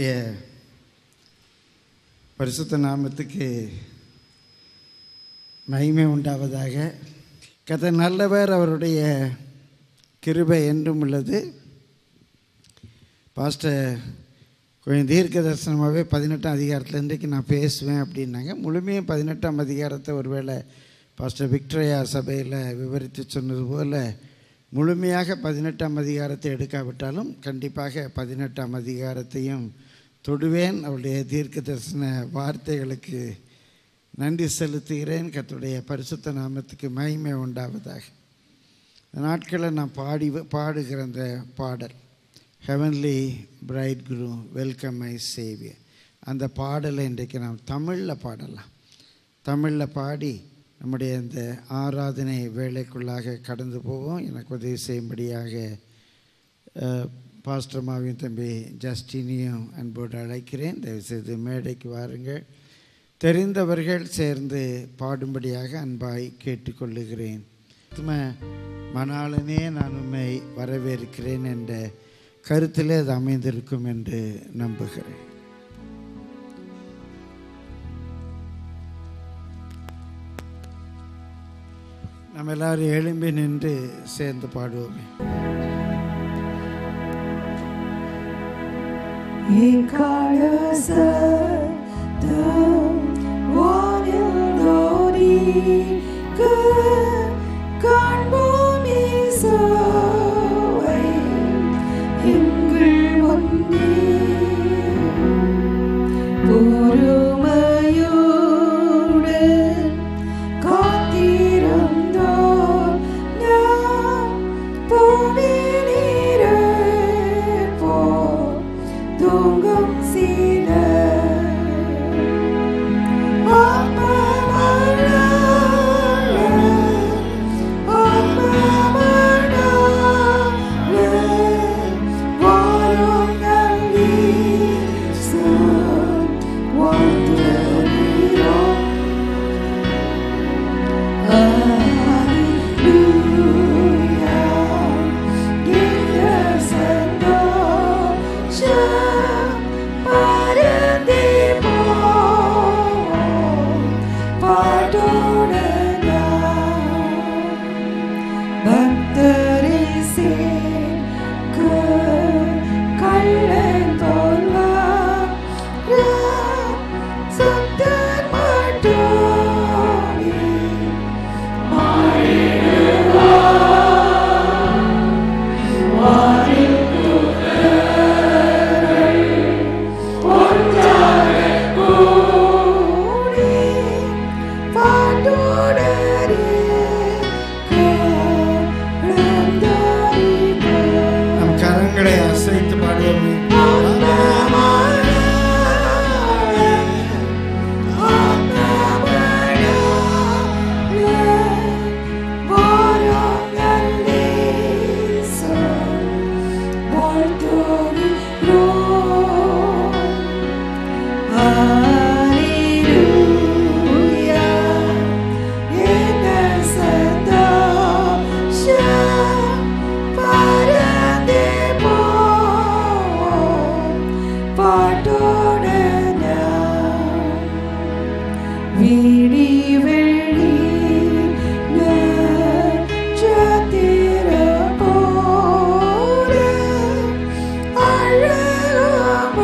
பரிசுத்த நாமத்துக்கு மகிமை உண்டாவதாக கதை நல்லவர் அவருடைய கிருபை என்றும் உள்ளது பாஸ்டர் கொஞ்சம் தீர்க்க தரிசனமாகவே பதினெட்டாம் அதிகாரத்தில் இன்றைக்கு நான் பேசுவேன் அப்படின்னாங்க முழுமையும் பதினெட்டாம் அதிகாரத்தை ஒருவேளை பாஸ்டர் விக்டோரியா சபையில் விவரித்து சொன்னது போல் முழுமையாக பதினெட்டாம் அதிகாரத்தை எடுக்காவிட்டாலும் கண்டிப்பாக பதினெட்டாம் அதிகாரத்தையும் தொடுவேன் அவருடைய தீர்க்க தரிசன வார்த்தைகளுக்கு நன்றி செலுத்துகிறேன் கர்த்தருடைய பரிசுத்த நாமத்துக்கு மகிமை உண்டாவதாக இந்த நாட்களில் நான் பாடி பாடுகிற அந்த பாடல் ஹெவன்லி பிரைட் குரு வெல்கம் மை சேவியர் அந்த பாடலை இன்றைக்கு நாம் தமிழில் பாடலாம் தமிழில் பாடி நம்முடைய இந்த ஆராதனை வேலைக்குள்ளாக கடந்து போவோம் எனக்கு உதவி செய்யும்படியாக அஹ், பாஸ்டர் மாவின் தம்பி ஜஸ்டினியும் அன்போடு அழைக்கிறேன் தயவுசெய்து மேடைக்கு வாருங்கள் தெரிந்தவர்கள் சேர்ந்து பாடும்படியாக அன்பாய் கேட்டுக்கொள்ளுகிறேன் உத்தம மணாளனே நான் உண்மை வரவேற்கிறேன் என்ற கருத்திலே அது அமைந்திருக்கும் என்று நம்புகிறேன் நம்ம எல்லாரும் எழும்பி நின்று சேர்ந்து பாடுவோமே தூங்கும் சீல நம் கரங்களை அசைத்து பாடுவோமே விழி வெள்ளி நட்சத்திர போல அழகாய்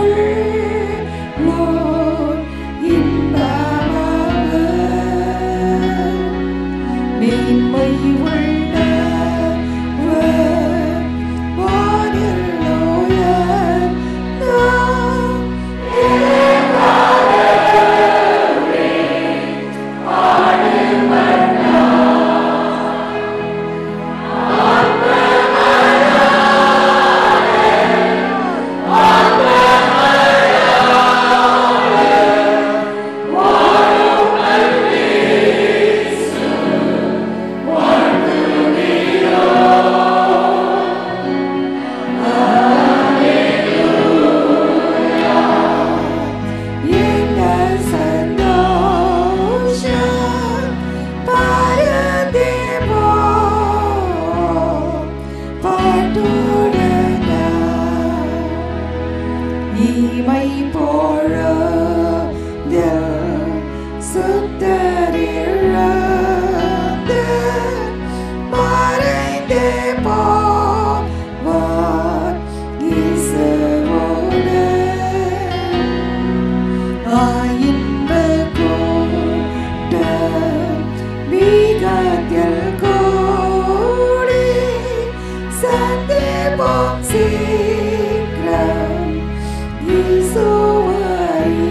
தேவம் சீக்கிரம் வீசுவாய்.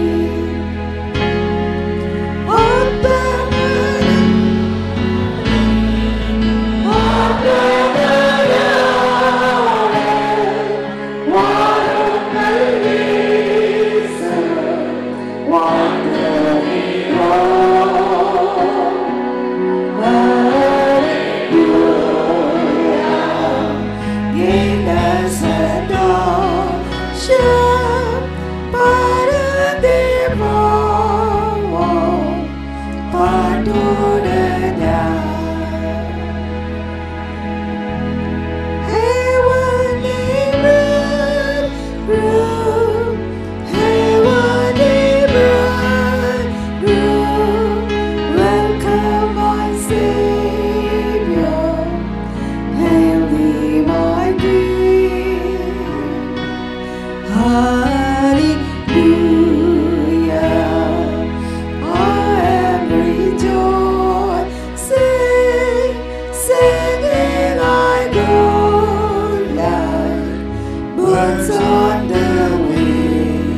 ஆத்மமனம் Welcome, my Savior. Hail thee, my King. Hallelujah. I am rejoicing, singing I go like birds on the wing.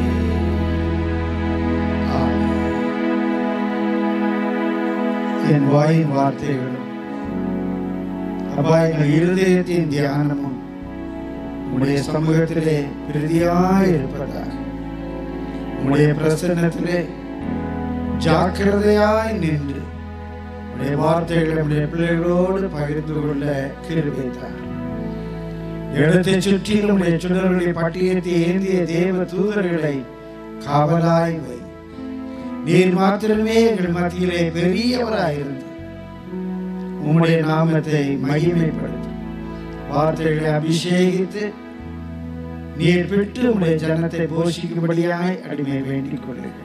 என் வாயின் வார்த்தைகளும் அப்பா எங்கள் இருதயத்தின் தியானமும் உம்முடைய சமூகத்திலே பிரதியாய் இருப்பதாக உம்முடைய பிரசன்னத்திலே ஜாக்கிரதையாய் நின்று உடைய வார்த்தைகளை உடைய பிள்ளைகளோடு பகிர்ந்து கொள்ள கிருபித்தார் இடத்தை சுற்றிலும் உடைய சுடர்களை பட்டியத்தை ஏந்திய தேவ தூதர்களை காவலாய் வை நீர் மாத்திரமே எங்கள் மத்தியிலே பெரியவராயிருந்து உம்முடைய நாமத்தை மகிமைப்படுத்தும் வார்த்தைகளை அபிஷேகித்து நீர் பெற்று உம்முடைய ஜனத்தை போஷிக்கும்படியாய் அடிமை வேண்டிக் கொள்ளுங்கள்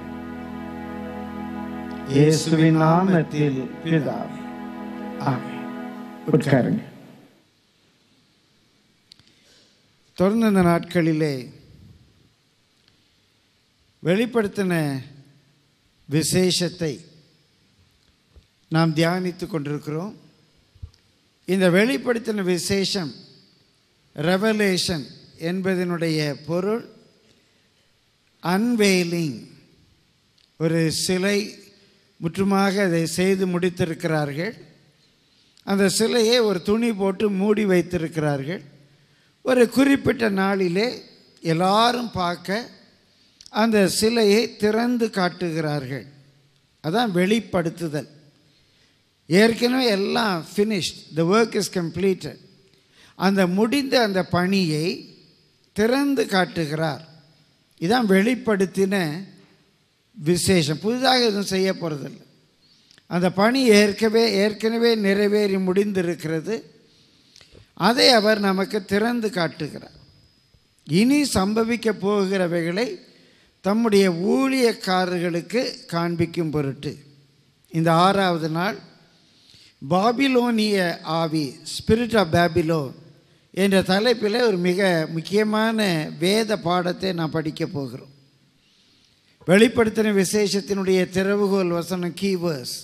இயேசுவின் நாமத்தில் பிதாவே ஆமென் உட்காருங்க தொடர்ந்து இந்த நாட்களிலே வெளிப்படுத்தின விசேஷத்தை நாம் தியானித்து கொண்டிருக்கிறோம் இந்த வெளிப்படுத்தின விசேஷம் ரெவலேஷன் என்பதனுடைய பொருள் அன்வெயிலிங் ஒரு சிலை முற்றுமாக அதை செய்து முடித்திருக்கிறார்கள் அந்த சிலையை ஒரு துணி போட்டு மூடி வைத்திருக்கிறார்கள் ஒரு குறிப்பிட்ட நாளிலே எல்லாரும் பார்க்க அந்த சிலையை திறந்து காட்டுகிறார்கள் அதான் வெளிப்படுத்துதல் ஏற்கனவே எல்லாம் finished the work is completed அந்த முடிந்த அந்த பணியை திறந்து காட்டுகிறார் இதான் வெளிப்படுத்தின விசேஷம் புதிதாக எதுவும் செய்ய போகிறதில்ல அந்த பணி ஏற்கவே ஏற்கனவே நிறைவேறி முடிந்திருக்கிறது அதை அவர் நமக்கு திறந்து காட்டுகிறார் இனி சம்பவிக்க போகிறவைகளை தம்முடைய ஊழியக்காரர்களுக்கு காண்பிக்கும் பொருட்டு இந்த ஆறாவது நாள் பாபிலோனிய ஆவி ஸ்பிரிட் ஆஃப் பேபிலோன் என்ற தலைப்பில் ஒரு மிக முக்கியமான வேத பாடத்தை நாம் படிக்க போகிறோம் வெளிப்படுத்தின விசேஷத்தினுடைய திறவுகோல் வசனம் கீவர்ஸ்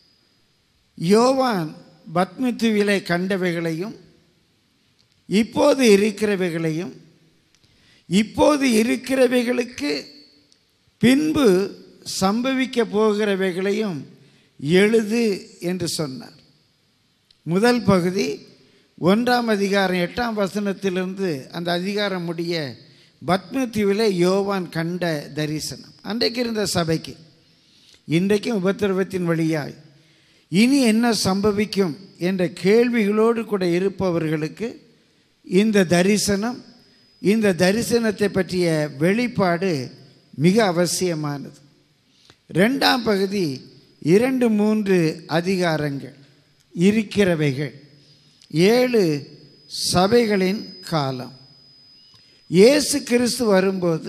யோவான் பத்மித்துவிலை கண்டவைகளையும் இப்போது இருக்கிறவைகளையும் இப்போது இருக்கிறவைகளுக்கு பின்பு சம்பவிக்க போகிறவைகளையும் எழுது என்று சொன்னார் முதல் பகுதி ஒன்றாம் அதிகாரம் எட்டாம் வசனத்திலிருந்து அந்த அதிகாரம் முடிய பத்மதீவில் யோவான் கண்ட தரிசனம் அன்றைக்கு இருந்த சபைக்கு இன்றைக்கும் உபத்திரவத்தின் வழியாய் இனி என்ன சம்பவிக்கும் என்ற கேள்விகளோடு கூட இருப்பவர்களுக்கு இந்த தரிசனம் இந்த தரிசனத்தை பற்றிய வெளிப்பாடு மிக அவசியமானது ரெண்டாம் பகுதி இரண்டு மூன்று அதிகாரங்கள் இருக்கிறவைகள் ஏழு சபைகளின் காலம் இயேசு கிறிஸ்து வரும்போது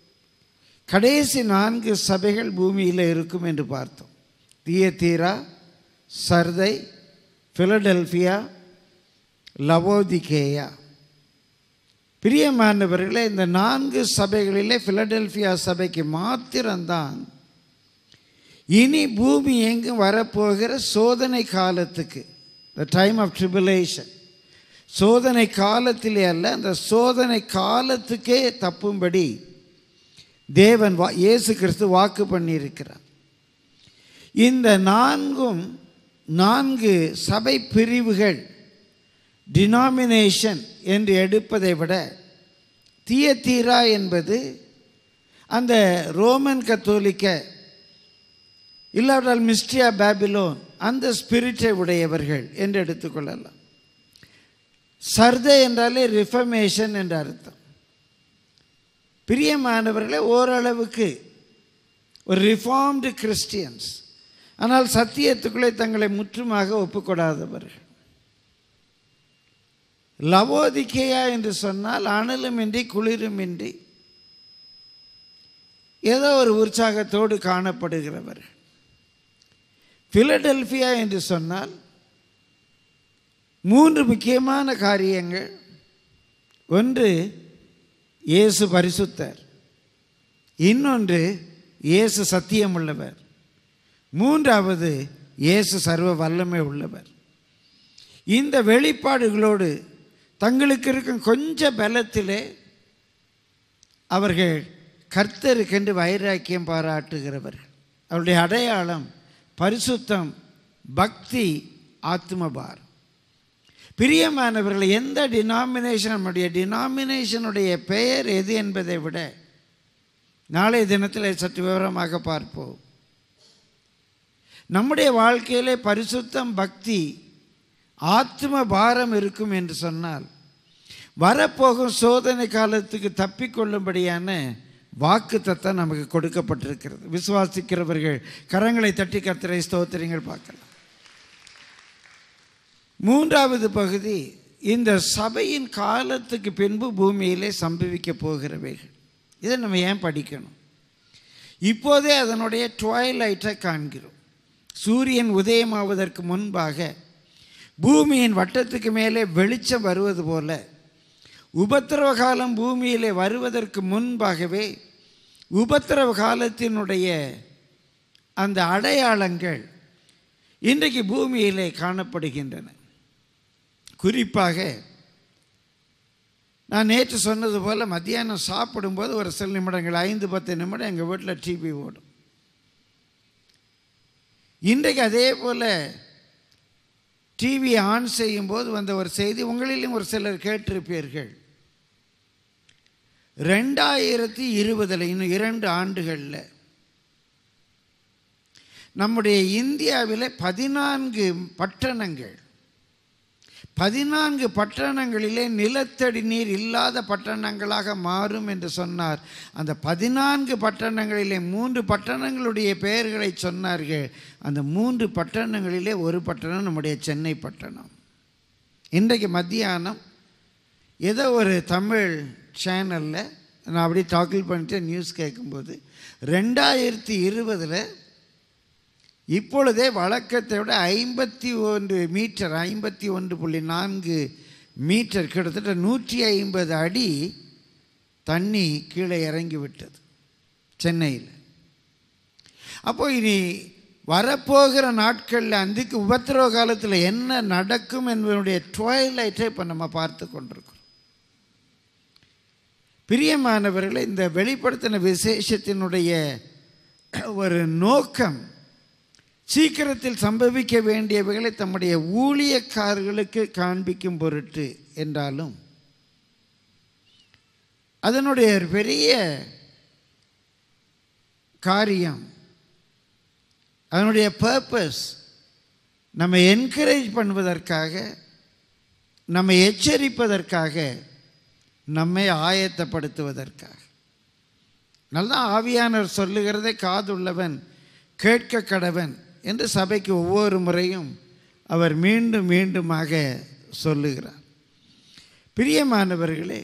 கடைசி நான்கு சபைகள் பூமியில் இருக்கும் என்று பார்த்தோம் தியத்தீரா சர்தை பிலடெல்பியா லவோதிகேயா பிரியமானவர்களே இந்த நான்கு சபைகளிலே பிலடெல்பியா சபைக்கு மாத்திரம்தான் இனி பூமி எங்கும் வரப்போகிற சோதனை காலத்துக்கு த டைம் ஆஃப் ட்ரிபுலேஷன் சோதனை காலத்திலே அல்ல அந்த சோதனை காலத்துக்கே தப்பும்படி தேவன் வா இயேசு கிறிஸ்து வாக்கு பண்ணியிருக்கிறார் இந்த நான்கும் நான்கு சபை பிரிவுகள் டினாமினேஷன் என்று எடுப்பதை விட தியத்தீரா என்பது அந்த ரோமன் கத்தோலிக்க இல்லாவிட்டால் மிஸ்டியா பேபிலோன் அந்த ஸ்பிரிட்டை உடையவர்கள் என்று எடுத்துக்கொள்ளலாம் சர்தை என்றாலே ரிஃபர்மேஷன் என்ற அர்த்தம் பிரியமானவர்களே ஓரளவுக்கு ஒரு ரிஃபார்ம்டு கிறிஸ்டியன்ஸ் ஆனால் சத்தியத்துக்குள்ளே தங்களை முற்றுமாக ஒப்புக்கொடாதவர்கள் லவோதிக்கேயா என்று சொன்னால் அனலுமின்றி குளிருமின்றி ஏதோ ஒரு உற்சாகத்தோடு காணப்படுகிறவர்கள் பிலடெல்பியா என்று சொன்னால் மூன்று முக்கியமான காரியங்கள் ஒன்று இயேசு பரிசுத்தர் இன்னொன்று இயேசு சத்தியமுள்ளவர் மூன்றாவது இயேசு சர்வ வல்லமை உள்ளவர் இந்த வெளிப்பாடுகளோடு தங்களுக்கு இருக்கும் கொஞ்ச பலத்திலே அவர்கள் கர்த்தருக்கென்று வைராக்கியம் பாராட்டுகிறவர்கள் அவருடைய அடையாளம் பரிசுத்தம் பக்தி ஆத்மபார் பிரியமானவர்கள் எந்த டினாமினேஷன் நம்முடைய டினாமினேஷனுடைய பெயர் எது என்பதை விட நாளைய தினத்தில் சற்று விவரமாக பார்ப்போம் நம்முடைய வாழ்க்கையிலே பரிசுத்தம் பக்தி ஆத்ம பாரம் இருக்கும் என்று சொன்னால் வரப்போகும் சோதனை காலத்துக்கு தப்பிக்கொள்ளும்படியான வாக்கு தத்தம் நமக்கு கொடுக்கப்பட்டிருக்கிறது விசுவாசிக்கிறவர்கள் கரங்களை தட்டி கர்த்தரை ஸ்தோத்திரங்கள் பார்க்கலாம் மூன்றாவது பகுதி இந்த சபையின் காலத்துக்கு பின்பு பூமியிலே சம்பவிக்க போகிறவைகள் இதை நம்ம ஏன் படிக்கணும் இப்போதே அதனுடைய ட்வாய்லைட்டை காண்கிறோம் சூரியன் உதயமாவதற்கு முன்பாக பூமியின் வட்டத்துக்கு மேலே வெளிச்சம் வருவது போல உபத்திரவ காலம் பூமியிலே வருவதற்கு முன்பாகவே உபத்திரவ காலத்தினுடைய அந்த அடையாளங்கள் இன்றைக்கு பூமியிலே காணப்படுகின்றன குறிப்பாக நான் நேற்று சொன்னது போல் மத்தியானம் சாப்பிடும்போது ஒரு சில நிமிடங்கள் ஐந்து பத்து நிமிடம் எங்கள் வீட்டில் டிவி ஓடும் இன்றைக்கு அதே போல் டிவி ஆன் செய்யும்போது வந்த ஒரு செய்தி உங்களிலும் ஒரு சிலர் கேட்டிருப்பீர்கள் ரெண்டாயிரத்தி இருபதில் இன்னும் இரண்டு ஆண்டுகளில் நம்முடைய இந்தியாவில் பதினான்கு பட்டணங்கள் பதினான்கு பட்டணங்களிலே நிலத்தடி நீர் இல்லாத பட்டணங்களாக மாறும் என்று சொன்னார் அந்த பதினான்கு பட்டணங்களிலே மூன்று பட்டணங்களுடைய பெயர்களை சொன்னார்கள் அந்த மூன்று பட்டணங்களிலே ஒரு பட்டணம் நம்முடைய சென்னை பட்டணம் இன்றைக்கு மத்தியானம் ஏதோ ஒரு தமிழ் சேனலில் நான் அப்படியே டாக்கிள் பண்ணிட்டு நியூஸ் கேட்கும்போது ரெண்டாயிரத்தி இருபதில் இப்பொழுதே வழக்கத்தை விட ஐம்பத்தி ஒன்று மீட்டர் ஐம்பத்தி ஒன்று புள்ளி நான்கு மீட்டர் கிட்டத்தட்ட நூற்றி ஐம்பது அடி தண்ணி கீழே இறங்கி விட்டது சென்னையில் அப்போ இனி வரப்போகிற நாட்களில் அந்திக்கு உபத்திரவ காலத்தில் என்ன நடக்கும் என்பதனுடைய ட்வாய்லைட்டை இப்போ நம்ம பார்த்து கொண்டிருக்கிறோம் பிரியமானவர்களை இந்த வெளிப்படுத்தின விசேஷத்தினுடைய ஒரு நோக்கம் சீக்கிரத்தில் சம்பவிக்க வேண்டியவைகளை தம்முடைய ஊழியக்காரர்களுக்கு காண்பிக்கும் பொருட்டு என்றாலும் அதனுடைய ஒரு பெரிய காரியம் அதனுடைய பர்பஸ் நம்ம என்கரேஜ் பண்ணுவதற்காக நம்ம எச்சரிப்பதற்காக நம்மை ஆயத்தப்படுத்துவதற்காக நல்லா ஆவியானவர் சொல்லுகிறதை காதுள்ளவன் கேட்க கடவன் என்று சபைக்கு ஒவ்வொரு முறையும் அவர் மீண்டும் மீண்டுமாக சொல்லுகிறார் பிரியமானவர்களே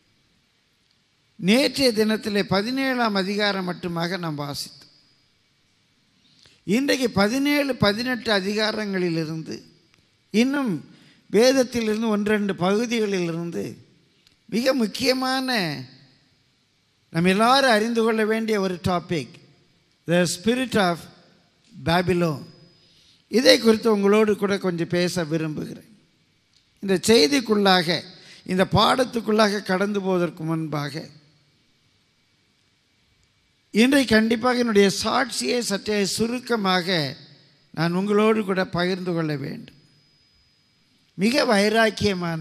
நேற்றைய தினத்திலே பதினேழாம் அதிகாரம் மட்டுமாக நாம் வாசித்தோம் இன்றைக்கு பதினேழு பதினெட்டு அதிகாரங்களிலிருந்து இன்னும் வேதத்திலிருந்து ஒன்றெண்டு பகுதிகளிலிருந்து மிக முக்கியமான நம்ம எல்லாரும் அறிந்து கொள்ள வேண்டிய ஒரு topic the spirit of Babylon இதை குறித்து உங்களோடு கூட கொஞ்சம் பேச விரும்புகிறேன் இந்த செய்திக்குள்ளாக இந்த பாடத்துக்குள்ளாக கடந்து போவதற்கு முன்பாக இன்றைக்கு கண்டிப்பாக என்னுடைய சாட்சியை சற்றே சுருக்கமாக நான் உங்களோடு கூட பகிர்ந்து கொள்ள வேண்டும் மிக வைராக்கியமான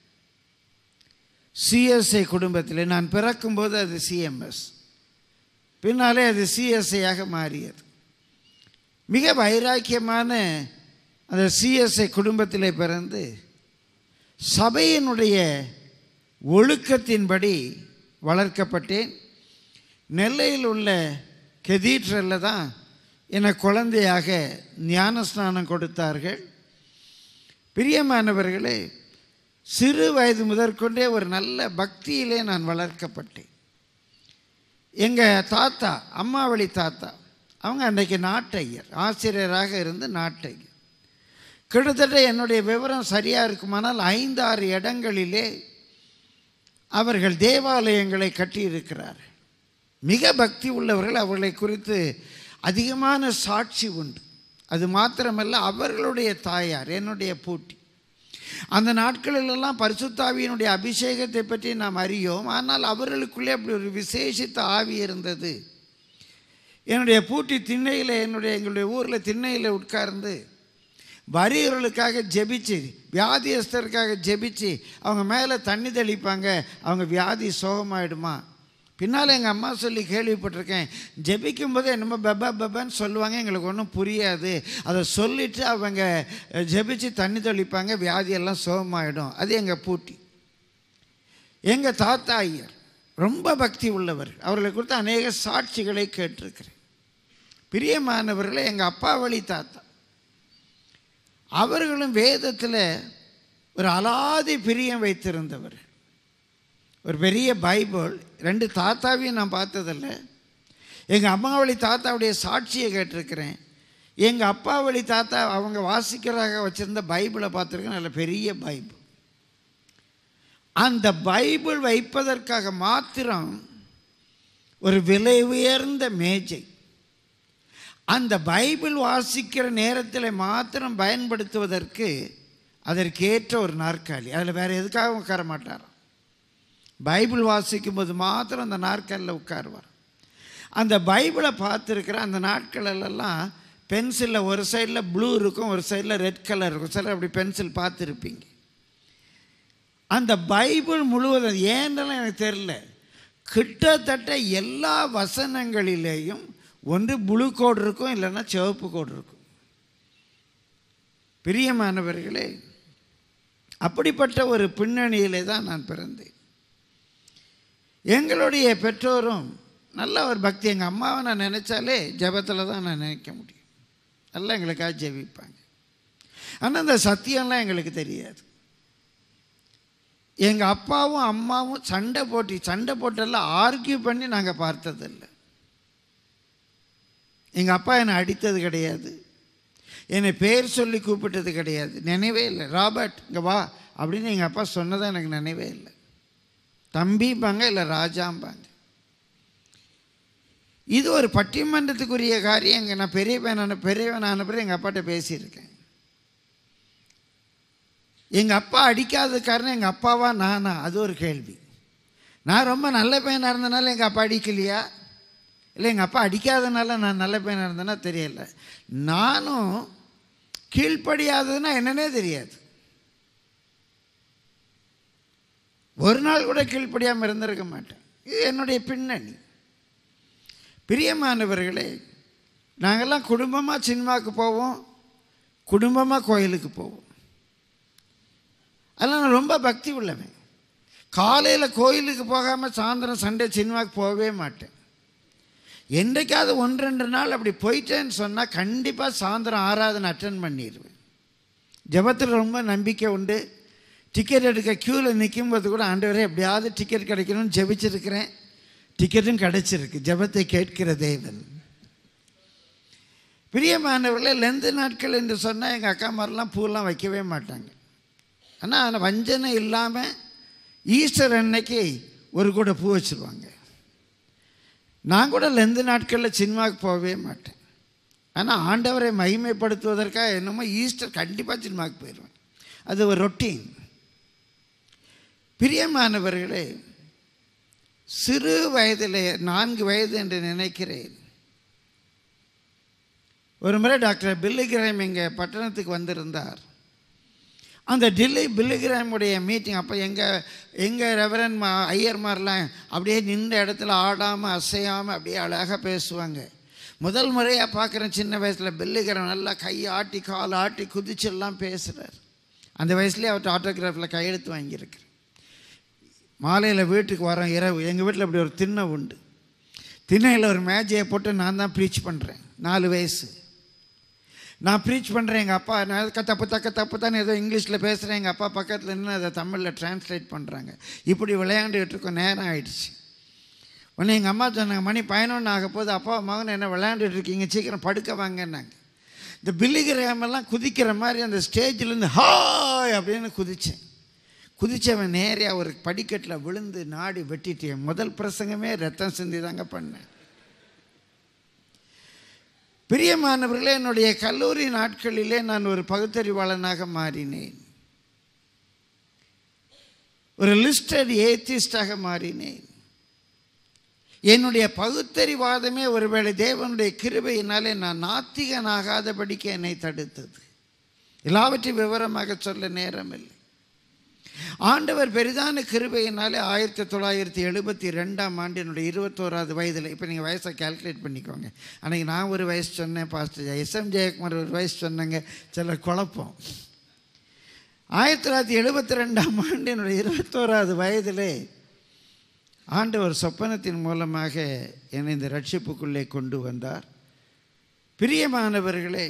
சிஎஸ்ஐ குடும்பத்தில் நான் பிறக்கும்போது அது சிஎம்எஸ் பின்னாலே அது சிஎஸ்ஐயாக மாறியது மிக வைராக்கியமான அந்த சிஎஸ்ஐ குடும்பத்தில் பிறந்து சபையினுடைய ஒழுக்கத்தின்படி வளர்க்கப்பட்டேன் நெல்லையில் உள்ள கெதீட்ரலில் தான் என்னை குழந்தையாக ஞானஸ்நானம் கொடுத்தார்கள் பிரியமானவர்களே சிறு வயது முதற்கொண்டே ஒரு நல்ல பக்தியிலே நான் வளர்க்கப்பட்டேன் எங்கள் தாத்தா அம்மாவளி தாத்தா அவங்க அன்றைக்கு நாட்டையர் ஆசிரியராக இருந்து நாட்டையர் கிட்டத்தட்ட என்னுடைய விவரம் சரியாக இருக்குமானால் ஐந்து ஆறு இடங்களிலே அவர்கள் தேவாலயங்களை கட்டியிருக்கிறார்கள் மிக பக்தி உள்ளவர்கள் அவர்களை குறித்து அதிகமான சாட்சி உண்டு அது மாத்திரமல்ல அவர்களுடைய தாயார் என்னுடைய பூட்டி அந்த நாட்களிலெல்லாம் பரிசுத்தாவியினுடைய அபிஷேகத்தை பற்றி நாம் அறியோம் ஆனால் அவர்களுக்குள்ளே அப்படி ஒரு விசேஷித்த ஆவி இருந்தது என்னுடைய பூட்டி திண்ணையில் என்னுடைய எங்களுடைய ஊரில் திண்ணையில் உட்கார்ந்து வரியவர்களுக்காக ஜெபிச்சு வியாதியஸ்தருக்காக ஜெபிச்சு அவங்க மேலே தண்ணி தெளிப்பாங்க அவங்க வியாதி சோகமாயிடுமா பின்னால் எங்கள் அம்மா சொல்லி கேள்விப்பட்டிருக்கேன் ஜெபிக்கும் போது என்னமோ பெபா பெபான்னு சொல்லுவாங்க எங்களுக்கு ஒன்றும் புரியாது அதை சொல்லிவிட்டு அவங்க ஜெபிச்சு தண்ணி தெளிப்பாங்க வியாதியெல்லாம் சோகமாயிடும் அது எங்கள் பூட்டி எங்கள் தாத்தா ஐயர் ரொம்ப பக்தி உள்ளவர் அவர்களை குறித்து அநேக சாட்சிகளை கேட்டிருக்கிறேன் பிரியமானவர்களை எங்கள் அப்பா வழி தாத்தா அவர்களும் வேதத்தில் ஒரு அலாதி பிரியம் வைத்திருந்தவர் ஒரு பெரிய பைபிள் ரெண்டு தாத்தாவையும் நான் பார்த்ததில்ல எங்கள் அம்மா வழி தாத்தாவுடைய சாட்சியை கேட்டிருக்கிறேன் எங்கள் அப்பா வழி தாத்தா அவங்க வாசிக்கிறதாக வச்சுருந்த பைபிளை பார்த்துருக்கேன் நல்ல பெரிய பைபிள் அந்த பைபிள் வைப்பதற்காக மாத்திரம் ஒரு விலை உயர்ந்த மேஜை அந்த பைபிள் வாசிக்கிற நேரத்தில் மாத்திரம் பயன்படுத்துவதற்கு அதற்கேற்ற ஒரு நாற்காலி அதில் வேறு எதுக்காக உட்கார மாட்டாராம் பைபிள் வாசிக்கும் போது மாத்திரம் அந்த நாற்காலில் உட்காருவார் அந்த பைபிளை பார்த்துருக்கிற அந்த நாட்களெல்லாம் பென்சிலில் ஒரு சைடில் ப்ளூ இருக்கும் ஒரு சைடில் ரெட் கலர் இருக்கும் சிலர் அப்படி பென்சில் பார்த்துருப்பீங்க அந்த பைபிள் முழுவதும் ஏன்னெல்லாம் எனக்கு தெரில கிட்டத்தட்ட எல்லா வசனங்களிலேயும் ஒன்று ப்ளூ கோடு இருக்கும் இல்லைன்னா சிவப்பு கோடு இருக்கும் பிரியமானவர்களே அப்படிப்பட்ட ஒரு பின்னணியிலே தான் நான் பிறந்தேன் எங்களுடைய பெற்றோரும் நல்ல ஒரு பக்தி எங்கள் அம்மாவை நான் நினச்சாலே ஜபத்தில் தான் நான் நினைக்க முடியும் நல்லா எங்களுக்காக ஜெபிப்பாங்க ஆனால் அந்த சத்தியம்லாம் எங்களுக்கு தெரியாது எங்கள் அப்பாவும் அம்மாவும் சண்டை போட்டி சண்டை போட்டெல்லாம் ஆர்கியூ பண்ணி நாங்கள் பார்த்ததில்லை எங்கள் அப்பா என்னை அடித்தது கிடையாது என்னை பேர் சொல்லி கூப்பிட்டது கிடையாது நினைவே இல்லை ராபர்ட் இங்கே வா அப்படின்னு எங்கள் அப்பா சொன்னதான் எனக்கு நினைவே இல்லை தம்பிம்பாங்க இல்லை ராஜாம்பாங்க இது ஒரு பட்டிமன்றத்துக்குரிய காரியம் இங்கே நான் பெரிய பையனான பெரியவன் ஆனப்பறம் எங்கள் அப்பாட்ட பேசியிருக்கேன் எங்கள் அப்பா அடிக்காத காரணம் எங்கள் அப்பாவா நானா அது ஒரு கேள்வி நான் ரொம்ப நல்ல பையனாக இருந்தனால எங்கள் அப்பா அடிக்கலையா இல்லை எங்கள் அப்பா அடிக்காதனால நான் நல்ல பையனாக இருந்தேன்னா தெரியல நானும் கீழ்ப்படியாததுன்னா என்னன்னே தெரியாது ஒரு நாள் கூட கீழ்ப்படியாமல் இருந்திருக்க மாட்டேன் இது என்னுடைய பின்னணி பிரியமானவர்களே நாங்கள்லாம் குடும்பமாக சினிமாவுக்கு போவோம் குடும்பமாக கோயிலுக்கு போவோம் அதெல்லாம் நான் ரொம்ப பக்தி உள்ளவன் காலையில் கோயிலுக்கு போகாமல் சாயந்தரம் சண்டே சினிமாவுக்கு போகவே மாட்டேன் என்றைக்காவது ஒன்று ரெண்டு நாள் அப்படி போயிட்டேன்னு சொன்னால் கண்டிப்பாக சாயந்தரம் ஆராதனை அட்டன் பண்ணிடுவேன் ஜபத்தில் ரொம்ப நம்பிக்கை உண்டு டிக்கெட் எடுக்க க்யூவில் நிற்கும்போது கூட ஆண்டவரே எப்படியாவது டிக்கெட் கிடைக்கணும்னு ஜெபிச்சிருக்கிறேன் டிக்கெட்டும் கிடைச்சிருக்கு ஜெபத்தை கேட்கிற தேவன் பிரியமானவர்களே லெந்து நாட்கள் என்று சொன்னால் எங்கள் அக்கா மாதிரிலாம் பூலாம் வைக்கவே மாட்டாங்க ஆனால் அதில் வஞ்சனை இல்லாமல் ஈஸ்டர் அன்னைக்கு ஒரு கூட பூ வச்சுருவாங்க நான் கூட லெந்து நாட்களில் சினிமாவுக்கு போகவே மாட்டேன் ஆனால் ஆண்டவரை மகிமைப்படுத்துவதற்காக என்னமோ ஈஸ்டர் கண்டிப்பாக சினிமாவுக்கு போயிடுவேன் அது ஒரு ரொட்டீன் பிரியமானவர்களே சிறு வயதிலே நான்கு வயது என்று நினைக்கிறேன் ஒரு முறை டாக்டர் பில்லிகிராம் இங்கே பட்டணத்துக்கு வந்திருந்தார் அந்த டில்லி பில்லிகிராமுடைய மீட்டிங் அப்போ எங்கள் எங்கள் ரெவரன் மா ஐயர்மார்லாம் அப்படியே நின்ற இடத்துல ஆடாமல் அசையாமல் அப்படியே அழகாக பேசுவாங்க முதல் முறையாக பார்க்குறேன் சின்ன வயசில் பில்லிகிராம் நல்லா கை ஆட்டி கால் ஆட்டி குதிச்செல்லாம் பேசுகிறார் அந்த வயசுலேயே அவர்கிட்ட ஆட்டோகிராஃபில் கையெழுத்து வாங்கியிருக்கிறேன் மாலையில் வீட்டுக்கு வரோம் இரவு எங்கள் வீட்டில் இப்படி ஒரு திண்ணை உண்டு திண்ணையில் ஒரு மேஜையை போட்டு நான் தான் ப்ரீச் பண்ணுறேன் நாலு வயசு நான் ப்ரீச் பண்ணுறேன் எங்கள் அப்பா நான் க- தப்பு தக்க தப்பு தானே ஏதோ இங்கிலீஷில் பேசுகிறேன் எங்கள் அப்பா பக்கத்தில் நின்று அதை தமிழில் டிரான்ஸ்லேட் பண்ணுறாங்க இப்படி விளையாண்டுக்கிட்டு இருக்கோம் நேரம் ஆயிடுச்சு உடனே எங்கள் அம்மா சொன்னாங்க மணி பதினொன்று ஆக போது அப்பா மகன் என்ன விளையாண்டுட்டு இருக்கீங்க சீக்கிரம் படுக்க வாங்கன்னாங்க இந்த பில்லிகிராமெல்லாம் குதிக்கிற மாதிரி அந்த ஸ்டேஜ்லேருந்து ஹாய் அப்படின்னு குதித்தேன் குதிச்சவன் நேராக ஒரு படிக்கட்டில் விழுந்து நாடி வெட்டிட்டேன் முதல் பிரசங்கமே ரத்தம் சிந்தி தாங்க பண்ணேன் பிரியமானவர்களே என்னுடைய கல்லூரி நாட்களிலே நான் ஒரு பகுத்தறிவாளனாக மாறினேன் ஒரு லிஸ்டட் ஏத்திஸ்டாக மாறினேன் என்னுடைய பகுத்தறிவாதமே ஒருவேளை தேவனுடைய கிருபையினாலே நான் நாத்திகனாகாதபடிக்கு என்னை தடுத்தது எல்லாவற்றையும் விவரமாக சொல்ல நேரமில்லை ஆண்டவர் பெரிதான கிருபையினாலே ஆயிரத்தி தொள்ளாயிரத்தி எழுபத்தி ரெண்டாம் ஆண்டு என்னுடைய இருபத்தோராவது வயதில் இப்போ நீங்கள் வயசை கால்குலேட் பண்ணிக்கோங்க அன்றைக்கி நான் ஒரு வயசு சொன்னேன் பாஸ்டர் எஸ்எம் ஜெயக்குமார் ஒரு வயசு சொன்னேங்க சில குழப்பம் ஆயிரத்தி தொள்ளாயிரத்தி எழுபத்தி ரெண்டாம் ஆண்டு என்னுடைய இருபத்தோராவது வயதிலே ஆண்டவர் சொப்பனத்தின் மூலமாக என்னை இந்த ரட்சிப்புக்குள்ளே கொண்டு வந்தார் பிரியமானவர்களே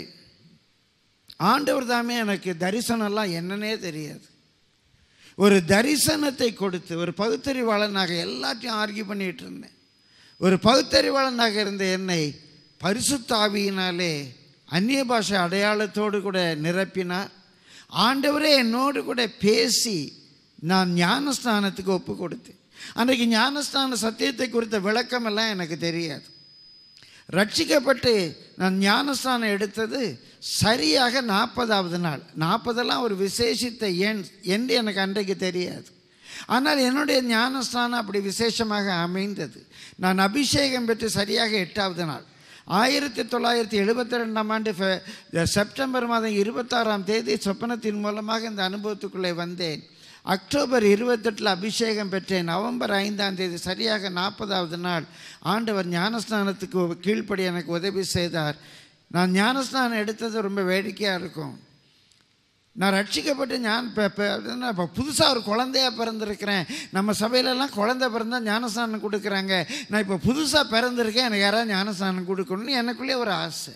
ஆண்டவர் தாமே எனக்கு தரிசனம்லாம் என்னன்னே தெரியாது ஒரு தரிசனத்தை கொடுத்து ஒரு பகுத்தறிவாளனாக எல்லாத்தையும் ஆர்கியூ பண்ணிட்டு இருந்தேன் ஒரு பகுத்தறிவாளனாக இருந்த என்னை பரிசுத்தாவியினாலே அந்நிய பாஷை அடையாளத்தோடு கூட நிரப்பினார் ஆண்டவரே என்னோடு கூட பேசி நான் ஞானஸ்தானத்துக்கு ஒப்பு கொடுத்தேன் அன்றைக்கு ஞானஸ்தான சத்தியத்தை குறித்த விளக்கமெல்லாம் எனக்கு தெரியாது ரட்சிக்கப்பட்டு நான் ஞானஸ்தானம் எடுத்தது சரியாக நாற்பதாவது நாள் நாற்பதெல்லாம் ஒரு விசேஷித்த எண் என்று எனக்கு அன்றைக்கு தெரியாது ஆனால் என்னுடைய ஞானஸ்தானம் அப்படி விசேஷமாக அமைந்தது நான் அபிஷேகம் பெற்று சரியாக எட்டாவது நாள் ஆயிரத்தி தொள்ளாயிரத்தி எழுபத்தி ரெண்டாம் ஆண்டு ஃபெ- செப்டம்பர் மாதம் இருபத்தாறாம் தேதி சொப்பனத்தின் மூலமாக இந்த அனுபவத்துக்குள்ளே வந்தேன் அக்டோபர் இருபத்தெட்டில் அபிஷேகம் பெற்றேன் நவம்பர் ஐந்தாம் தேதி சரியாக நாற்பதாவது நாள் ஆண்டவர் ஞானஸ்தானத்துக்கு கீழ்ப்படி எனக்கு உதவி செய்தார் நான் ஞானஸ்தானம் எடுத்தது ரொம்ப வேடிக்கையாக இருக்கும் நான் ரட்சிக்கப்பட்டு ஞான் இப்போ புதுசாக ஒரு குழந்தையா பிறந்திருக்கிறேன் நம்ம சபையிலலாம் குழந்தை பிறந்தா ஞானஸ்தானம் கொடுக்குறாங்க நான் இப்போ புதுசாக பிறந்திருக்கேன் எனக்கு யாராவது ஞானஸ்தானம் கொடுக்கணும்னு எனக்குள்ளே ஒரு ஆசை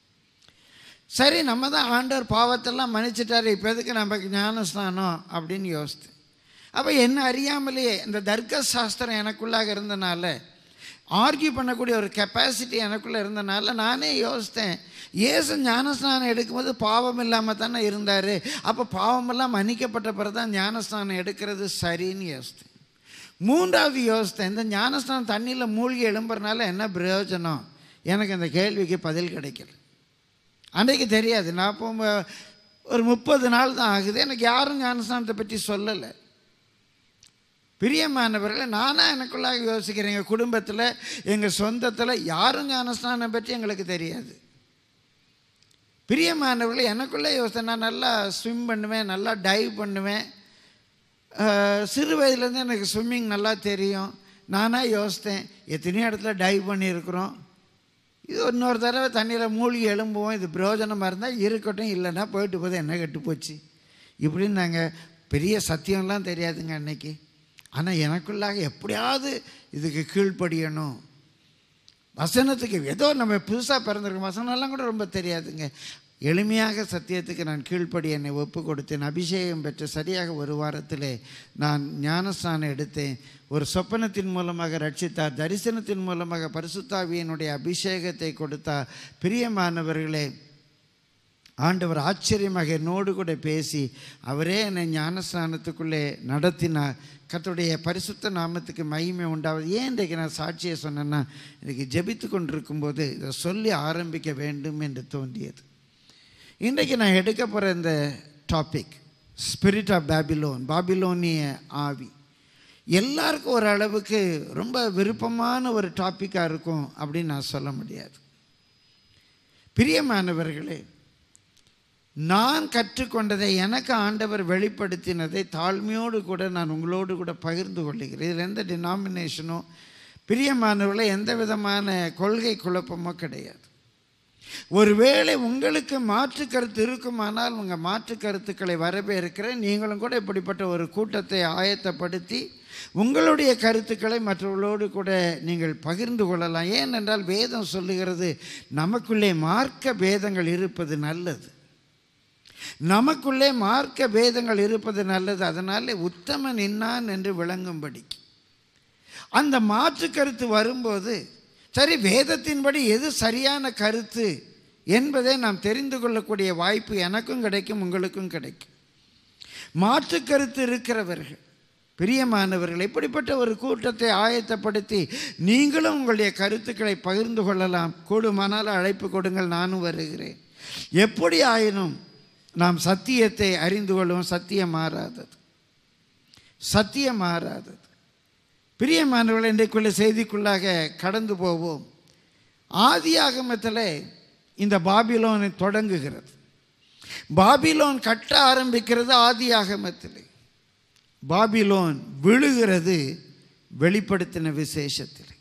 சரி நம்ம தான் ஆண்டவர் பாவத்தெல்லாம் மன்னிச்சிட்டாரு இப்போ எதுக்கு நமக்கு ஞானஸ்தானம் அப்படின்னு யோசித்தேன் அப்போ என்ன அறியாமலேயே இந்த தர்க்க சாஸ்திரம் எனக்குள்ளாக இருந்தனால ஆர்கியூ பண்ணக்கூடிய ஒரு கெப்பாசிட்டி எனக்குள்ளே இருந்தனால நானே யோசித்தேன் இயேசு ஞானஸ்நானம் எடுக்கும்போது பாவம் இல்லாமல் தானே இருந்தார் அப்போ பாவமெல்லாம் மன்னிக்கப்பட்ட பிறகு தான் ஞானஸ்நானம் எடுக்கிறது சரின்னு யோசித்தேன் மூன்றாவது யோசித்தேன் இந்த ஞானஸ்நானம் தண்ணியில் மூழ்கி எழும்புறனால என்ன பிரயோஜனம் எனக்கு அந்த கேள்விக்கு பதில் கிடைக்கல அன்றைக்கு தெரியாது நான் இப்போ ம- ஒரு முப்பது நாள் தான் ஆகுது எனக்கு யாரும் ஞானஸ்நானத்தை பற்றி சொல்லலை பிரியமானவர்களை நானாக எனக்குள்ளாக யோசிக்கிறேன் எங்கள் குடும்பத்தில் எங்கள் சொந்தத்தில் யாரும் ஞானஸ்நானம் பற்றி எங்களுக்கு தெரியாது பிரியமானவர்களை எனக்குள்ளே யோசனை நான் நல்லா ஸ்விம் பண்ணுவேன் நல்லா டைவ் பண்ணுவேன் அஹ், சிறு வயதுலேருந்து எனக்கு ஸ்விம்மிங் நல்லா தெரியும் நானாக யோசித்தேன் எத்தனையோ இடத்துல டைவ் பண்ணியிருக்கிறோம் இது இன்னொரு தடவை தண்ணியில் மூழ்கி எழும்புவோம் இது பிரயோஜனமாக இருந்தால் இருக்கட்டும் இல்லைன்னா போயிட்டு போது என்ன கெட்டு போச்சு இப்படின்னு நாங்கள் பெரிய சத்தியம்லாம் தெரியாதுங்க அன்னைக்கு ஆனால் எனக்குள்ளாக எப்படியாவது இதுக்கு கீழ்ப்படியணும் வசனத்துக்கு ஏதோ நம்ம புதுசாக பிறந்திருக்கோம் வசனம்லாம் கூட ரொம்ப தெரியாதுங்க எளிமையாக சத்தியத்துக்கு நான் கீழ்ப்படி என்னை ஒப்பு கொடுத்தேன் அபிஷேகம் பெற்ற சரியாக ஒரு வாரத்திலே நான் ஞானஸ்தானம் எடுத்தேன் ஒரு சொப்பனத்தின் மூலமாக ரட்சித்தார் தரிசனத்தின் மூலமாக பரிசுத்தாவியனுடைய அபிஷேகத்தை கொடுத்தார் பிரியமானவர்களே ஆண்டவர் ஆச்சரியமாக என்னோடு கூட பேசி அவரே என்னை ஞானஸ்தானத்துக்குள்ளே நடத்தினார் கர்த்தருடைய பரிசுத்த நாமத்துக்கு மகிமை உண்டாவது ஏன் இன்றைக்கு நான் சாட்சியை சொன்னேன்னா இன்றைக்கு ஜெபித்து கொண்டிருக்கும்போது இதை சொல்லி ஆரம்பிக்க வேண்டும் என்று தோன்றியது இன்றைக்கு நான் எடுக்க போகிற இந்த டாபிக் ஸ்பிரிட் ஆஃப் பாபிலோன் பாபிலோனிய ஆவி எல்லாருக்கும் ஒரு அளவுக்கு ரொம்ப விருப்பமான ஒரு டாப்பிக்காக இருக்கும் அப்படின்னு நான் சொல்ல முடியாது பிரியமானவர்களே நான் கற்றுக்கொண்டதை எனக்கு ஆண்டவர் வெளிப்படுத்தினதை தாழ்மையோடு கூட நான் உங்களோடு கூட பகிர்ந்து கொள்ளுகிறேன் இதில் எந்த டினாமினேஷனோ பிரியமானவர்களே எந்த விதமான கொள்கை குழப்பமோ கிடையாது ஒருவேளை உங்களுக்கு மாற்று கருத்து இருக்குமானால் உங்கள் மாற்று கருத்துக்களை வரவேற்கிறேன் நீங்களும் கூட இப்படிப்பட்ட ஒரு கூட்டத்தை ஆயத்தப்படுத்தி உங்களுடைய கருத்துக்களை மற்றவர்களோடு கூட நீங்கள் பகிர்ந்து கொள்ளலாம் ஏனென்றால் வேதம் சொல்லுகிறது நமக்குள்ளே மார்க்க பேதங்கள் இருப்பது நல்லது நமக்குள்ளே மார்க்க பேதங்கள் இருப்பது நல்லது அதனாலே உத்தமன் இன்னான் என்று விளங்கும்படி அந்த மாற்று கருத்து வரும்போது சரி வேதத்தின்படி எது சரியான கருத்து என்பதை நாம் தெரிந்து கொள்ளக்கூடிய வாய்ப்பு எனக்கும் கிடைக்கும் உங்களுக்கும் கிடைக்கும் மாற்று கருத்து இருக்கிறவர்கள் பிரியமானவர்கள் இப்படிப்பட்ட ஒரு கூட்டத்தை ஆயத்தப்படுத்தி நீங்களும் உங்களுடைய கருத்துக்களை பகிர்ந்து கொள்ளலாம் கூடுமானால் அழைப்பு கொடுங்கள் நானும் வருகிறேன் எப்படி ஆயினும் நாம் சத்தியத்தை அறிந்து கொள்வோம் சத்தியம் மாறாதது சத்தியம் மாறாதது பிரியமானவர்கள் இன்றைக்குள்ள செய்திக்குள்ளாக கடந்து போவோம் ஆதியாகமத்தில் இந்த பாபிலோனை தொடங்குகிறது பாபிலோன் கட்ட ஆரம்பிக்கிறது ஆதியாகமத்தில் பாபிலோன் விழுகிறது வெளிப்படுத்தின விசேஷத்தில்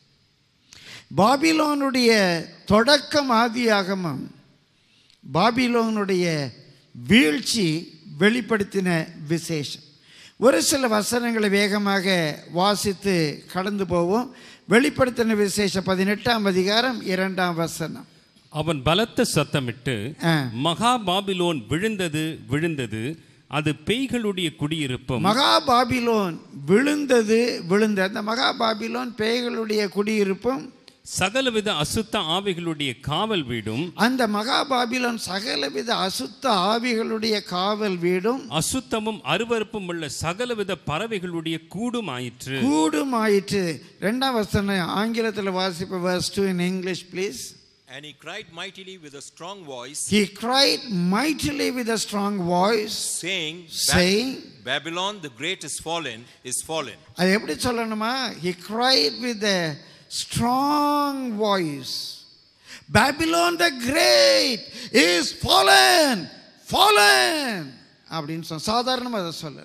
பாபிலோனுடைய தொடக்கம் ஆதியாகமம் பாபிலோனுடைய வீழ்ச்சி வெளிப்படுத்தின விசேஷம் ஒரு சில வசனங்களை வேகமாக வாசித்து கடந்து போவோம் வெளிப்படுத்தின விசேஷம் பதினெட்டாம் அதிகாரம் இரண்டாம் வசனம் அவன் பலத்த சத்தமிட்டு ஆ. மகா பாபிலோன் விழுந்தது விழுந்தது அது பேய்களுடைய குடியிருப்பும் மகா பாபிலோன் விழுந்தது விழுந்த அந்த மகா பாபிலோன் பேய்களுடைய குடியிருப்பும் சகலவித அசுத்த ஆவிகளுடைய காவல் வீடும் அந்த மகா பாபிலோன் சகலவித அசுத்த ஆவிகளுடைய காவல் வீடும் அசுத்தமும் அருவருப்பும் உள்ள சகலவித பறவைகளுடைய கூடும் ஆயிற்று கூடும் ஆயிற்று ரெண்டாம் வசனம் ஆங்கிலத்தில் வாசிப்ப verse 2 in English please And he cried mightily with a strong voice, he cried mightily with a strong voice saying, saying Babylon the great is fallen, is fallen. அது எப்படி சொல்லணுமா he cried with a strong voice babylon the great is fallen fallen அப்படின்னு சொன்ன சாதாரணமாக அதை சொல்லலை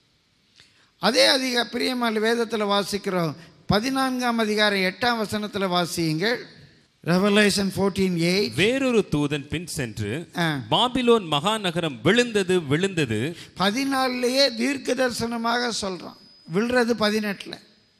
அதே அதிக பிரியமால் வேதத்தில் வாசிக்கிறோம் பதினான்காம் அதிகாரம் எட்டாம் வசனத்தில் வாசியுங்கள் ரெவலேஷன் ஃபோர்டீன் எயிட் வேறொரு தூதன் பின் சென்று ஆ. பாபிலோன் மகாநகரம் விழுந்தது விழுந்தது பதினாலுலேயே தீர்க்க தரிசனமாக சொல்கிறான் விழுறது பதினெட்டில்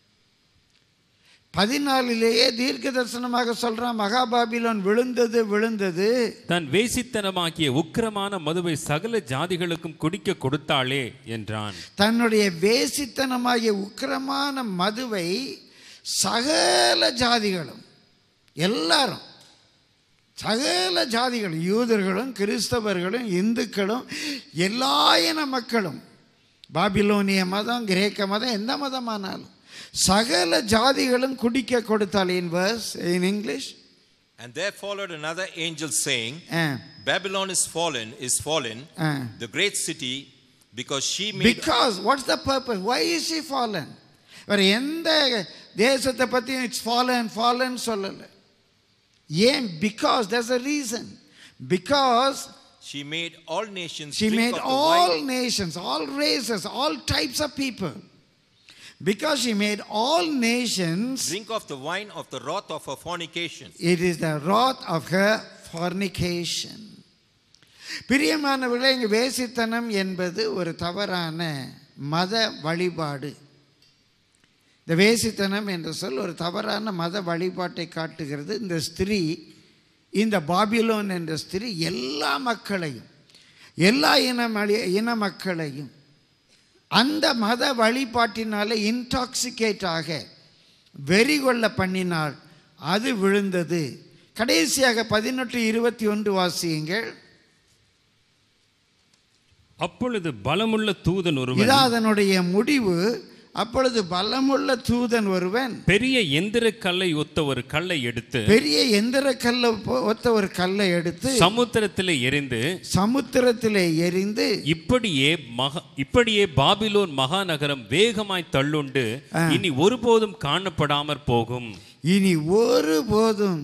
பதினாலிலேயே தீர்க்க தரிசனமாக சொல்கிறான் மகாபாபிலோன் விழுந்தது விழுந்தது தன் வேசித்தனமாகிய உக்கிரமான மதுவை சகல ஜாதிகளுக்கும் குடிக்க கொடுத்தாளே என்றான் தன்னுடைய வேசித்தனமாகிய உக்கிரமான மதுவை சகல ஜாதிகளும் எல்லாரும் சகல ஜாதிகளும் யூதர்களும் கிறிஸ்தவர்களும் இந்துக்களும் எல்லா இன மக்களும் பாபிலோனிய மதம் கிரேக்க மதம் எந்த மதமானாலும் சகல ஜாதிகளும் குடிக்க கொடுத்தாள் in verse in English And there followed another angel saying, ah Babylon is fallen, is fallen, ah the great city, because she made because what's the purpose why is he fallen வேற எந்த தேசத்தை பற்றியும் it's fallen fallen சொல்லலை ஏன் because there's a reason because she made all nations she drink made of the all wine. nations all races all types of people because she made all nations Drink of the wine of the wrath of her fornication. it is the wrath of her fornication பிரியமானவர்களே இங்கு வேசித்தனம் என்பது ஒரு தவறான மத வழிபாடு இந்த வேசித்தனம் என்ற சொல் ஒரு தவறான மத வழிபாட்டை காட்டுகிறது இந்த ஸ்திரீ இந்த பாபிலோன் என்ற ஸ்திரீ எல்லா மக்களையும் எல்லா இன மழி- இன மக்களையும் அந்த மத வழிபாட்டினால இன்டாக்சிகேட் ஆக வெறி கொள்ள பண்ணினாள் அது விழுந்தது கடைசியாக பதினெட்டு இருபத்தி ஒன்று வாசியுங்கள் அப்பொழுது பலமுள்ள தூதன் ஒருவன் இதான் அதனுடைய முடிவு அப்பொழுது பலமுள்ள தூதன் ஒருவன் பெரிய எந்திர கல்லை ஒத்த ஒரு கல்லை எடுத்து பெரிய எந்திர கல்லை போ- ஒத்த ஒரு கல்லை எடுத்து சமுத்திரத்திலே எரிந்து சமுத்திரத்திலே எரிந்து இப்படியே மகா இப்படியே பாபிலோன் மகாநகரம் வேகமாய் தள்ளுண்டு இனி ஒருபோதும் காணப்படாமற் போகும் இனி ஒருபோதும்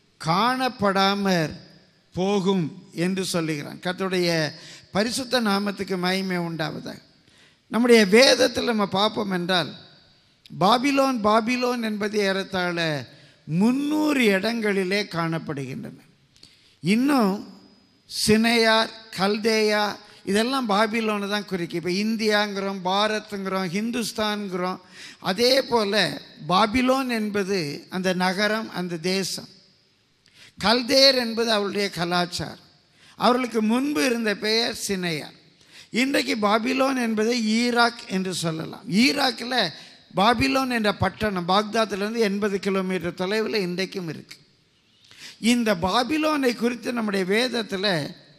காணப்படாமற் போகும் என்று சொல்லுகிறான் கர்த்தருடைய பரிசுத்த நாமத்துக்கு மகிமை உண்டாவதாக நம்முடைய வேதத்தில் நம்ம பார்ப்போம் என்றால் பாபிலோன் பாபிலோன் என்பது ஏறத்தாழ முன்னூறு இடங்களிலே காணப்படுகின்றன இன்னும் சினையார் கல்தேயா இதெல்லாம் பாபிலோனை தான் குறிக்கும் இப்போ இந்தியாங்கிறோம் பாரத்துங்கிறோம் ஹிந்துஸ்தான்கிறோம் அதே போல் பாபிலோன் என்பது அந்த நகரம் அந்த தேசம் கல்தேர் என்பது அவருடைய கலாச்சாரம் அவர்களுக்கு முன்பு இருந்த பெயர் சினையார் இன்றைக்கு பாபிலோன் என்பதை ஈராக் என்று சொல்லலாம் ஈராக்கில் பாபிலோன் என்ற பட்டணம் பாக்தாத்திலிருந்து எண்பது கிலோமீட்டர் தொலைவில் இன்றைக்கும் இருக்கு இந்த பாபிலோனை குறித்து நம்முடைய வேதத்தில்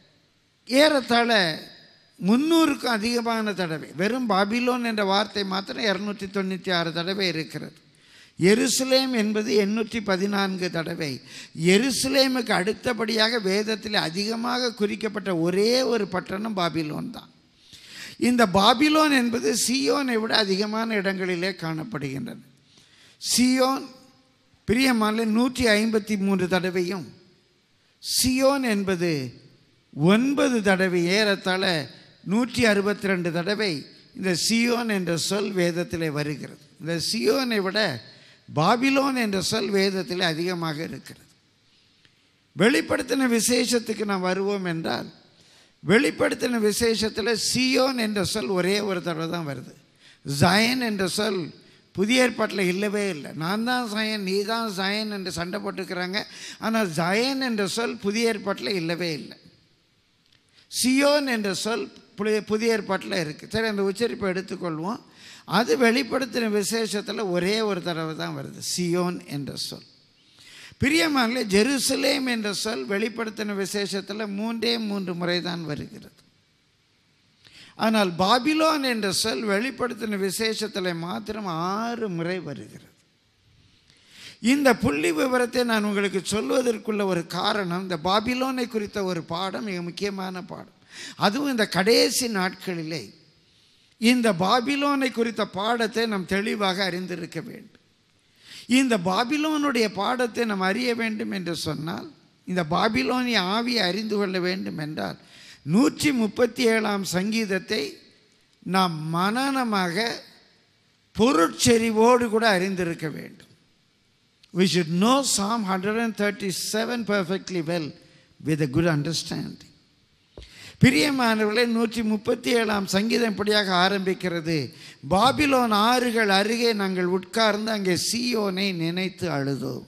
ஏறத்தாழ முந்நூறுக்கும் அதிகமான தடவை வெறும் பாபிலோன் என்ற வார்த்தை மாத்திரம் இரநூத்தி தொண்ணூற்றி ஆறு தடவை இருக்கிறது எருசலேம் என்பது எண்ணூற்றி பதினான்கு தடவை எருசலேமுக்கு அடுத்தபடியாக வேதத்தில் அதிகமாக குறிக்கப்பட்ட ஒரே ஒரு பட்டணம் பாபிலோன் தான் இந்த பாபிலோன் என்பது சியோனை விட அதிகமான இடங்களிலே காணப்படுகின்றது சியோன் பிரியமான நூற்றி ஐம்பத்தி மூன்று தடவையும் சியோன் என்பது ஒன்பது தடவை ஏறத்தாழ நூற்றி அறுபத்தி ரெண்டு தடவை இந்த சியோன் என்ற சொல் வேதத்திலே வருகிறது இந்த சியோனை விட பாபிலோன் என்ற சொல் வேதத்திலே அதிகமாக இருக்கிறது வெளிப்படுத்தின விசேஷத்துக்கு நாம் வருவோம் என்றால் வெளிப்படுத்தின விசேஷத்தில் சியோன் என்ற சொல் ஒரே ஒரு தடவை தான் வருது ஜயன் என்ற சொல் புதிய ஏற்பாட்டில் இல்லவே இல்லை நான் தான் ஜயன் நீ தான் ஜயன் என்று சண்டை போட்டுக்கிறாங்க ஆனால் ஜயன் என்ற சொல் புதிய ஏற்பாட்டில் இல்லவே இல்லை சியோன் என்ற சொல் புதிய புதிய ஏற்பாட்டில் இருக்குது சரி அந்த உச்சரிப்பை எடுத்துக்கொள்வோம் அது வெளிப்படுத்தின விசேஷத்தில் ஒரே ஒரு தடவை தான் வருது சியோன் என்ற சொல் பிரியமானே ஜெருசலேம் என்ற சொல் வெளிப்படுத்தின விசேஷத்தில் மூன்றே மூன்று முறை தான் வருகிறது ஆனால் பாபிலோன் என்ற சொல் வெளிப்படுத்தின விசேஷத்தில் மாத்திரம் ஆறு முறை வருகிறது இந்த புள்ளி விவரத்தை நான் உங்களுக்கு சொல்வதற்குள்ள ஒரு காரணம் இந்த பாபிலோனை குறித்த ஒரு பாடம் மிக முக்கியமான பாடம் அதுவும் இந்த கடைசி நாட்களிலே இந்த பாபிலோனை குறித்த பாடத்தை நாம் தெளிவாக அறிந்திருக்க வேண்டும் இந்த பாபிலோனுடைய பாடத்தை நாம் அறிய வேண்டும் என்று சொன்னால் இந்த பாபிலோனிய ஆவியை அறிந்து கொள்ள வேண்டும் என்றால் நூற்றி முப்பத்தி ஏழாம் சங்கீதத்தை நாம் மனனமாக பொருட்செறிவோடு கூட அறிந்திருக்க வேண்டும் we should know Psalm 137 perfectly well with a good understanding. பிரியமானவர்களே நூற்றி முப்பத்தி ஏழாம் சங்கீதம் இப்படியாக ஆரம்பிக்கிறது பாபிலோன் ஆறுகள் அருகே நாங்கள் உட்கார்ந்து அங்கே சீயோனை நினைத்து அழுதோம்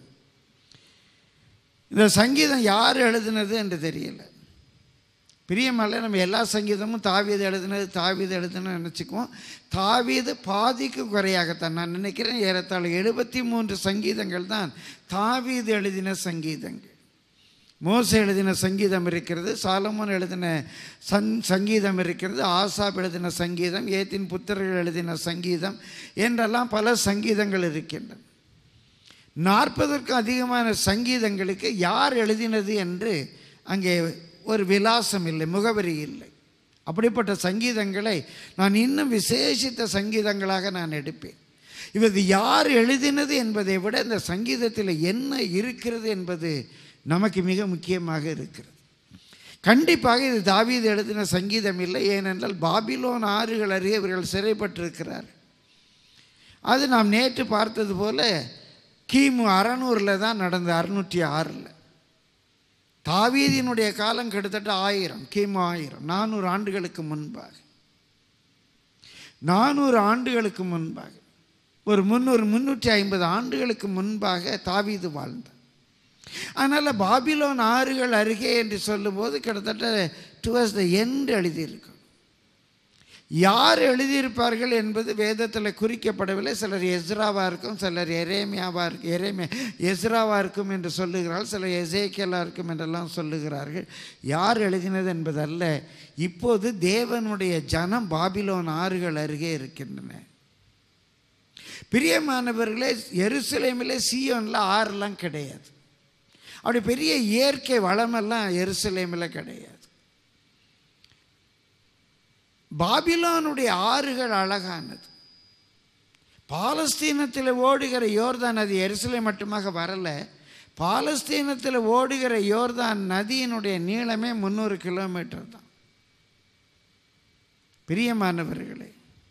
இந்த சங்கீதம் யார் எழுதினது என்று தெரியல பிரியமல்ல நம்ம எல்லா சங்கீதமும் தாவீது எழுதினது தாவீது எழுதுனது நினச்சிக்குவோம் தாவீது பாதிக்கு குறையாகத்தான் நான் நினைக்கிறேன் ஏறத்தாழ எழுபத்தி மூன்று சங்கீதங்கள் தான் தாவீது எழுதின சங்கீதங்கள் மோசே எழுதின சங்கீதம் இருக்கிறது சாலமோன் எழுதின சங் சங்கீதம் இருக்கிறது ஆசாப் எழுதின சங்கீதம் ஏத்தின் புத்திரர்கள் எழுதின சங்கீதம் என்றெல்லாம் பல சங்கீதங்கள் இருக்கின்றன நாற்பதற்கும் அதிகமான சங்கீதங்களுக்கு யார் எழுதினது என்று அங்கே ஒரு விலாசம் இல்லை முகவரி இல்லை அப்படிப்பட்ட சங்கீதங்களை நான் இன்னும் விசேஷித்த சங்கீதங்களாக நான் எடுப்பேன் இது யார் எழுதினது என்பதை விட இந்த சங்கீதத்தில் என்ன இருக்கிறது என்பது நமக்கு மிக முக்கியமாக இருக்கிறது கண்டிப்பாக இது தாவீது எழுதின சங்கீதம் இல்லை ஏனென்றால் பாபிலோன் ஆறுகள் அருகே இவர்கள் சிறைப்பட்டிருக்கிறார் அது நாம் நேற்று பார்த்தது போல கிமு அறநூறில் தான் நடந்தது அறுநூற்றி ஆறில் தாவீதினுடைய காலம் கிட்டத்தட்ட ஆயிரம் கிமு ஆயிரம் நானூறு ஆண்டுகளுக்கு முன்பாக நானூறு ஆண்டுகளுக்கு முன்பாக ஒரு முந்நூறு முந்நூற்றி ஐம்பது ஆண்டுகளுக்கு முன்பாக தாவீது வாழ்ந்தார் அதனால் பாபிலோன் ஆறுகள் அருகே என்று சொல்லும்போது கிட்டத்தட்ட டுவர்ஸ் த எண்ட் எழுதியிருக்கும் யார் எழுதியிருப்பார்கள் என்பது வேதத்தில் குறிக்கப்படவில்லை சிலர் எஸ்ராவாக இருக்கும் சிலர் எரேமியாவாக இருக்கும் எரேமியா எஸ்ராவாக இருக்கும் என்று சொல்லுகிறார்கள் சிலர் எசேக்கியலாக இருக்கும் என்றெல்லாம் சொல்லுகிறார்கள் யார் எழுதினது என்பதல்ல இப்போது தேவனுடைய ஜனம் பாபிலோன் ஆறுகள் அருகே இருக்கின்றன பிரியமானவர்களே எருசலேமிலே சீயோனில் ஆறுலாம் கிடையாது அப்படி பெரிய இயற்கை வளமெல்லாம் எருசலேமில் கிடையாது பாபிலோனுடைய ஆறுகள் அழகானது பாலஸ்தீனத்தில் ஓடுகிற யோர்தான் நதி எருசலேம் மட்டுமாக வரல பாலஸ்தீனத்தில் ஓடுகிற யோர்தான் நதியினுடைய நீளமே முந்நூறு கிலோமீட்டர் தான் பிரியமானவர்களே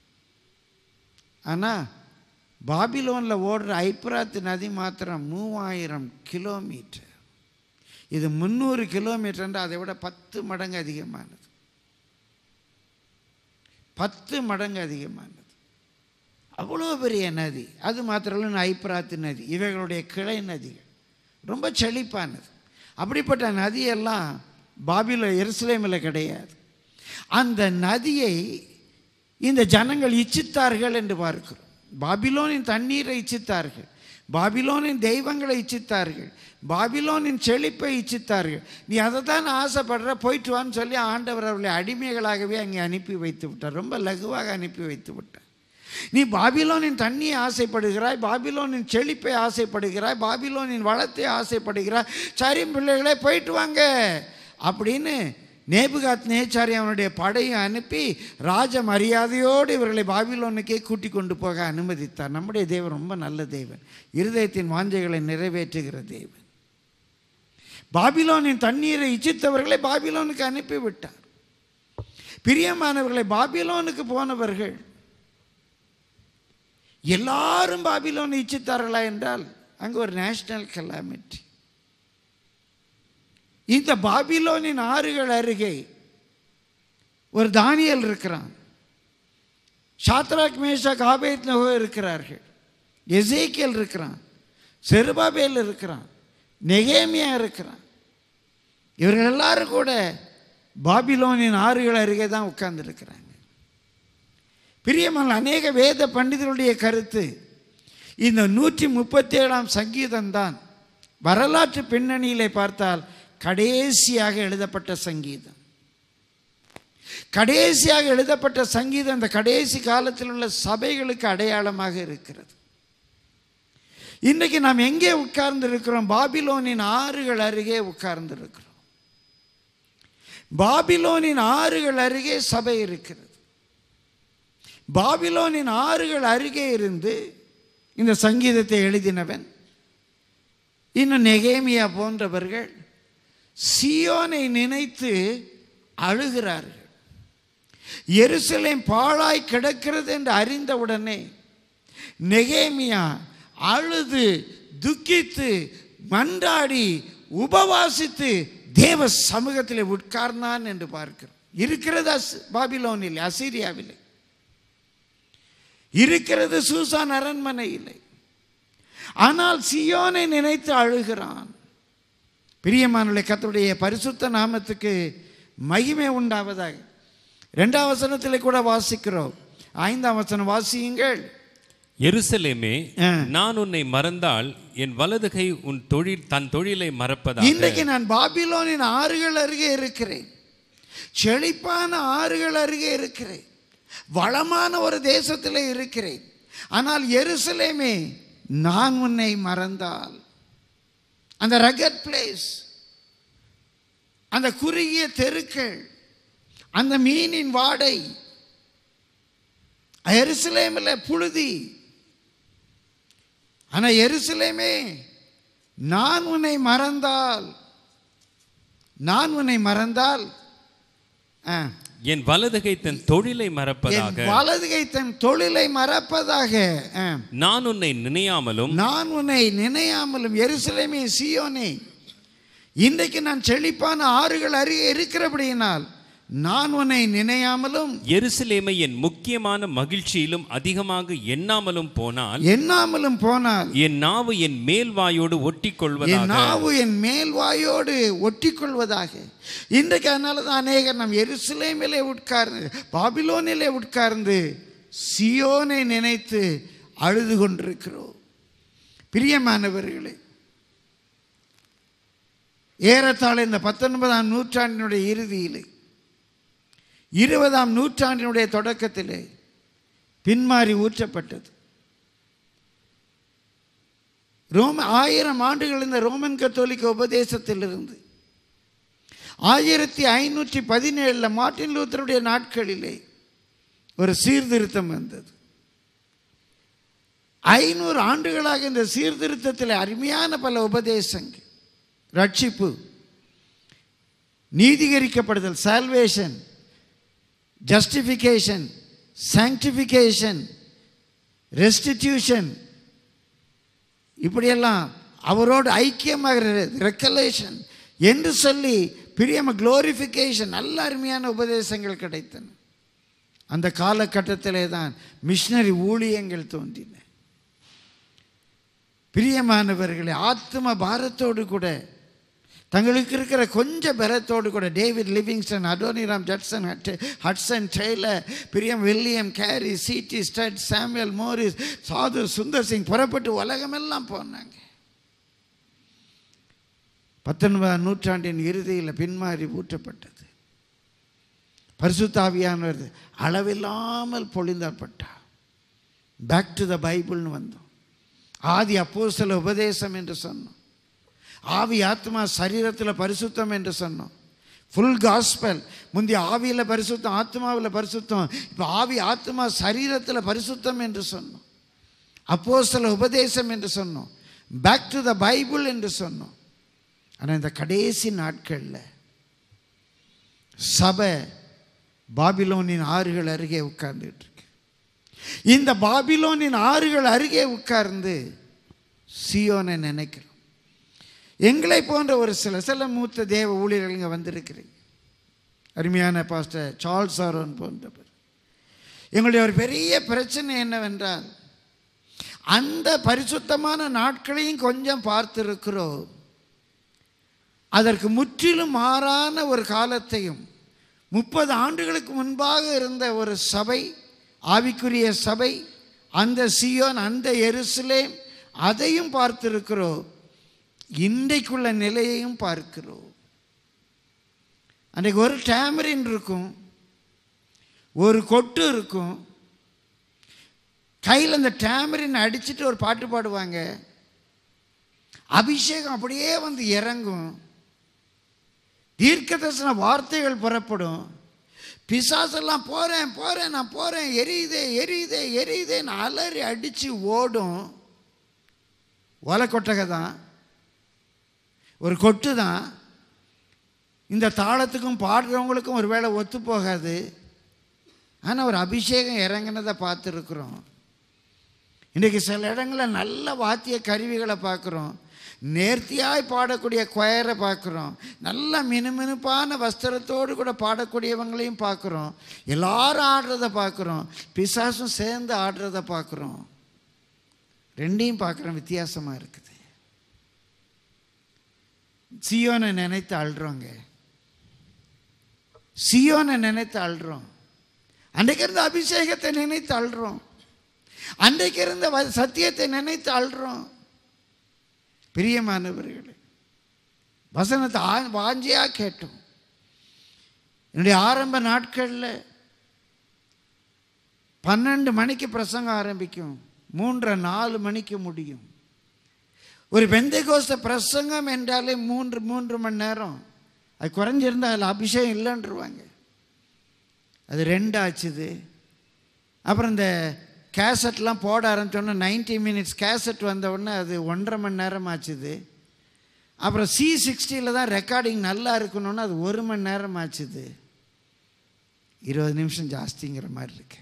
ஆனால் பாபிலோனில் ஓடுற ஐப்ராத் நதி மாத்திரம் மூவாயிரம் கிலோமீட்டர் இது முந்நூறு கிலோமீட்டர்ன்ற அதை விட பத்து மடங்கு அதிகமானது பத்து மடங்கு அதிகமானது அவ்வளோ பெரிய நதி அது மாத்திரம் இல்லை ஐப்ராத்து நதி இவைகளுடைய கிளை நதிகள் ரொம்ப செழிப்பானது அப்படிப்பட்ட நதியெல்லாம் பாபில எருசலேமில் கிடையாது அந்த நதியை இந்த ஜனங்கள் இச்சித்தார்கள் என்று பார்க்கிறோம் பாபிலோனின் தண்ணீரை இச்சித்தார்கள் பாபிலோனின் தெய்வங்களை இச்சித்தார்கள் பாபிலோனின் செழிப்பை இச்சித்தார்கள் நீ அதை தான் ஆசைப்படுற போயிட்டு வான்னு சொல்லி ஆண்டவர் அவர்களை அடிமைகளாகவே அங்கே அனுப்பி வைத்து விட்டார் ரொம்ப லகுவாக அனுப்பி வைத்து விட்டார் நீ பாபிலோனின் தண்ணியை ஆசைப்படுகிறாய் பாபிலோனின் செழிப்பை ஆசைப்படுகிறாய் பாபிலோனின் வளத்தை ஆசைப்படுகிறாய் சரி பிள்ளைகளே போயிட்டு வாங்க அப்படின்னு நேபுகாத் நேச்சாரி அவனுடைய படையை அனுப்பி ராஜ மரியாதையோடு இவர்களை பாபிலோனுக்கே கூட்டி கொண்டு போக அனுமதித்தார் நம்முடைய தேவன் ரொம்ப நல்ல தேவன் இருதயத்தின் வாஞ்சைகளை நிறைவேற்றுகிற தேவன் பாபிலோனின் தண்ணீரை இச்சித்தவர்களை பாபிலோனுக்கு அனுப்பிவிட்டார் பிரியமானவர்களை பாபிலோனுக்கு போனவர்கள் எல்லாரும் பாபிலோனை இச்சித்தார்களா என்றால் அங்கே ஒரு நேஷனல் கலாமிட்டி இந்த பாபிலோனின் ஆறுகள் அருகே ஒரு தானியல் இருக்கிறான் ஷாத்ராக் மேஷாக் ஆபேத் நகோ இருக்கிறார்கள் எசேக்கியல் இருக்கிறான் செருபாபேல் இருக்கிறான் நெகேமியா இருக்கிறான் இவர்கள் எல்லாரும் கூட பாபிலோனின் ஆறுகள் அருகே தான் உட்கார்ந்துருக்கிறாங்க பிரியமான அநேக வேத பண்டிதருடைய கருத்து இந்த நூற்றி முப்பத்தி ஏழாம் சங்கீதம் தான் வரலாற்று பின்னணியிலே பார்த்தால் கடைசியாக எழுதப்பட்ட சங்கீதம் கடைசியாக எழுதப்பட்ட சங்கீதம் இந்த கடைசி காலத்தில் உள்ள சபைகளுக்கு அடையாளமாக இருக்கிறது இன்றைக்கு நாம் எங்கே உட்கார்ந்து இருக்கிறோம் பாபிலோனின் ஆறுகள் அருகே உட்கார்ந்து இருக்கிறோம் பாபிலோனின் ஆறுகள் அருகே சபை இருக்கிறது பாபிலோனின் ஆறுகள் அருகே இருந்து இந்த சங்கீதத்தை எழுதினவன் இன்னும் நெகேமியா போன்றவர்கள் சியோனை நினைத்து அழுகிறார்கள் எருசலேம் பாழாய் கிடக்கிறது என்று அறிந்தவுடனே நெகேமியா அழுது துக்கித்து மன்றாடி உபவாசித்து தேவ சமூகத்தில் உட்கார்ந்தான் என்று பார்க்கிறோம் இருக்கிறது அஸ் பாபிலோனில் அசீரியாவில் இருக்கிறது சூசான் அரண்மனையில் ஆனால் சியோனை நினைத்து அழுகிறான் பிரியமானுடைய கத்தருடைய பரிசுத்த நாமத்துக்கு மகிமை உண்டாவதாக ரெண்டாம் வசனத்தில் கூட வாசிக்கிறோம் ஐந்தாம் வசனம் வாசியுங்கள் எருசலேமே ஆ. நான் உன்னை மறந்தால் என் வலது கை உன் தொழில் தன் தொழிலை மறப்பதாக இன்றைக்கு நான் பாபிலோனின் ஆறுகள் அருகே இருக்கிறேன் செழிப்பான ஆறுகள் அருகே இருக்கிறேன் வளமான ஒரு தேசத்தில் இருக்கிறேன் ஆனால் எருசலேமே நான் உன்னை மறந்தால் அந்த ரகட் பிளேஸ் அந்த குறுகிய தெருக்கள் அந்த மீனின் வாடை எருசலேமில் புழுதி ஆனால் எருசலேமே நான் உன்னை மறந்தால் நான் உன்னை மறந்தால் ஆ, என் வலது கை தன் தொழிலை என் மறப்பதாக வலதுகை தன் தொழிலை மறப்பதாக ஆ, நான் உன்னை நினையாமலும் நான் உன்னை நினையாமலும் எருசலேமே சியோனே இன்றைக்கு நான் செழிப்பான ஆறுகள் அருகே இருக்கிறபடியினால் நான் உன்னை நினையாமலும் எருசலேமை என் முக்கியமான மகிழ்ச்சியிலும் அதிகமாக எண்ணாமலும் போனால் எண்ணாமலும் போனால் என் நாவு என் மேல் வாயோடு ஒட்டிக் என் கொள்வதாக நாவு என் மேல் வாயோடு ஒட்டிக்கொள்வதாக இன்றைக்கு அதனால தான் அநேகர் நம் எருசலேமிலே உட்கார்ந்து பாபிலோனிலே உட்கார்ந்து சியோனை நினைத்து அழுது கொண்டிருக்கிறோம் பிரியமானவர்களே ஏறத்தாழ இந்த பத்தொன்பதாம் நூற்றாண்டினுடைய இறுதியிலே இருபதாம் நூற்றாண்டினுடைய தொடக்கத்திலே பின்மாறி ஊற்றப்பட்டது ரோம ஆயிரம் ஆண்டுகள் இந்த ரோமன் கத்தோலிக்க உபதேசத்திலிருந்து ஆயிரத்தி ஐநூற்றி பதினேழில் மார்ட்டின் லூத்தருடைய நாட்களிலே ஒரு சீர்திருத்தம் வந்தது ஐநூறு ஆண்டுகளாக இந்த சீர்திருத்தத்தில் அருமையான பல உபதேசங்கள் ரட்சிப்பு நீதிகரிக்கப்படுதல் சால்வேஷன் ஜஸ்டிஃபிகேஷன் சாங்டிஃபிகேஷன் ரெஸ்டிடியூஷன் இப்படியெல்லாம் அவரோடு ஐக்கியமாகிற ரெக்கலேஷன் என்று சொல்லி பிரியம குளோரிஃபிகேஷன் நல்ல அருமையான உபதேசங்கள் கிடைத்தன அந்த காலகட்டத்திலே தான் மிஷினரி ஊழியங்கள் தோன்றின பிரியமானவர்களே ஆத்ம பாரத்தோடு கூட தங்களுக்கு இருக்கிற கொஞ்ச பலத்தோடு கூட David Livingstone Adoniram Judson Hud Hudson Taylor பிரியம் William Carey C T Studd Samuel Morris Sadhu Sundar Singh புறப்பட்டு உலகமெல்லாம் போனாங்க பத்தொன்பதாம் நூற்றாண்டின் இறுதியில் பின்மாறி ஊற்றப்பட்டது பரிசுத்தாவியானவர் அளவில்லாமல் பொழிந்தாற்பட்டார் பேக் டு த பைபிள்னு வந்தோம் ஆதி அப்போ சில உபதேசம் என்று சொன்னோம் ஆவி ஆத்மா சரீரத்தில் பரிசுத்தம் என்று சொன்னோம் ஃபுல் காஸ்பல் முந்தைய ஆவியில் பரிசுத்தம் ஆத்மாவில் பரிசுத்தம் இப்போ ஆவி ஆத்மா சரீரத்தில் பரிசுத்தம் என்று சொன்னோம் அப்போ சில உபதேசம் என்று சொன்னோம் பேக் டு த பைபிள் என்று சொன்னோம் ஆனால் இந்த கடைசி நாட்களில் சபை பாபிலோனின் ஆறுகள் அருகே உட்கார்ந்துட்டு இருக்கு இந்த பாபிலோனின் ஆறுகள் அருகே உட்கார்ந்து சியோனை நினைக்கிறோம் எங்களை போன்ற ஒரு சில சில மூத்த தேவ ஊழியர்கள் இங்கே வந்திருக்கிறீங்க அருமையான பாஸ்டர் சார்ல்ஸ் ஆரோன் போன்றவர் எங்களுடைய ஒரு பெரிய பிரச்சனை என்னவென்றால் அந்த பரிசுத்தமான நாட்களையும் கொஞ்சம் பார்த்திருக்கிறோம் அதற்கு முற்றிலும் மாறான ஒரு காலத்தையும் முப்பது ஆண்டுகளுக்கு முன்பாக இருந்த ஒரு சபை ஆவிக்குரிய சபை அந்த சியோன் அந்த எருசலேம் அதையும் பார்த்திருக்கிறோம் இன்றைக்குள்ள நிலையையும் பார்க்கிறோம் அன்றைக்கு ஒரு டேமரின் இருக்கும் ஒரு கொட்டு இருக்கும் கையில் அந்த டேமரின் அடிச்சுட்டு ஒரு பாட்டு பாடுவாங்க அபிஷேகம் அப்படியே வந்து இறங்கும் தீர்க்க தரிசன வார்த்தைகள் புறப்படும் பிசாசெல்லாம் போகிறேன் போகிறேன் நான் போகிறேன் எரியுதே எரியுதே எரியுதேன்னு அலறி அடித்து ஓடும் ஒலை கொட்டகை தான் ஒரு கொட்டு தான் இந்த தாளத்துக்கும் பாடுறவங்களுக்கும் ஒரு வேளை ஒத்து போகாது ஆனால் ஒரு அபிஷேகம் இறங்கினதை பார்த்துருக்குறோம் இன்றைக்கி சில இடங்களில் நல்ல வாத்திய கருவிகளை பார்க்குறோம் நேர்த்தியாய் பாடக்கூடிய கொயரை பார்க்குறோம் நல்ல மினுமினுப்பான வஸ்திரத்தோடு கூட பாடக்கூடியவங்களையும் பார்க்குறோம் எல்லாரும் ஆடுறத பார்க்குறோம் பிசாசும் சேர்ந்து ஆடுறத பார்க்குறோம் ரெண்டையும் பார்க்குறோம் வித்தியாசமாக இருக்குது சியோனை நினைத்து அழுறோங்க சியோனை நினைத்து அழுறோம் அன்றைக்கு இருந்த அபிஷேகத்தை நினைத்து அழுறோம் அன்றைக்கு இருந்த வ- சத்தியத்தை நினைத்து அழுறோம் பிரியமானவர்களே வசனத்தை ஆ- வாஞ்சியா கேட்டோம் என்னுடைய ஆரம்ப நாட்களில் பன்னெண்டு மணிக்கு பிரசங்கம் ஆரம்பிக்கும் மூன்றரை நாலு மணிக்கு முடியும் ஒரு பெந்தைகோஸ்த பிரசங்கம் என்றாலே மூன்று மூன்று மணி நேரம் அது குறைஞ்சிருந்தா அதில் அபிஷேகம் இல்லைன்றுவாங்க அது ரெண்டு ஆச்சுது அப்புறம் இந்த கேசட்லாம் போட ஆரம்பிச்சோன்னே 90 மினிட்ஸ் கேசட் வந்த உடனே அது ஒன்றரை மணி நேரம் ஆச்சுது அப்புறம் சி சிக்ஸ்டியில் தான் ரெக்கார்டிங் நல்லா இருக்கணும்னு அது ஒரு மணி நேரம் ஆச்சுது இருபது நிமிஷம் ஜாஸ்திங்கிற மாதிரி இருக்கு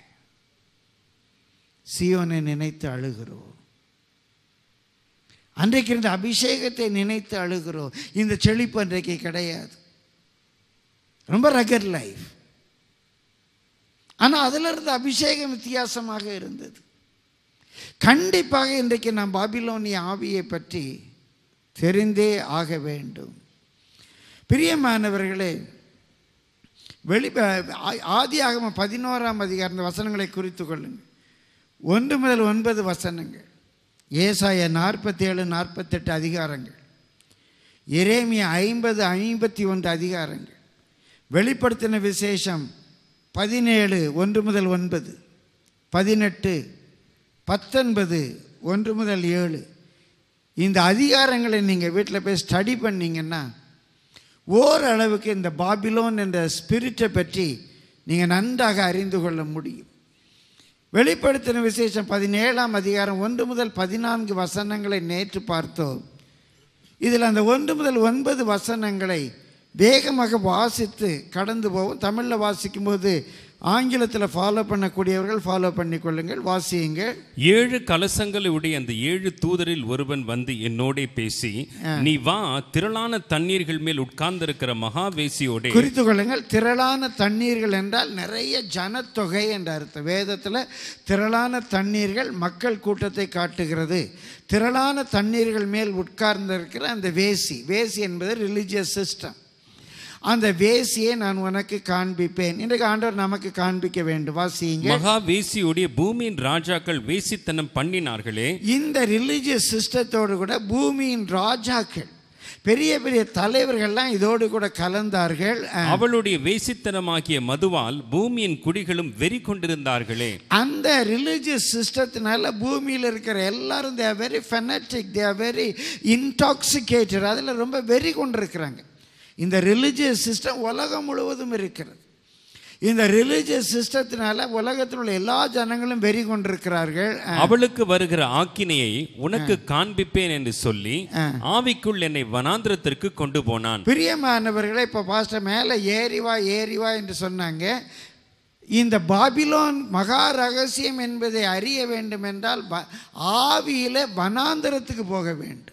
சியோனை நினைத்து அழுகிறோம் அன்றைக்கு இருந்த அபிஷேகத்தை நினைத்து அழுகிறோம் இந்த செழிப்பு அன்றைக்கு கிடையாது ரொம்ப ரகர் லைஃப் ஆனால் அதில் இருந்த அபிஷேகம் வித்தியாசமாக இருந்தது கண்டிப்பாக இன்றைக்கு நாம் பாபிலோனிய ஆவியை பற்றி தெரிந்தே ஆக வேண்டும் பிரியமானவர்களே வெளி ஆ- ஆதியாகம பதினோராம் அதிகாரம் இந்த வசனங்களை குறித்து கொள்ளுங்கள் ஒன்று முதல் ஒன்பது வசனங்கள் ஏசாய நாற்பத்தி ஏழு நாற்பத்தெட்டு அதிகாரங்கள் எரேமியா ஐம்பது ஐம்பத்தி ஒன்று அதிகாரங்கள் வெளிப்படுத்தின விசேஷம் பதினேழு ஒன்று முதல் ஒன்பது பதினெட்டு பத்தொன்பது ஒன்று முதல் ஏழு இந்த அதிகாரங்களை நீங்கள் வீட்டில் போய் ஸ்டடி பண்ணீங்கன்னா ஓரளவுக்கு இந்த பாபிலோன் என்ற ஸ்பிரிட்டை பற்றி நீங்கள் நன்றாக அறிந்து கொள்ள முடியும் வெளிப்படுத்தின விசேஷம் பதினேழாம் அதிகாரம் ஒன்று முதல் பதினான்கு வசனங்களை நேற்று பார்த்தோம் இதில் அந்த ஒன்று முதல் ஒன்பது வசனங்களை வேகமாக வாசித்து கடந்து போவோம் தமிழில் வாசிக்கும்போது ஆங்கிலத்தில் ஃபாலோ பண்ணக்கூடியவர்கள் ஃபாலோ பண்ணிக்கொள்ளுங்கள் வாசியுங்கள் ஏழு கலசங்களை உடைய அந்த ஏழு தூதரில் ஒருவன் வந்து என்னோடே பேசி நீ வா திரளான தண்ணீர்கள் மேல் உட்கார்ந்திருக்கிற மகாவேசியோடே குறித்து கொள்ளுங்கள் திரளான தண்ணீர்கள் என்றால் நிறைய ஜனத்தொகை என்ற அர்த்தம் வேதத்தில் திரளான தண்ணீர்கள் மக்கள் கூட்டத்தை காட்டுகிறது திரளான தண்ணீர்கள் மேல் உட்கார்ந்திருக்கிற அந்த வேசி வேசி என்பது ரிலிஜியஸ் சிஸ்டம் அந்த வேசியை நான் உனக்கு காண்பிப்பேன் இன்றைக்கு ஆண்டவர் நமக்கு காண்பிக்க வேண்டும் வாசியுங்க மகாவேசியோடைய பூமியின் ராஜாக்கள் வேசித்தனம் பண்ணினார்களே இந்த ரிலிஜியஸ் சிஸ்டத்தோடு கூட பூமியின் ராஜாக்கள் பெரிய பெரிய தலைவர்கள்லாம் இதோடு கூட கலந்தார்கள் அஹ், அவளுடைய வேசித்தனமாகிய மதுவால் பூமியின் குடிகளும் வெறி கொண்டிருந்தார்களே அந்த ரிலீஜியஸ் சிஸ்டத்தினால பூமியில் இருக்கிற எல்லாரும் they are very fanatic they are very intoxicated அதில் ரொம்ப வெறி கொண்டிருக்கிறாங்க இந்த ரிலீஜியஸ் சிஸ்டம் உலகம் முழுவதும் இருக்கிறது இந்த ரிலீஜியஸ் சிஸ்டத்தினால உலகத்தில் உள்ள எல்லா ஜனங்களும் வெறி கொண்டிருக்கிறார்கள் அவளுக்கு வருகிற ஆக்கினையை உனக்கு காண்பிப்பேன் என்று சொல்லி ஆவிக்குள் என்னை வனாந்திரத்திற்கு கொண்டு போனான் பிரியமானவர்களே இப்போ பாஸ்டர் மேலே ஏறி வா ஏறி வா என்று சொன்னாங்க இந்த பாபிலோன் மகா ரகசியம் என்பதை அறிய வேண்டும் என்றால் வ- ஆவியில வனாந்தரத்துக்கு போக வேண்டும்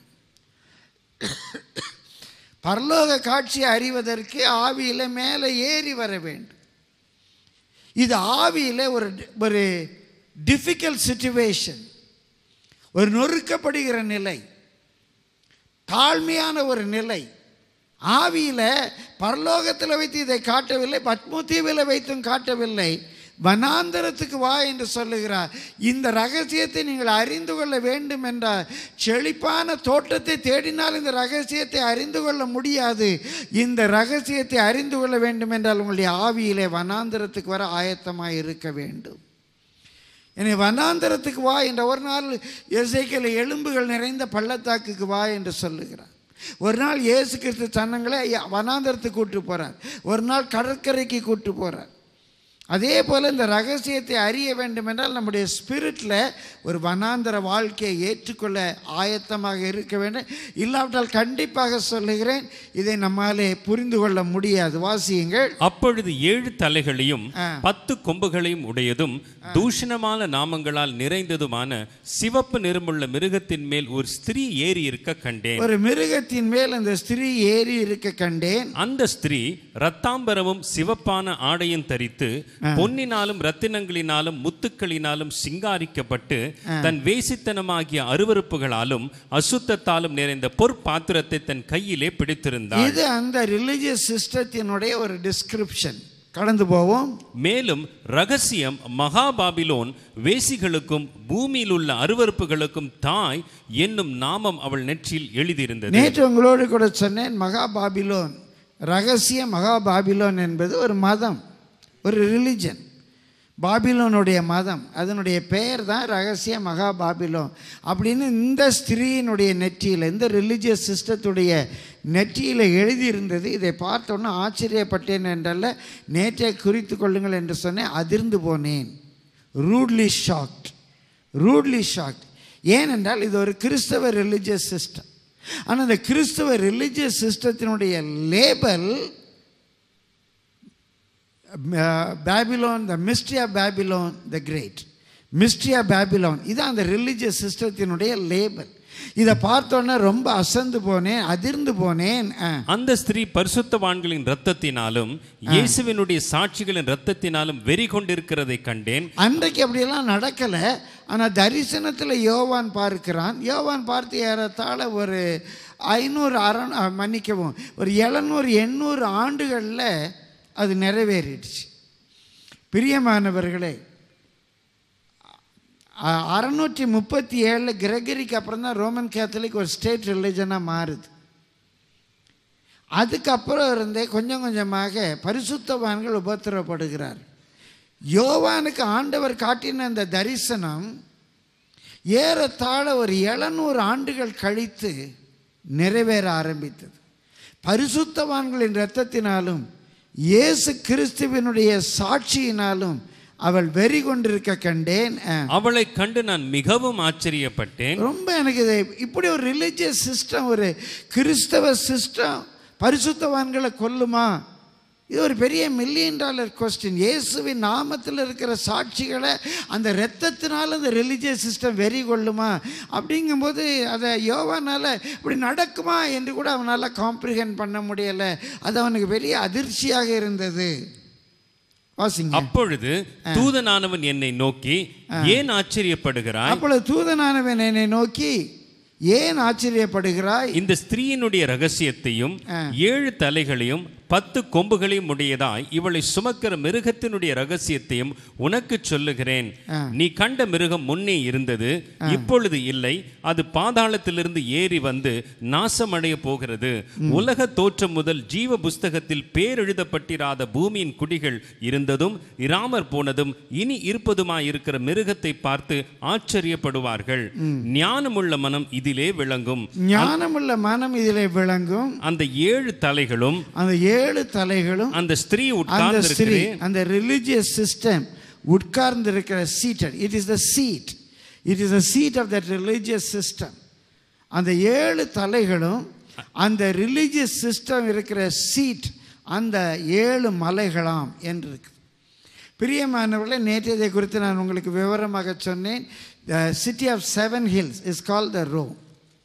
பரலோக காட்சியை அறிவதற்கு ஆவியில மேலே ஏறி வர வேண்டும் இது ஆவியில ஒரு ஒரு டிஃபிகல்ட் சுச்சுவேஷன் ஒரு நொறுக்கப்படுகிற நிலை தாழ்மையான ஒரு நிலை ஆவியில பரலோகத்தில் வைத்து இதை காட்டவில்லை பத்மதீவில் வைத்தும் காட்டவில்லை வனாந்தரத்துக்கு வா என்று சொல்லுகிறார் இந்த ரகசியத்தை நீங்கள் அறிந்து கொள்ள வேண்டும் என்றால் செழிப்பான தோட்டத்தை தேடினால் இந்த ரகசியத்தை அறிந்து கொள்ள முடியாது இந்த ரகசியத்தை அறிந்து கொள்ள வேண்டும் என்றால் உங்களுடைய ஆவியிலே வனாந்தரத்துக்கு வர ஆயத்தமாக இருக்க வேண்டும் என்னை வனாந்தரத்துக்கு வா என்ற ஒரு நாள் எசைக்கல எலும்புகள் நிறைந்த பள்ளத்தாக்குக்கு வா என்று சொல்லுகிறார் ஒரு நாள் இயேசு கிறிஸ்து சன்னங்களை வனாந்தரத்துக்கு கூட்டு போகிறார் ஒரு நாள் கடற்கரைக்கு கூட்டு போகிறார் அதே போல் இந்த ரகசியத்தை அறிய வேண்டும் என்றால் நம்முடைய ஸ்பிரிட்டில் ஒரு வனாந்தர வாழ்க்கையை ஏற்றுக்கொள்ள ஆயத்தமாக இருக்க வேண்டும் இல்லாவிட்டால் கண்டிப்பாக சொல்லுகிறேன் இதை நம்மாலே புரிந்து கொள்ள முடியாது வாசியுங்கள் அப்பொழுது ஏழு தலைகளையும் ஆ. பத்து கொம்புகளையும் உடையதும் தூஷணமான நாமங்களால் நிறைந்ததுமான சிவப்பு நிறமுள்ள மிருகத்தின் மேல் ஒரு ஸ்திரீ ஏறி இருக்க கண்டேன் ஒரு மிருகத்தின் மேல் அந்த ஸ்திரீ ஏறி இருக்க கண்டேன் அந்த ஸ்திரீ ரத்தாம்பரமும் சிவப்பான ஆடையும் தரித்து பொன்னினாலும் ரத்தினங்களினாலும் முத்துக்களினாலும் சிங்காரிக்கப்பட்டு தன் வேசித்தனமாகிய அருவருப்புகளாலும் அசுத்தத்தாலும் நிறைந்த பொற்பாத்திரத்தை தன் கையிலே பிடித்திருந்தாள் இது அந்த ரிலிஜியஸ் சிஸ்டத்தினுடைய ஒரு டிஸ்கிரிப்ஷன் கடந்து போவோம் மேலும் ரகசியம் மகாபாபிலோன் வேசிகளுக்கும் பூமியில் உள்ள அருவருப்புகளுக்கும் தாய் என்னும் நாமம் அவள் நெற்றியில் எழுதியிருந்தது நேற்று உங்களோடு கூட சொன்னேன் மகா பாபிலோன் ரகசிய மகா பாபிலோன் என்பது ஒரு மதம் ஒரு ரிலிஜன் பாபிலோனுடைய மதம் அதனுடைய பெயர் தான் ரகசிய மகா பாபிலோன் அப்படின்னு இந்த ஸ்திரீயினுடைய நெற்றியில் இந்த ரிலிஜியஸ் சிஸ்டத்துடைய நெற்றியில் எழுதியிருந்தது இதை பார்த்தோன்னே ஆச்சரியப்பட்டேன் என்றல்ல நேற்றே குறித்து கொள்ளுங்கள் என்று சொன்னேன் அதிர்ந்து போனேன் ரூட்லி ஷாக்ட் ரூட்லி ஷாக்ட் ஏனென்றால் இது ஒரு கிறிஸ்தவ ரிலிஜியஸ் சிஸ்டம் ஆனால் இந்த கிறிஸ்தவ ரிலிஜியஸ் சிஸ்டத்தினுடைய label Babylon the mystery of Babylon the great mystery of Babylon இதான் அந்த ரிலிஜியஸ் சிஸ்டத்தினுடைய லேபல் இதை பார்த்தோன்னே ரொம்ப அசந்து போனேன் அதிர்ந்து போனேன் ஆ. அந்த ஸ்திரீ பரிசுத்தவான்களின் இரத்தத்தினாலும் இயேசுவினுடைய சாட்சிகளின் இரத்தத்தினாலும் வெறி கொண்டிருக்கிறதை கண்டேன் அன்றைக்கு அப்படியெல்லாம் நடக்கலை ஆனால் தரிசனத்தில் யோவான் பார்க்கிறான் யோவான் பார்த்து ஏறத்தாழ ஒரு ஐநூறு அறநூ மன்னிக்கவும் ஒரு எழுநூறு எண்ணூறு ஆண்டுகளில் அது நிறைவேறிடுச்சு பிரியமானவர்களே அ- அறுநூற்றி முப்பத்தி ஏழில் கிரகரிக்கு அப்புறம் தான் ரோமன் கேத்தலிக் ஒரு ஸ்டேட் ரிலிஜனாக மாறுது அதுக்கப்புறம் இருந்தே கொஞ்சம் கொஞ்சமாக பரிசுத்தவான்கள் உபத்திரப்படுகிறார் யோவானுக்கு ஆண்டவர் காட்டின அந்த தரிசனம் ஏறத்தாழ ஒரு எழுநூறு ஆண்டுகள் கழித்து நிறைவேற ஆரம்பித்தது பரிசுத்தவான்களின் இரத்தத்தினாலும் இயேசு கிறிஸ்துவினுடைய சாட்சியினாலும் அவள் வெறி கொண்டிருக்க கண்டேன் ஆ. அவளை கண்டு நான் மிகவும் ஆச்சரியப்பட்டேன் ரொம்ப எனக்கு இது இப்படி ஒரு ரிலிஜியஸ் சிஸ்டம் ஒரு கிறிஸ்தவ சிஸ்டம் பரிசுத்தவான்களை கொல்லுமா இது ஒரு பெரிய மில்லியன் டாலர் கொஸ்டின் இயேசுவின் நாமத்தில் இருக்கிற சாட்சிகளை அந்த இரத்தத்தினால அந்த ரிலிஜியஸ் சிஸ்டம் வெறி கொள்ளுமா அப்படிங்கும்போது அதை யோவானால் இப்படி நடக்குமா என்று கூட அவனால் காம்ப்ரிஹெண்ட் பண்ண முடியலை அது அவனுக்கு பெரிய அதிர்ச்சியாக இருந்தது வாசிங்க அப்பொழுது தூதனானவன் என்னை நோக்கி ஏன் ஆச்சரியப்படுகிறாய் அப்பொழுது தூதனானவன் என்னை நோக்கி ஏன் ஆச்சரியப்படுகிறாய் இந்த ஸ்திரீயினுடைய ரகசியத்தையும் ஏழு தலைகளையும் பத்து கொம்புகளையும் உடையதாய் இவளை சுமக்கிற மிருகத்தினுடைய ரகசியத்தையும் உனக்கு சொல்லுகிறேன் நீ கண்ட மிருகம் முன்னே இருந்தது இப்பொழுது இல்லை அது பாதாளத்திலிருந்து ஏறி வந்து நாசமடைய போகிறது உலக தோற்றம் முதல் ஜீவ புஸ்தகத்தில் பேரெழுதப்பட்டிராத பூமியின் குடிகள் இருந்ததும் இராமற் போனதும் இனி இருப்பதுமாயிருக்கிற மிருகத்தை பார்த்து ஆச்சரியப்படுவார்கள் ஞானமுள்ள மனம் இதிலே விளங்கும் ஞானமுள்ள மனம் இதிலே விளங்கும் அந்த ஏழு தலைகளும் அந்த ஏழு தலைகளும் அந்த ஸ்திரீ அந்த உட்கார்ந்து ஸ்திரீ அந்த ரிலிஜியஸ் சிஸ்டம் உட்கார்ந்து இருக்கிற seated it is the seat it is the seat of that religious system அந்த ஏழு தலைகளும் அந்த ரிலிஜியஸ் சிஸ்டம் இருக்கிற சீட் அந்த ஏழு மலைகளாம் என்று இருக்கு பிரியமானவர்களே நேற்றையதை குறித்து நான் உங்களுக்கு விவரமாக சொன்னேன் the city of seven hills is call the Rome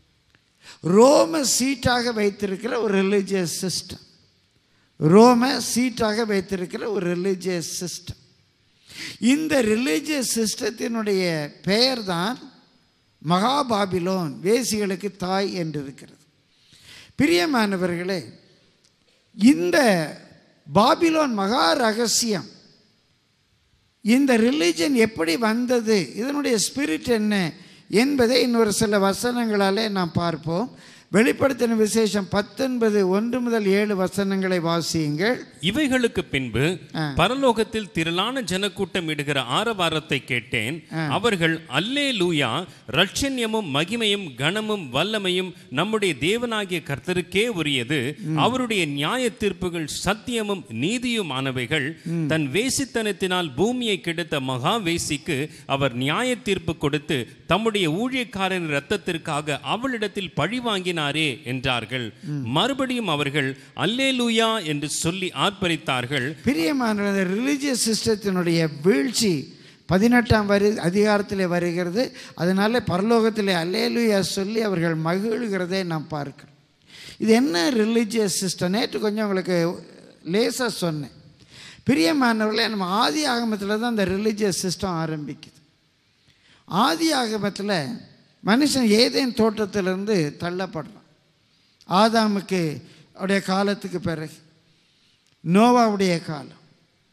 ரோம சீட்டாக வைத்திருக்கிற ஒரு ரிலிஜியஸ் சிஸ்டம் ரோம சீட்டாக வைத்திருக்கிற ஒரு ரிலிஜியஸ் சிஸ்டம் இந்த ரிலிஜியஸ் சிஸ்டத்தினுடைய பெயர் தான் மகாபாபிலோன் வேசிகளுக்கு தாய் என்று இருக்கிறது பிரியமானவர்களே இந்த பாபிலோன் மகா ரகசியம் இந்த ரிலிஜன் எப்படி வந்தது இதனுடைய ஸ்பிரிட் என்ன என்பதை இன்னொரு சில வசனங்களாலே நாம் பார்ப்போம் வெளிப்படுத்தின விசேஷம் பத்தொன்பது ஒன்று முதல் ஏழு வசனங்களை வாசியுங்கள் இவைகளுக்கு பின்பு பரலோகத்தில் திரளான ஜனக்கூட்டம் இடுகிற ஆரவாரத்தை கேட்டேன் அவர்கள் அல்லே லூயா ரட்சண்யமும் மகிமையும் கனமும் வல்லமையும் நம்முடைய தேவனாகிய கர்த்தருக்கே உரியது அவருடைய நியாய தீர்ப்புகள் சத்தியமும் நீதியுமானவைகள் தன் வேசித்தனத்தினால் பூமியை கெடுத்த மகா வேசிக்கு அவர் நியாய தீர்ப்பு கொடுத்து தம்முடைய ஊழியக்காரன் இரத்தத்திற்காக அவளிடத்தில் பழி வாங்கினாரே என்றார்கள் மறுபடியும் அவர்கள் அல்லேலூயா என்று சொல்லி ஆர்ப்பரித்தார்கள் பிரியமான ரிலிஜியஸ் சிஸ்டத்தினுடைய வீழ்ச்சி பதினெட்டாம் வரி அதிகாரத்திலே வருகிறது அதனால பரலோகத்திலே அல்லேலுயா சொல்லி அவர்கள் மகிழ்கிறதை நாம் பார்க்கிறோம் இது என்ன ரிலிஜியஸ் சிஸ்டம் நேற்று கொஞ்சம் உங்களுக்கு லேசாக சொன்னேன் பிரியமானவர்களே நம்ம ஆதி ஆகமத்தில் தான் இந்த ரிலிஜியஸ் சிஸ்டம் ஆரம்பிக்குது ஆதி ஆகமத்தில் மனுஷன் ஏதேன் தோட்டத்திலிருந்து தள்ளப்படுறான் ஆதாமுக்கு அவருடைய காலத்துக்கு பிறகு நோவாவுடைய காலம்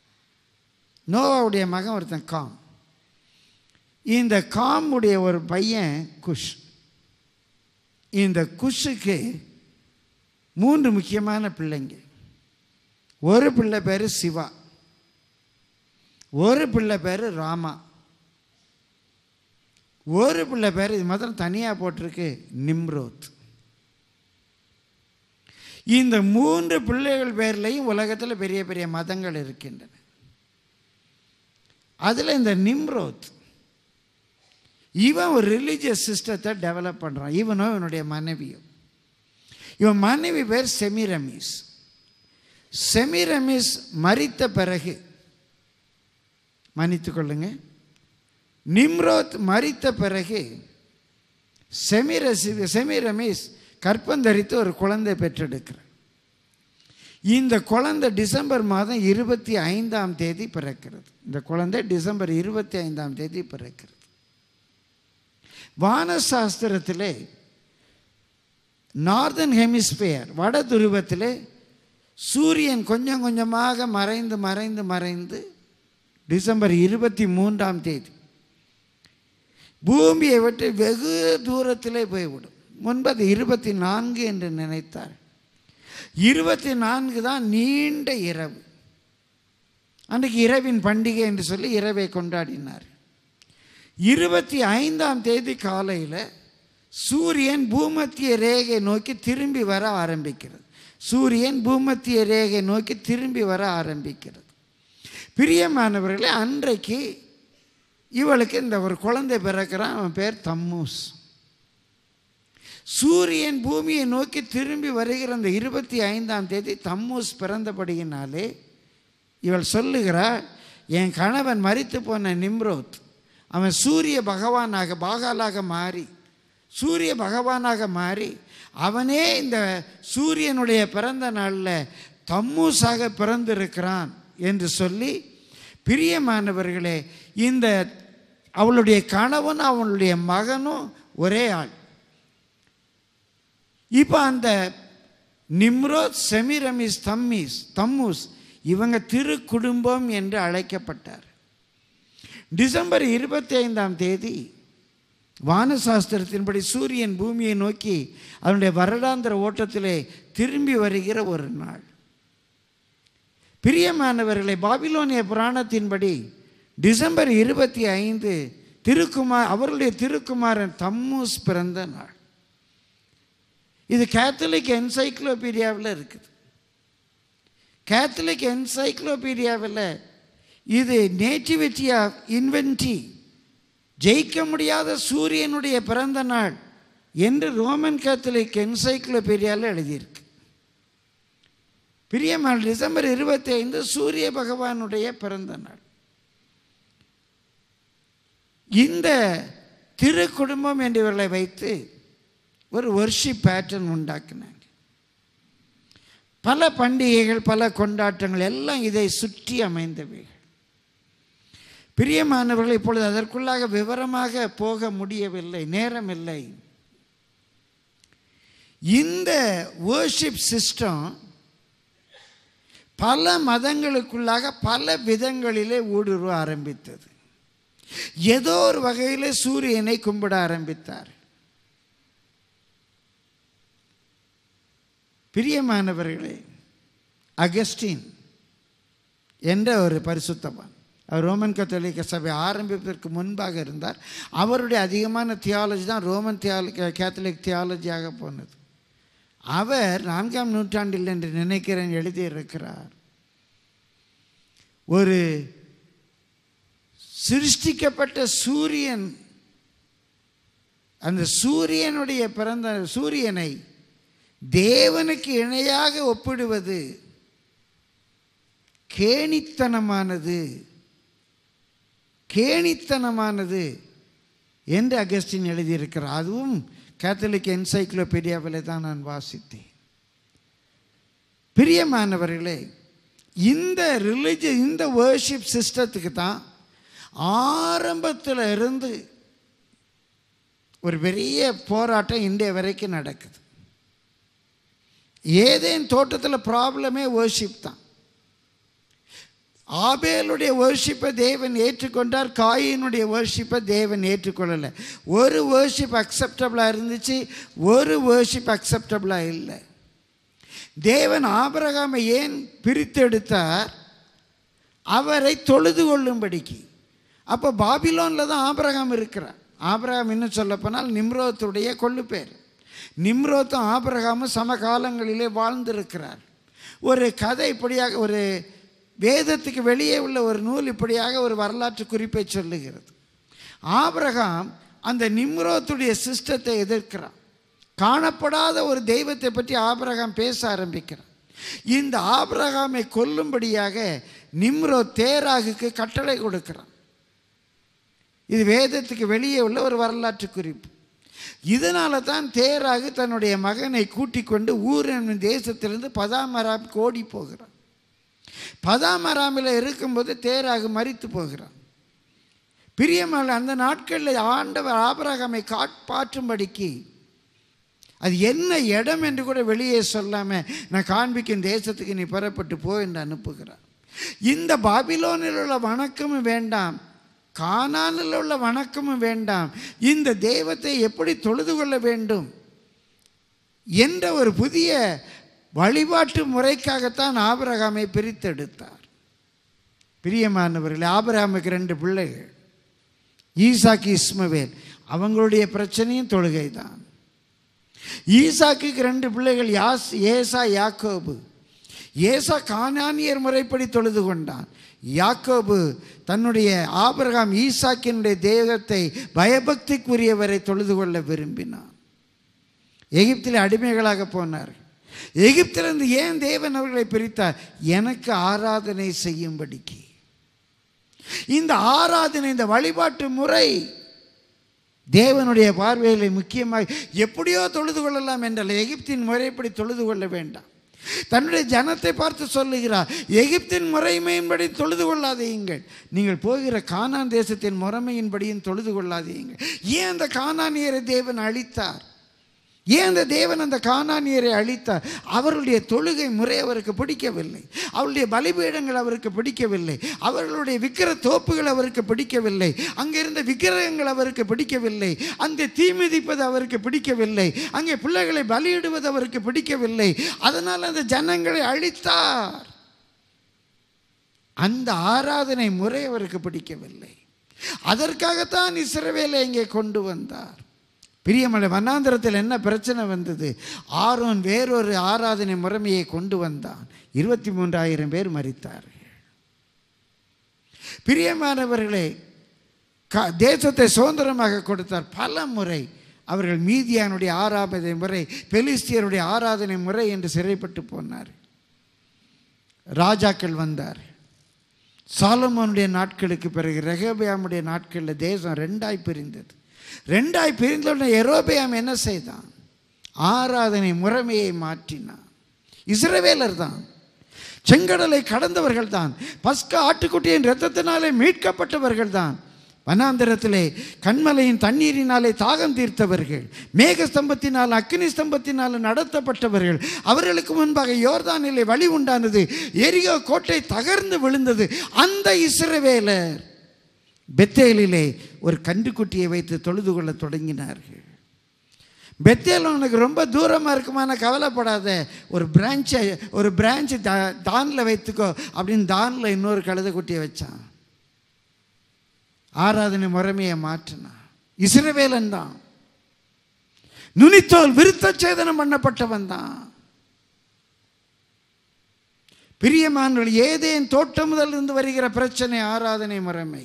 நோவாவுடைய மகன் ஒருத்தன் காம் இந்த காமுடைய ஒரு பையன் குஷ் இந்த குஷுக்கு மூன்று முக்கியமான பிள்ளைங்க ஒரு பிள்ளை பேர் சிவா ஒரு பிள்ளை பேர் ராமா ஒரு பிள்ளை பேர் இது மாத்திரம் தனியாக போட்டிருக்கு நிம்ரோத் இந்த மூன்று பிள்ளைகள் பேர்லையும் உலகத்தில் பெரிய பெரிய மதங்கள் இருக்கின்றன அதில் இந்த நிம்ரோத் இவன் ஒரு ரிலீஜியஸ் சிஸ்டத்தை டெவலப் பண்ணுறான் இவனும் இவனுடைய மனைவியும் இவன் மனைவி பேர் செமிரமீஸ் செமிரமீஸ் மரித்த பிறகு மன்னித்து கொள்ளுங்க நிம்ரோத் மரித்த பிறகு செமிரசி செமிரமீஸ் கற்பந்தரித்து ஒரு குழந்தை பெற்றெடுக்கிறார் இந்த குழந்தை டிசம்பர் மாதம் இருபத்தி ஐந்தாம் தேதி பிறக்கிறது இந்த குழந்தை டிசம்பர் இருபத்தி ஐந்தாம் தேதி பிறக்கிறது வானசாஸ்திரத்திலே நார்தன் ஹெமிஸ்பியர் வட துருவத்திலே சூரியன் கொஞ்சம் கொஞ்சமாக மறைந்து மறைந்து மறைந்து டிசம்பர் இருபத்தி மூன்றாம் தேதி பூமியை விட்டு வெகு தூரத்திலே போய்விடும் முன்பு அது இருபத்தி நான்கு என்று நினைத்தார் இருபத்தி நான்கு தான் நீண்ட இரவு அன்றைக்கு இரவின் பண்டிகை என்று சொல்லி இரவை கொண்டாடினார் இருபத்தி ஐந்தாம் தேதி காலையில் சூரியன் பூமத்திய ரேகை நோக்கி திரும்பி வர ஆரம்பிக்கிறது சூரியன் பூமத்திய ரேகை நோக்கி திரும்பி வர ஆரம்பிக்கிறது பிரியமானவர்களே அன்றைக்கு இவளுக்கு இந்த ஒரு குழந்தை பிறக்கிறான் அவன் பேர் தம்மூஸ் சூரியன் பூமியை நோக்கி திரும்பி வருகிற அந்த இருபத்தி ஐந்தாம் தேதி தம்மூஸ் பிறந்தபடியினாலே இவள் சொல்லுகிறாள் என் கணவன் மரித்து போன நிம்ரோத் அவன் சூரிய பகவானாக பாகாலாக மாறி சூரிய பகவானாக மாறி அவனே இந்த சூரியனுடைய பிறந்த நாளில் தம்மூஸாக பிறந்திருக்கிறான் என்று சொல்லி பிரியமானவர்களே இந்த அவளுடைய கணவனும் அவளுடைய மகனும் ஒரே ஆள் இப்போ அந்த நிம்ரோத் செமிரமிஸ் தம்மீஸ் தம்மூஸ் இவங்க திரு குடும்பம் என்று அழைக்கப்பட்டார் டிசம்பர் இருபத்தி ஐந்தாம் தேதி வானசாஸ்திரத்தின்படி சூரியன் பூமியை நோக்கி அதனுடைய வருடாந்திர ஓட்டத்திலே திரும்பி வருகிற ஒரு நாள் பிரியமானவர்களை பாபிலோனிய புராணத்தின்படி டிசம்பர் இருபத்தி ஐந்து திருக்குமார் அவருடைய திருக்குமாரன் தம்மூஸ் பிறந்த நாள் இது கேத்தலிக் என்சைக்ளோபீடியாவில் இருக்குது கேத்தலிக் என்சைக்ளோபீடியாவில் இது நேட்டிவிட்டி ஆஃப் இன்வென்டி ஜெயிக்க முடியாத சூரியனுடைய பிறந்த நாள் என்று ரோமன் கேத்தலிக் என்சைக்ளோபீடியாவில் எழுதியிருக்கு பிரியமான டிசம்பர் இருபத்தி ஐந்து சூரிய பகவானுடைய பிறந்த நாள் இந்த திரு குடும்பம் என்றவர்களை வைத்து ஒரு ஒர்ஷிப் பேட்டர்ன் உண்டாக்குனாங்க பல பண்டிகைகள் பல கொண்டாட்டங்கள் எல்லாம் இதை சுற்றி அமைந்தவைகள் பிரியமானவர்கள் இப்பொழுது அதற்குள்ளாக விவரமாக போக முடியவில்லை நேரம் இல்லை இந்த வேர்ஷிப் சிஸ்டம் பல மதங்களுக்குள்ளாக பல விதங்களிலே ஊடுருவ ஆரம்பித்தது ஏதோ ஒரு வகையில் சூரியனை கும்பிட ஆரம்பித்தார் பிரியமானவர்களே அகஸ்டின் என்ற ஒரு பரிசுத்தவான் அவர் ரோமன் கத்தோலிக்க சபை ஆரம்பிப்பதற்கு முன்பாக இருந்தார் அவருடைய அதிகமான தியாலஜி தான் ரோமன் தியால கேத்தலிக் தியாலஜியாக போனது அவர் நான்காம் நூற்றாண்டில் என்று நினைக்கிறேன் எழுதியிருக்கிறார் ஒரு சிருஷ்டிக்கப்பட்ட சூரியன் அந்த சூரியனுடைய பிறந்த சூரியனை தேவனுக்கு இணையாக ஒப்பிடுவது கேணித்தனமானது கேணித்தனமானது என்று அகஸ்டின் எழுதியிருக்கிறார் அதுவும் கேத்தலிக் என்சைக்ளோபீடியாவில் தான் நான் வாசித்தேன் பிரியமானவர்களே இந்த ரிலிஜி இந்த வேர்ஷிப் சிஸ்டத்துக்கு தான் ஆரம்பத்தில் இருந்து ஒரு பெரிய போராட்டம் இன்றைய வரைக்கும் நடக்குது ஏதேன் தோட்டத்தில் ப்ராப்ளமே வேர்ஷிப் தான் ஆபேலுடைய வேர்ஷிப்பை தேவன் ஏற்றுக்கொண்டார் காயினுடைய வேர்ஷிப்பை தேவன் ஏற்றுக்கொள்ளலை ஒரு வேர்ஷிப் அக்செப்டபிளாக இருந்துச்சு ஒரு வேர்ஷிப் அக்செப்டபிளாக இல்லை தேவன் ஆபரகாமை ஏன் பிரித்தெடுத்தார் அவரை தொழுது கொள்ளும்படிக்கு அப்போ பாபிலோனில் தான் ஆபரகாம் இருக்கிறார் ஆபரகாம் இன்னும் சொல்லப்போனால் நிம்ரோத்துடைய கொள்ளு பேர் நிம்ரோத்தும் ஆபரகாமும் சமகாலங்களிலே வாழ்ந்திருக்கிறார் ஒரு கதை இப்படியாக ஒரு வேதத்துக்கு வெளியே உள்ள ஒரு நூல் இப்படியாக ஒரு வரலாற்று குறிப்பை சொல்லுகிறது ஆபிரகாம் அந்த நிம்ரோத்துடைய சிஸ்டத்தை எதிர்க்கிறான் காணப்படாத ஒரு தெய்வத்தை பற்றி ஆபிரகாம் பேச ஆரம்பிக்கிறான் இந்த ஆபிரகாமை கொல்லும்படியாக நிம்ரோ தேராகுக்கு கட்டளை கொடுக்கிறான் இது வேதத்துக்கு வெளியே உள்ள ஒரு வரலாற்று குறிப்பு இதனால தான் தேராகு தன்னுடைய மகனை கூட்டிக் கொண்டு ஊர் என்னும் தேசத்திலிருந்து பதாமராம் கோடி போகிறான் பதாமராமில் இருக்கும்போது தேராகு மறித்து போகிறான் பிரியமான அந்த நாட்களில் ஆண்டவர் ஆபரகாமை காப்பாற்றும்படிக்கு அது என்ன இடம் என்று கூட வெளியே சொல்லாமல் நான் காண்பிக்கும் தேசத்துக்கு நீ புறப்பட்டு போ என்று அனுப்புகிறார் இந்த பாபிலோனில் உள்ள வணக்கமும் வேண்டாம் கானானில் உள்ள வணக்கமும் வேண்டாம் இந்த தெய்வத்தை எப்படி தொழுது கொள்ள வேண்டும் என்ற ஒரு புதிய வழிபாட்டு முறைக்காகத்தான் ஆபிரகாமை பிரித்தெடுத்தார் பிரியமானவர்களே ஆபிரகாமுக்கு ரெண்டு பிள்ளைகள் ஈசாக்கு இஸ்மவேல் அவங்களுடைய பிரச்சனையும் தொழுகை தான் ஈசாக்குக்கு ரெண்டு பிள்ளைகள் யாஸ் ஏசா யாக்கோபு ஏசா கானானியர் முறைப்படி தொழுது கொண்டான் யாக்கோபு தன்னுடைய ஆபிரகாம் ஈசாக்கினுடைய தேகத்தை பயபக்திக்குரியவரை தொழுது கொள்ள விரும்பினான் எகிப்தில் அடிமைகளாக போனார் எகிப்திலிருந்து ஏன் தேவன் அவர்களை பிரித்தார் எனக்கு ஆராதனை செய்யும்படிக்கு இந்த ஆராதனை இந்த வழிபாட்டு முறை தேவனுடைய பார்வையில் முக்கியமாக எப்படியோ தொழுது கொள்ளலாம் என்றால் எகிப்தின் முறைப்படி தொழுது கொள்ள வேண்டாம் தன்னுடைய ஜனத்தை பார்த்து சொல்லுகிறார் எகிப்தின் முறைமையின்படி தொழுது கொள்ளாதீங்கள் நீங்கள் போகிற கானான் தேசத்தின் முறைமையின்படியும் தொழுது கொள்ளாதீங்கள் ஏன் அந்த கானானியரை தேவன் அழித்தார் ஏன் அந்த தேவன் அந்த கானானியரை அழித்தார் அவர்களுடைய தொழுகை முறை அவருக்கு பிடிக்கவில்லை அவருடைய பலிபீடங்கள் அவருக்கு பிடிக்கவில்லை அவர்களுடைய விக்கிர தோப்புகள் அவருக்கு பிடிக்கவில்லை அங்கே இருந்த விக்கிரகங்கள் அவருக்கு பிடிக்கவில்லை அங்கே தீ மிதிப்பது அவருக்கு பிடிக்கவில்லை அங்கே பிள்ளைகளை பலியிடுவது அவருக்கு பிடிக்கவில்லை அதனால் அந்த ஜனங்களை அழித்தார் அந்த ஆராதனை முறை அவருக்கு பிடிக்கவில்லை அதற்காகத்தான் இஸ்ரவேலை இங்கே கொண்டு வந்தார் பிரியமலை வண்ணாந்திரத்தில் என்ன பிரச்சனை வந்தது ஆரோன் வேறொரு ஆராதனை முறைமையை கொண்டு வந்தான் இருபத்தி மூன்றாயிரம் பேர் மறித்தார்கள் பிரியமானவர்களே க தேசத்தை சுதந்திரமாக கொடுத்தார் பல முறை அவர்கள் மீதியானுடைய ஆராதனை முறை பெலிஸ்தியருடைய ஆராதனை முறை என்று சிறைப்பட்டு போனார் ராஜாக்கள் வந்தார் சாலமோனுடைய நாட்களுக்கு பிறகு ரெகபியாமுடைய நாட்களில் தேசம் ரெண்டாய் பிரிந்தது ரெண்டாய் பிரிந்தவுடனே எரோபியாம் என்ன செய்தான் ஆராதனை முறைமையை மாற்றினான் இஸ்ரவேலர் தான் செங்கடலை கடந்தவர்கள் தான் பஸ்கா ஆட்டுக்குட்டியின் இரத்தத்தினாலே மீட்கப்பட்டவர்கள் தான் வனாந்திரத்திலே கண்மலையின் தண்ணீரினாலே தாகம் தீர்த்தவர்கள் மேக ஸ்தம்பத்தினால் அக்னி ஸ்தம்பத்தினால் நடத்தப்பட்டவர்கள் அவர்களுக்கு முன்பாக யோர்தானிலே வழி உண்டானது எரியோ கோட்டை தகர்ந்து விழுந்தது அந்த இஸ்ரவேலர் பெத்தேலிலே ஒரு கன்றுக்குட்டியை வைத்து தொழுது கொள்ள தொடங்கினார்கள் பெத்தேல் உனக்கு ரொம்ப தூரமாக இருக்குமான கவலைப்படாத ஒரு பிரான்ச்சை ஒரு பிரான்ச்சு தா தானில் வைத்துக்கோ அப்படின்னு தானில் இன்னொரு கழுத குட்டியை வச்சான் ஆராதனை முறைமையை மாற்றினான் இஸ்ரவேலன் தான் நுனித்தோல் விருத்த சேதனம் பண்ணப்பட்டவன் தான் பிரியமானவர்கள் ஏதேன் தோட்டம் முதல் இருந்து வருகிற பிரச்சனை ஆராதனை முறைமை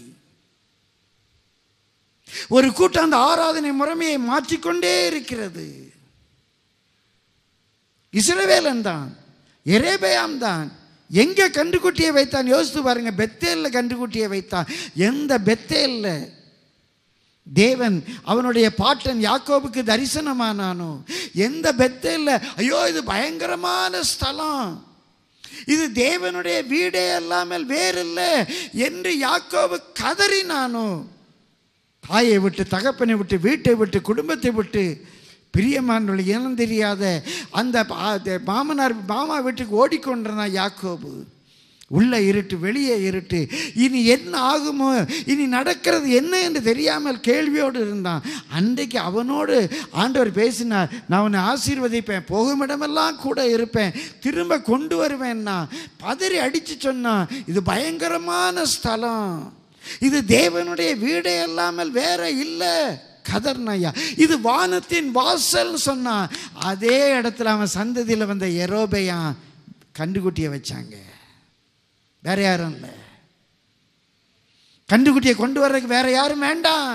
ஒரு கூட்டம் அந்த ஆராதனை முறைமையை மாற்றிக்கொண்டே இருக்கிறது இஸ்ரவேலன் தான் எரேபயாம் தான் எங்கே கன்றுக்குட்டியை வைத்தான் யோசித்து பாருங்க பெத்தேல்ல கன்றுக்குட்டியை வைத்தான் எந்த பெத்தேல்ல தேவன் அவனுடைய பாட்டன் யாக்கோபுக்கு தரிசனமானானோ எந்த பெத்தேல்ல ஐயோ இது பயங்கரமான ஸ்தலம் இது தேவனுடைய வீடே அல்லாமல் வேறில்லை என்று யாக்கோபு கதறினானோ தாயை விட்டு தகப்பனை விட்டு வீட்டை விட்டு குடும்பத்தை விட்டு பிரியமானவர்கள் இனம் தெரியாத அந்த பா- அந்த மாமனார் மாமா வீட்டுக்கு ஓடிக்கொண்டிருந்தான் யாக்கோபு உள்ள இருட்டு வெளியே இருட்டு இனி என்ன ஆகுமோ இனி நடக்கிறது என்ன என்று தெரியாமல் கேள்வியோடு இருந்தான் அன்றைக்கு அவனோடு ஆண்டவர் பேசினார் நான் உன்னை ஆசீர்வதிப்பேன் போகும் இடமெல்லாம் கூட இருப்பேன் திரும்ப கொண்டு வருவேன்னா பதறி அடித்து சொன்னான் இது பயங்கரமான ஸ்தலம் இது தேவனுடைய வீடே அல்லாமல் வேற இல்லை கதர்னையா இது வானத்தின் வாசல் சொன்னான் அதே இடத்துல அவன் சந்ததியில் வந்த எரோபையான் கண்டுக்குட்டியை வச்சாங்க வேற யாரும் இல்லை கண்டுக்குட்டியை கொண்டு வர்றதுக்கு வேற யாரும் வேண்டாம்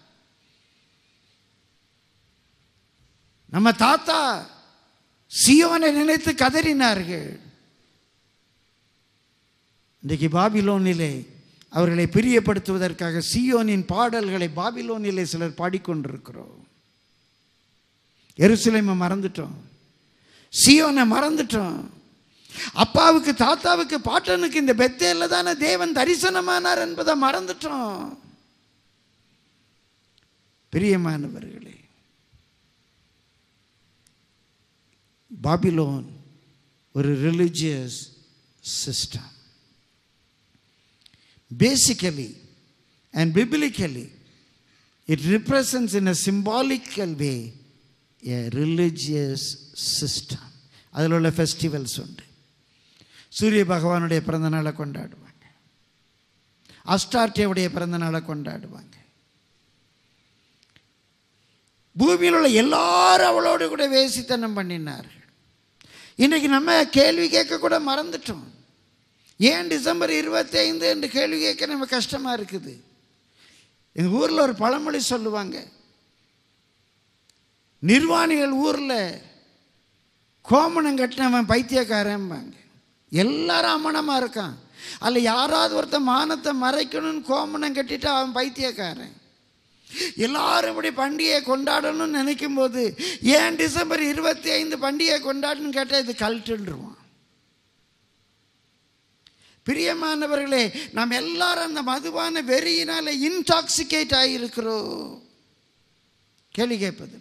நம்ம தாத்தா சியோனை நினைத்து கதறினார்கள் இன்றைக்கு பாபிலோனிலே அவர்களை பிரியப்படுத்துவதற்காக சியோனின் பாடல்களை பாபிலோனிலே சிலர் பாடிக்கொண்டிருக்கிறோம் எருசலேமை மறந்துட்டோம் சியோனை மறந்துட்டோம் அப்பாவுக்கு தாத்தாவுக்கு பாட்டனுக்கு இந்த பெத்தேல்ல தானே தேவன் தரிசனமானார் என்பதை மறந்துட்டோம் பிரியமானவர்களே பாபிலோன் ஒரு religious system basically and biblically it represents in a symbolical way a religious system அதில் உள்ள ஃபெஸ்டிவல்ஸ் உண்டு சூரிய பகவானுடைய பிறந்த நாளை கொண்டாடுவாங்க அஸ்டார்டியாவுடைய பிறந்த நாளை கொண்டாடுவாங்க பூமியில் உள்ள எல்லாரும் அவளோடு கூட வேசித்தனம் பண்ணினார்கள் இன்றைக்கு நம்ம கேள்வி கேட்க கூட மறந்துட்டோம் ஏன் டிசம்பர் இருபத்தி ஐந்து என்று கேள்வி கேட்க நம்ம கஷ்டமாக இருக்குது எங்கள் ஊரில் ஒரு பழமொழி சொல்லுவாங்க நிர்வாணிகள் ஊரில் கோமணம் கட்டினவன் பைத்தியக்காரன்பாங்க எல்லாரும் அமனமாக இருக்கான் அதில் யாராவது ஒருத்தன் மானத்தை மறைக்கணும்னு கோமணம் கட்டிட்டு அவன் பைத்தியக்காரன் எல்லாரும் இப்படி பண்டிகையை கொண்டாடணும்னு நினைக்கும் போது ஏன் டிசம்பர் இருபத்தி ஐந்து பண்டிகையை கொண்டாடணும்னு கேட்டால் இது கல்ட்டுருவான் பிரியமானவர்களே நாம் எல்லாரும் அந்த மதுவான வெறியினால இன்டாக்சிகேட் ஆகியிருக்கிறோம் கேள்வி கேட்பதில்லை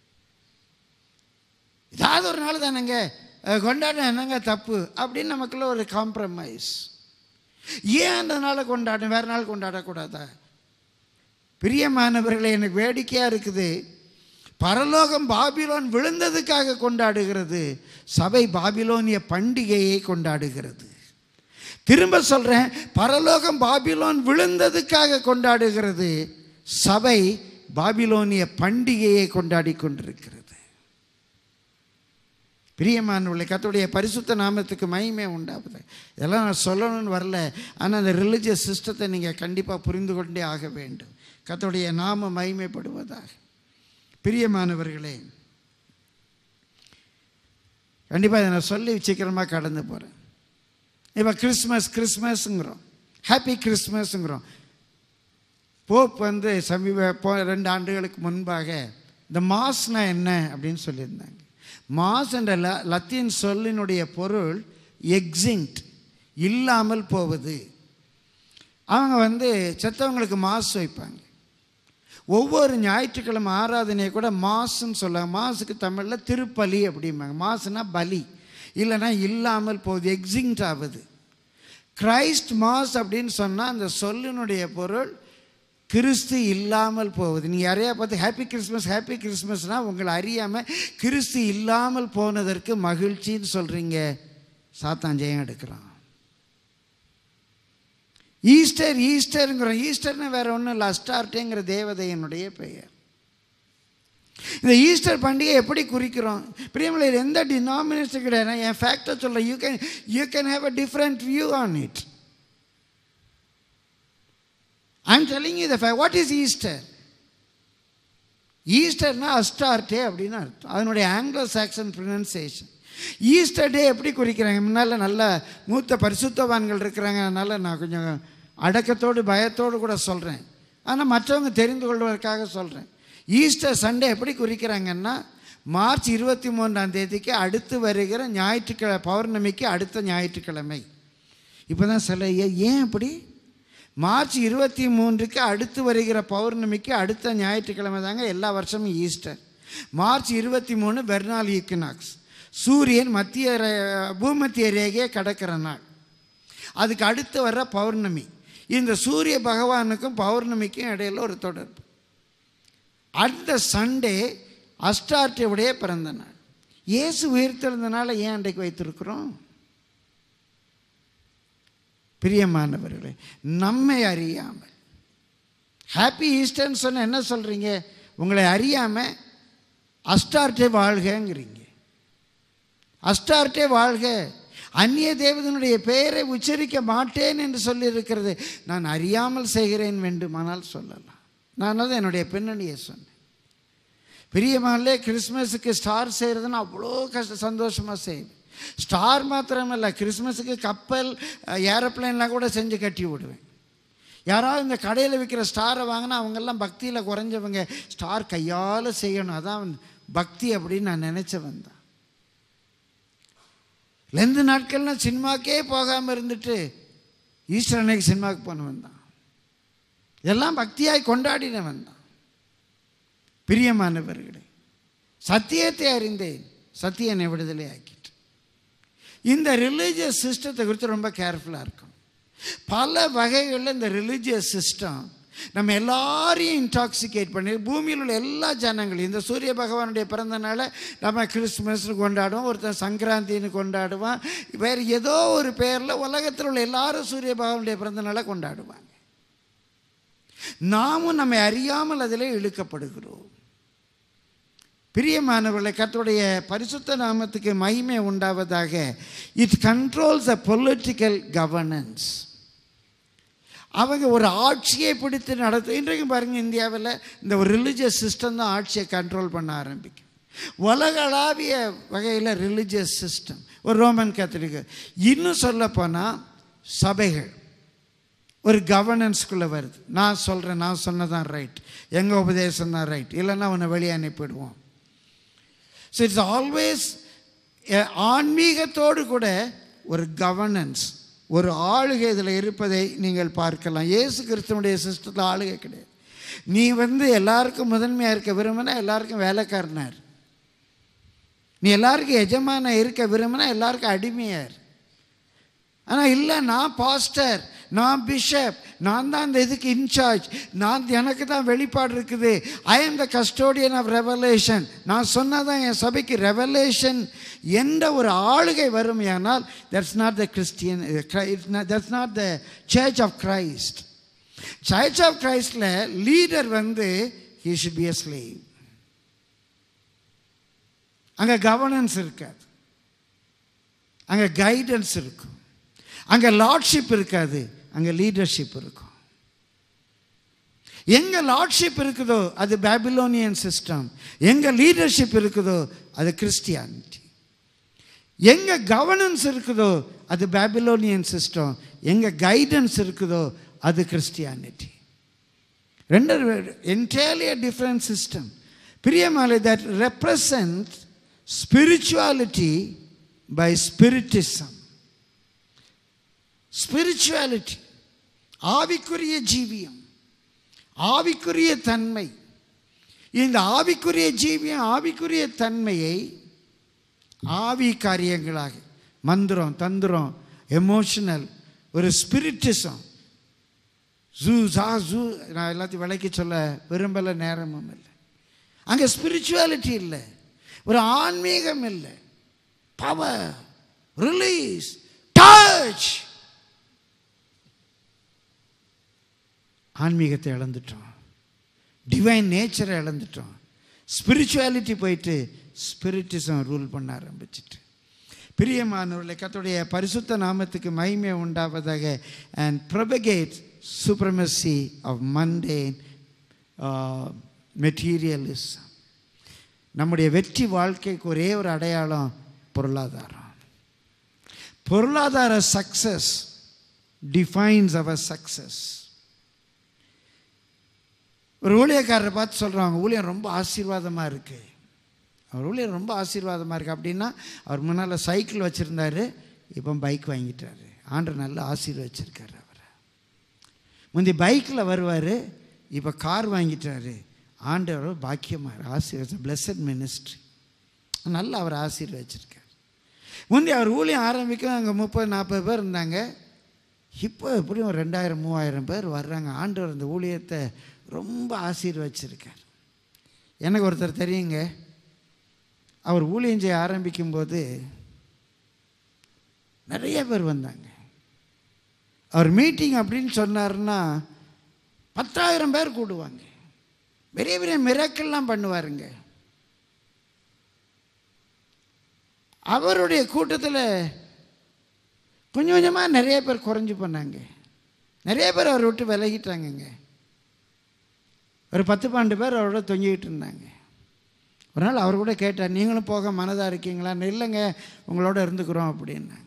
ஏதாவது ஒரு நாள் தானேங்க அஹ், கொண்டாட என்னங்க தப்பு அப்படின்னு நமக்குள்ள ஒரு காம்ப்ரமைஸ் ஏன் அந்த நாளை கொண்டாடணும் வேறு நாள் கொண்டாடக்கூடாதா பிரியமானவர்களே எனக்கு வேடிக்கையாக இருக்குது பரலோகம் பாபிலோன் விழுந்ததுக்காக கொண்டாடுகிறது சபை பாபிலோனிய பண்டிகையை கொண்டாடுகிறது திரும்ப சொல்கிறேன் பரலோகம் பாபிலோன் விழுந்ததுக்காக கொண்டாடுகிறது சபை பாபிலோனிய பண்டிகையை கொண்டாடி கொண்டிருக்கிறது பிரியமானவர்களே கர்த்தருடைய பரிசுத்த நாமத்துக்கு மகிமை உண்டாகுது இதெல்லாம் நான் சொல்லணும்னு வரல ஆனால் அந்த ரிலிஜியஸ் சிஸ்டத்தை நீங்கள் கண்டிப்பாக புரிந்து கொண்டே ஆக வேண்டும் கர்த்தருடைய நாம மகிமைப்படுவதாக பிரியமானவர்களே கண்டிப்பாக இதை நான் சொல்லி சீக்கிரமாக கடந்து போகிறேன் இப்போ கிறிஸ்மஸ் கிறிஸ்மஸ்ங்கிறோம் ஹாப்பி கிறிஸ்மஸ்ங்கிறோம் போப் வந்து சமீப போ ரெண்டு ஆண்டுகளுக்கு முன்பாக இந்த மாஸ்னா என்ன அப்படின்னு சொல்லியிருந்தாங்க மாஸ் என்ற ல லத்தீன் சொல்லினுடைய பொருள் எக்ஸிங்க்ட் இல்லாமல் போவது அவங்க வந்து செத்தவங்களுக்கு மாஸ் வைப்பாங்க ஒவ்வொரு ஞாயிற்றுக்கிழமை ஆராதனையை கூட மாசுன்னு சொல்லுவாங்க மாசுக்கு தமிழில் திருப்பலி அப்படிம்பாங்க மாசுனா பலி இல்லைன்னா இல்லாமல் போகுது எக்ஸிங்க்ட் ஆகுது கிரைஸ்ட் மாஸ் அப்படின்னு சொன்னால் அந்த சொல்லினுடைய பொருள் கிறிஸ்து இல்லாமல் போகுது நீங்கள் யாரையா பார்த்து ஹாப்பி கிறிஸ்மஸ் ஹாப்பி கிறிஸ்மஸ்னால் உங்களை அறியாமல் கிறிஸ்து இல்லாமல் போனதற்கு மகிழ்ச்சின்னு சொல்கிறீங்க சாத்தான் ஜெயம் எடுக்கிறான் ஈஸ்டர் ஈஸ்டருங்கிறோம் ஈஸ்டர்னு வேற ஒன்றும் இல்லை அஸ்டார்டேங்கிற தேவதையனுடைய பெயர் இந்த ஈஸ்டர் பண்டிகை எப்படி குறிக்கிறோம் பிரியமலை எந்த டினாமினேஷன் கிடையாது என் ஃபேக்டை சொல்ல you can you can have a different view on it I'm telling you the fact what is Easter ஈஸ்டர்னா அஸ்டார்டே அப்படின்னு அர்த்தம் அதனுடைய Anglo Saxon pronunciation Easter day எப்படி குறிக்கிறாங்க முன்னால் நல்ல மூத்த பரிசுத்தவான்கள் இருக்கிறாங்க அதனால் நான் கொஞ்சம் அடக்கத்தோடு பயத்தோடு கூட சொல்கிறேன் ஆனால் மற்றவங்க தெரிந்து கொள்வதற்காக சொல்கிறேன் ஈஸ்டர் சண்டே எப்படி குறிக்கிறாங்கன்னா மார்ச் இருபத்தி மூன்றாம் தேதிக்கு அடுத்து வருகிற ஞாயிற்றுக்கிழமை பௌர்ணமிக்கு அடுத்த ஞாயிற்றுக்கிழமை இப்போ தான் சில ஏ- ஏன் அப்படி மார்ச் இருபத்தி மூன்றுக்கு அடுத்து வருகிற பௌர்ணமிக்கு அடுத்த ஞாயிற்றுக்கிழமை தாங்க எல்லா வருஷமும் ஈஸ்டர் மார்ச் இருபத்தி மூணு பெர்னால் ஈக்கினாக்ஸ் சூரியன் மத்திய ரே- பூமத்திய ரேகையை கடக்கிற நாள் அதுக்கு அடுத்து வர்ற பௌர்ணமி இந்த சூரிய பகவானுக்கும் பௌர்ணமிக்கும் இடையில ஒரு தொடர்பு அடுத்த சண்டே அஸ்டார்டியுடைய பிறந்த நாள் இயேசு உயிர்த்தெழுந்தனால ஏன் அன்றைக்கு வைத்திருக்கிறோம் பிரியமானவர்களே நம்மை அறியாமல் ஹாப்பி ஈஸ்டர்னு சொன்ன என்ன சொல்கிறீங்க உங்களை அறியாமல் அஸ்டார்டே வாழ்கங்கிறீங்க அஸ்டார்டே வாழ்க அந்நிய தேவதனுடைய பெயரை உச்சரிக்க மாட்டேன் என்று சொல்லியிருக்கிறது நான் அறியாமல் செய்கிறேன் வேண்டுமானால் சொல்லலாம் நான் தான் என்னுடைய பின்னணியை சொன்னேன் பிரியமானே கிறிஸ்மஸுக்கு ஸ்டார் செய்கிறதுன்னு அவ்வளோ கஷ்ட சந்தோஷமாக செய்வேன் ஸ்டார் மாத்திரமல்ல கிறிஸ்மஸுக்கு கப்பல் ஏரோப்ளேன்லாம் கூட செஞ்சு கட்டி விடுவேன் யாராவது இந்த கடையில் விற்கிற ஸ்டாரை வாங்கினா அவங்கெல்லாம் பக்தியில் குறைஞ்சவங்க ஸ்டார் கையால் செய்யணும் அதான் பக்தி அப்படின்னு நான் நினச்சவன் தான் லெந்து நாட்கள்லாம் சினிமாக்கே போகாமல் இருந்துட்டு ஈஸ்டர் அன்னைக்கு சினிமாவுக்கு போனவன் தான் எல்லாம் பக்தியாய் கொண்டாடினவன் தான் பிரியமானவர்களே சத்தியத்தை அறிந்தேன் சத்தியனை விடுதலை ஆக்கிட்டு இந்த ரிலீஜியஸ் சிஸ்டத்தை குறித்து ரொம்ப கேர்ஃபுல்லாக இருக்கும் பல வகைகளில் இந்த ரிலீஜியஸ் சிஸ்டம் நம்ம எல்லாரையும் இன்டாக்சிகேட் பண்ணி பூமியில் உள்ள எல்லா ஜனங்களையும் இந்த சூரிய பகவானுடைய பிறந்த நாளை நம்ம கிறிஸ்துமஸ்னு கொண்டாடுவோம் ஒருத்தன் சங்கராந்தின்னு கொண்டாடுவான் வேறு ஏதோ ஒரு பேரில் உலகத்தில் உள்ள எல்லாரும் சூரிய பகவானுடைய பிறந்த நாளை கொண்டாடுவாங்க நாமும் நம்மை அறியாமல் அதில் இழுக்கப்படுகிறோம் பிரியமானவர்களை கர்த்தருடைய பரிசுத்த நாமத்துக்கு மகிமை உண்டாவதாக it controls a political governance அவங்க ஒரு ஆட்சியை பிடித்து நடத்து இன்றைக்கு பாருங்கள் இந்தியாவில் இந்த ஒரு ரிலிஜியஸ் சிஸ்டம் தான் ஆட்சியை கண்ட்ரோல் பண்ண ஆரம்பிக்கும் உலகளாவிய வகையில் ரிலிஜியஸ் சிஸ்டம் ஒரு ரோமன் கேத்தலிக் இன்னும் சொல்லப்போனால் சபைகள் ஒரு கவர்னன்ஸ்குள்ளே வருது நான் சொல்கிறேன் நான் சொன்னதான் ரைட் எங்கள் உபதேசம் தான் ரைட் இல்லைன்னா அவனை வெளியே அனுப்பிடுவோம் ஸோ இட்ஸ் ஆல்வேஸ் ஆன்மீகத்தோடு கூட ஒரு கவர்னன்ஸ் ஒரு ஆளுகை இதில் இருப்பதை நீங்கள் பார்க்கலாம் இயேசு கிறிஸ்துவனுடைய சிஸ்டத்தில் ஆளுகை கிடையாது நீ வந்து எல்லாருக்கும் முதன்மையாக இருக்க விரும்பினா எல்லாருக்கும் வேலைக்காரனார் நீ எல்லாருக்கும் எஜமான இருக்க விரும்பினா எல்லாருக்கும் அடிமையார் ஆனால் இல்லை நான் பாஸ்டர் நான் பிஷப் நான் தான் இந்த இதுக்கு இன்சார்ஜ் நான் எனக்கு தான் வெளிப்பாடு இருக்குது I am the custodian of revelation நான் சொன்னதான் என் சபைக்கு ரெவலேஷன் என்ற ஒரு ஆளுகை வருமையானால் that's not the Christian that's not the church of Christ church of கிரைஸ்டில் லீடர் வந்து he should be a slave அங்கே கவர்னன்ஸ் இருக்காது அங்கே கைடன்ஸ் இருக்கும் அங்கே லார்ட்ஷிப் இருக்காது அங்கே லீடர்ஷிப் இருக்கும் எங்கே லார்ட்ஷிப் இருக்குதோ அது பேபிலோனியன் சிஸ்டம் எங்கே லீடர்ஷிப் இருக்குதோ அது கிறிஸ்டியானிட்டி எங்கே கவர்னன்ஸ் இருக்குதோ அது பேபிலோனியன் சிஸ்டம் எங்கே கைடன்ஸ் இருக்குதோ அது கிறிஸ்டியானிட்டி ரெண்டு என்டையர்லி டிஃப்ரெண்ட் சிஸ்டம் பிரியமாலை that represent spirituality by spiritism spirituality ஆவிக்குரிய ஜீவியம் ஆவிக்குரிய தன்மை இந்த ஆவிக்குரிய ஜீவியம் ஆவிக்குரிய தன்மையை ஆவி காரியங்களாக மந்திரம் தந்திரம் எமோஷனல் ஒரு ஸ்பிரிட்டிசம் ஜூ ஜா ஜூ நான் எல்லாத்தையும் விலைக்கு சொல்ல விரும்பலை நேரமும் இல்லை அங்கே ஸ்பிரிச்சுவாலிட்டி இல்லை ஒரு ஆன்மீகம் இல்லை பவர் ரிலீஸ் டச் ஆன்மீகத்தை இழந்துட்டோம் டிவைன் நேச்சரை இழந்துட்டோம் ஸ்பிரிச்சுவாலிட்டி போயிட்டு ஸ்பிரிட்டிசம் ரூல் பண்ண ஆரம்பிச்சிட்டு பிரியமானவர்களை கத்துடைய பரிசுத்த நாமத்துக்கு மகிமை உண்டாவதாக and propagate supremacy of mundane materialism நம்முடைய வெற்றி வாழ்க்கைக்கு ஒரே ஒரு அடையாளம் பொருளாதாரம் பொருளாதார சக்சஸ் டிஃபைன்ஸ் அவர் சக்சஸ் ஒரு ஊழியக்காரரை பார்த்து சொல்கிறாங்க ஊழியம் ரொம்ப ஆசீர்வாதமாக இருக்குது அவர் ஊழியர் ரொம்ப ஆசீர்வாதமாக இருக்குது அப்படின்னா அவர் முன்னால் சைக்கிள் வச்சுருந்தாரு இப்போ பைக் வாங்கிட்டாரு ஆண்டர் நல்ல ஆசீர்வச்சிருக்காரு அவரை முந்தி பைக்கில் வருவார் இப்போ கார் வாங்கிட்டாரு ஆண்டவர் பாக்கியமாக ஆசீர்வச்ச பிளஸட் மினிஸ்ட்ரி நல்லா அவர் ஆசீர்வச்சிருக்கார் முந்தி அவர் ஊழியம் ஆரம்பிக்கும் அங்கே முப்பது நாற்பது பேர் இருந்தாங்க இப்போ எப்படியும் ஒரு ரெண்டாயிரம் மூவாயிரம் பேர் வர்றாங்க ஆண்டவர் இந்த ஊழியத்தை ரொம்ப ஆசீர்வச்சிருக்கார் எனக்கு ஒருத்தர் தெரியுங்க அவர் ஊழியம் செய்ய ஆரம்பிக்கும்போது நிறைய பேர் வந்தாங்க அவர் மீட்டிங் அப்படின்னு சொன்னார்னா பத்தாயிரம் பேர் கூடுவாங்க பெரிய பெரிய மிரக்கெல்லாம் பண்ணுவாருங்க அவருடைய கூட்டத்தில் கொஞ்சம் கொஞ்சமாக நிறைய பேர் குறைஞ்சி பண்ணாங்க நிறைய பேர் அவர் விட்டு விலகிட்டாங்கங்க ஒரு பத்து பன்னெண்டு பேர் அவரோட தொங்கிக்கிட்டு இருந்தாங்க ஒரு நாள் அவர் கூட கேட்டார் நீங்களும் போக மனதாக இருக்கீங்களா இல்லைங்க உங்களோட இருந்துக்கிறோம் அப்படின்னாங்க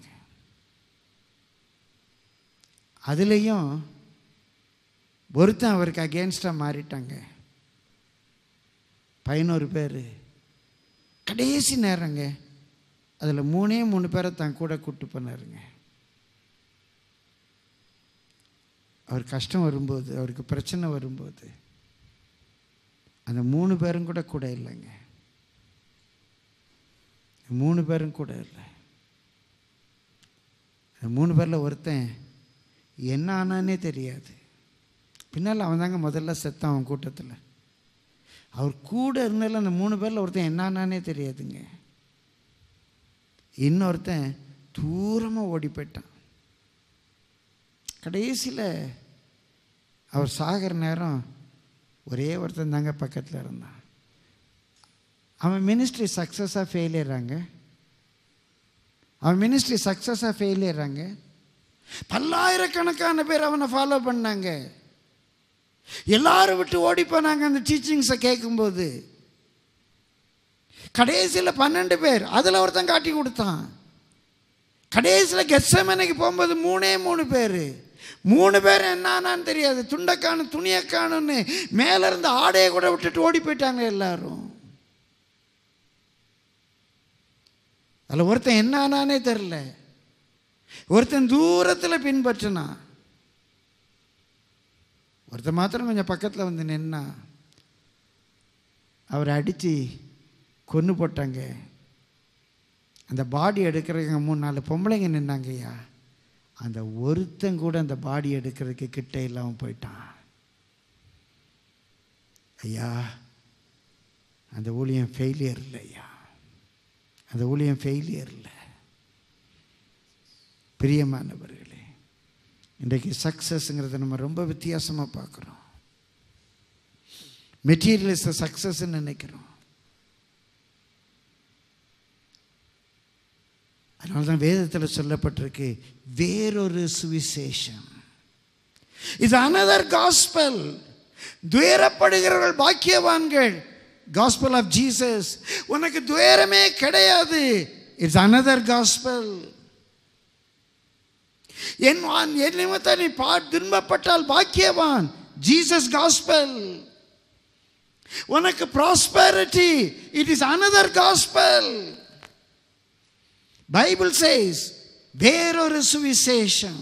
அதுலேயும் ஒருத்தன் அவருக்கு அகேன்ஸ்டாக மாறிட்டாங்க பதினோரு பேர் கடைசி நேரங்க அதில் மூணே மூணு பேரை தன் கூட கூட்டு பண்ணாருங்க அவர் கஷ்டம் வரும்போது அவருக்கு பிரச்சனை வரும்போது அந்த மூணு பேரும் கூட கூட இல்லைங்க மூணு பேரும் கூட இல்லை அந்த மூணு பேரில் ஒருத்தன் என்ன ஆனானே தெரியாது பின்னால் அவன் தாங்க முதல்ல செத்தான் அவன் கூட்டத்தில் அவர் கூட இருந்தாலும் அந்த மூணு பேரில் ஒருத்தன் என்ன ஆனானே தெரியாதுங்க இன்னொருத்தன் தூரமாக ஓடி போயிட்டான் கடைசியில் அவர் சாகிற நேரம் ஒரே ஒருத்தன் தாங்க பக்கத்தில் இருந்தான் அவன் மினிஸ்ட்ரி சக்ஸஸாக ஃபெயிலியராங்க அவன் மினிஸ்ட்ரி சக்ஸஸாக ஃபெயிலியராங்க பல்லாயிரக்கணக்கான பேர் அவனை ஃபாலோ பண்ணாங்க எல்லாரும் விட்டு ஓடி போனாங்க அந்த டீச்சிங்ஸை கேட்கும்போது கடைசியில் பன்னெண்டு பேர் அதில் ஒருத்தன் காட்டி கொடுத்தான் கடைசியில் கெட்சமனைக்கு போகும்போது மூணே மூணு பேர் மூணு பேர் என்னான்னு தெரியாது துண்டைக்கானு துணியக்கானுன்னு மேலே இருந்து ஆடையை கூட விட்டுட்டு ஓடி போயிட்டாங்க எல்லாரும் அதில் ஒருத்தன் என்ன ஆனானே தெரில ஒருத்தன் தூரத்தில் பின்பற்றினான் ஒருத்தன் மாத்திரம் கொஞ்சம் பக்கத்தில் வந்து நின்னா அவரை அடித்து கொன்று போட்டாங்க அந்த பாடி எடுக்கிறதுக்கு மூணு நாலு பொம்பளைங்க நின்னாங்க ஐயா அந்த ஒருத்தன் கூட அந்த பாடி எடுக்கிறதுக்கு கிட்ட இல்லாமல் போயிட்டான் ஐயா அந்த ஊழியம் ஃபெயிலியர் இல்லை ஐயா அந்த ஊழியம் ஃபெயிலியர் இல்லை பிரியமானவர்களே இன்றைக்கு சக்ஸஸ்ங்கிறத நம்ம ரொம்ப வித்தியாசமாக பார்க்குறோம் மெட்டீரியலிஸ்ட சக்ஸஸ்ன்னு நினைக்கிறோம் அதனால தான் வேதத்தில் சொல்லப்பட்டிருக்கு வேறொரு சுவிசேஷம் இது அனதர் காஸ்பல் துயரப்படுகிறவர்கள் பாக்கியவான்கள் காஸ்பல் ஆஃப் ஜீசஸ் உனக்கு துயரமே கிடையாது இட்ஸ் அனதர் காஸ்பல் என் வான் என் நிமித்தம் நீ பா துன்பப்பட்டால் பாக்கியவான் ஜீசஸ் காஸ்பல் உனக்கு prosperity it is another gospel Bible says வேறொரு சுவிசேஷம்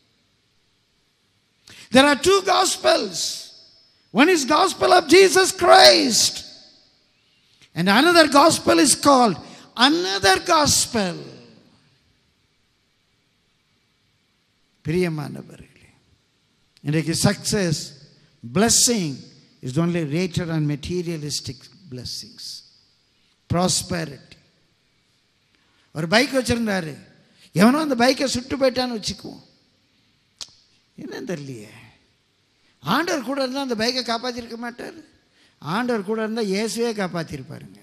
There are two gospels. One is gospel of Jesus Christ. And another gospel is called another gospel. பிரியமானவர்களே இன்றைக்கு success blessing is only rated on materialistic blessings prosperity ஒரு bike வச்சுருந்தாரு எவனோ அந்த பைக்கை சுட்டு போயிட்டான்னு வச்சுக்குவோம் என்னன்னு தெரியலையே ஆண்டவர் கூட இருந்தால் அந்த பைக்கை காப்பாற்றிருக்க மாட்டார் ஆண்டவர் கூட இருந்தால் இயேசுவே காப்பாற்றிருப்பாருங்க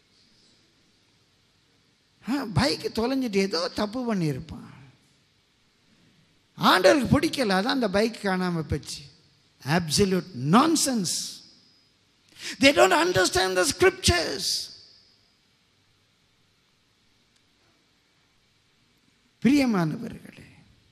ஆ பைக்கு தொலைஞ்சிட்டு ஏதோ தப்பு பண்ணியிருப்பான் ஆண்டவருக்கு பிடிக்கல அதான் அந்த பைக் காணாமல் போச்சு absolute nonsense they don't understand the scriptures பிரியமானவர்களே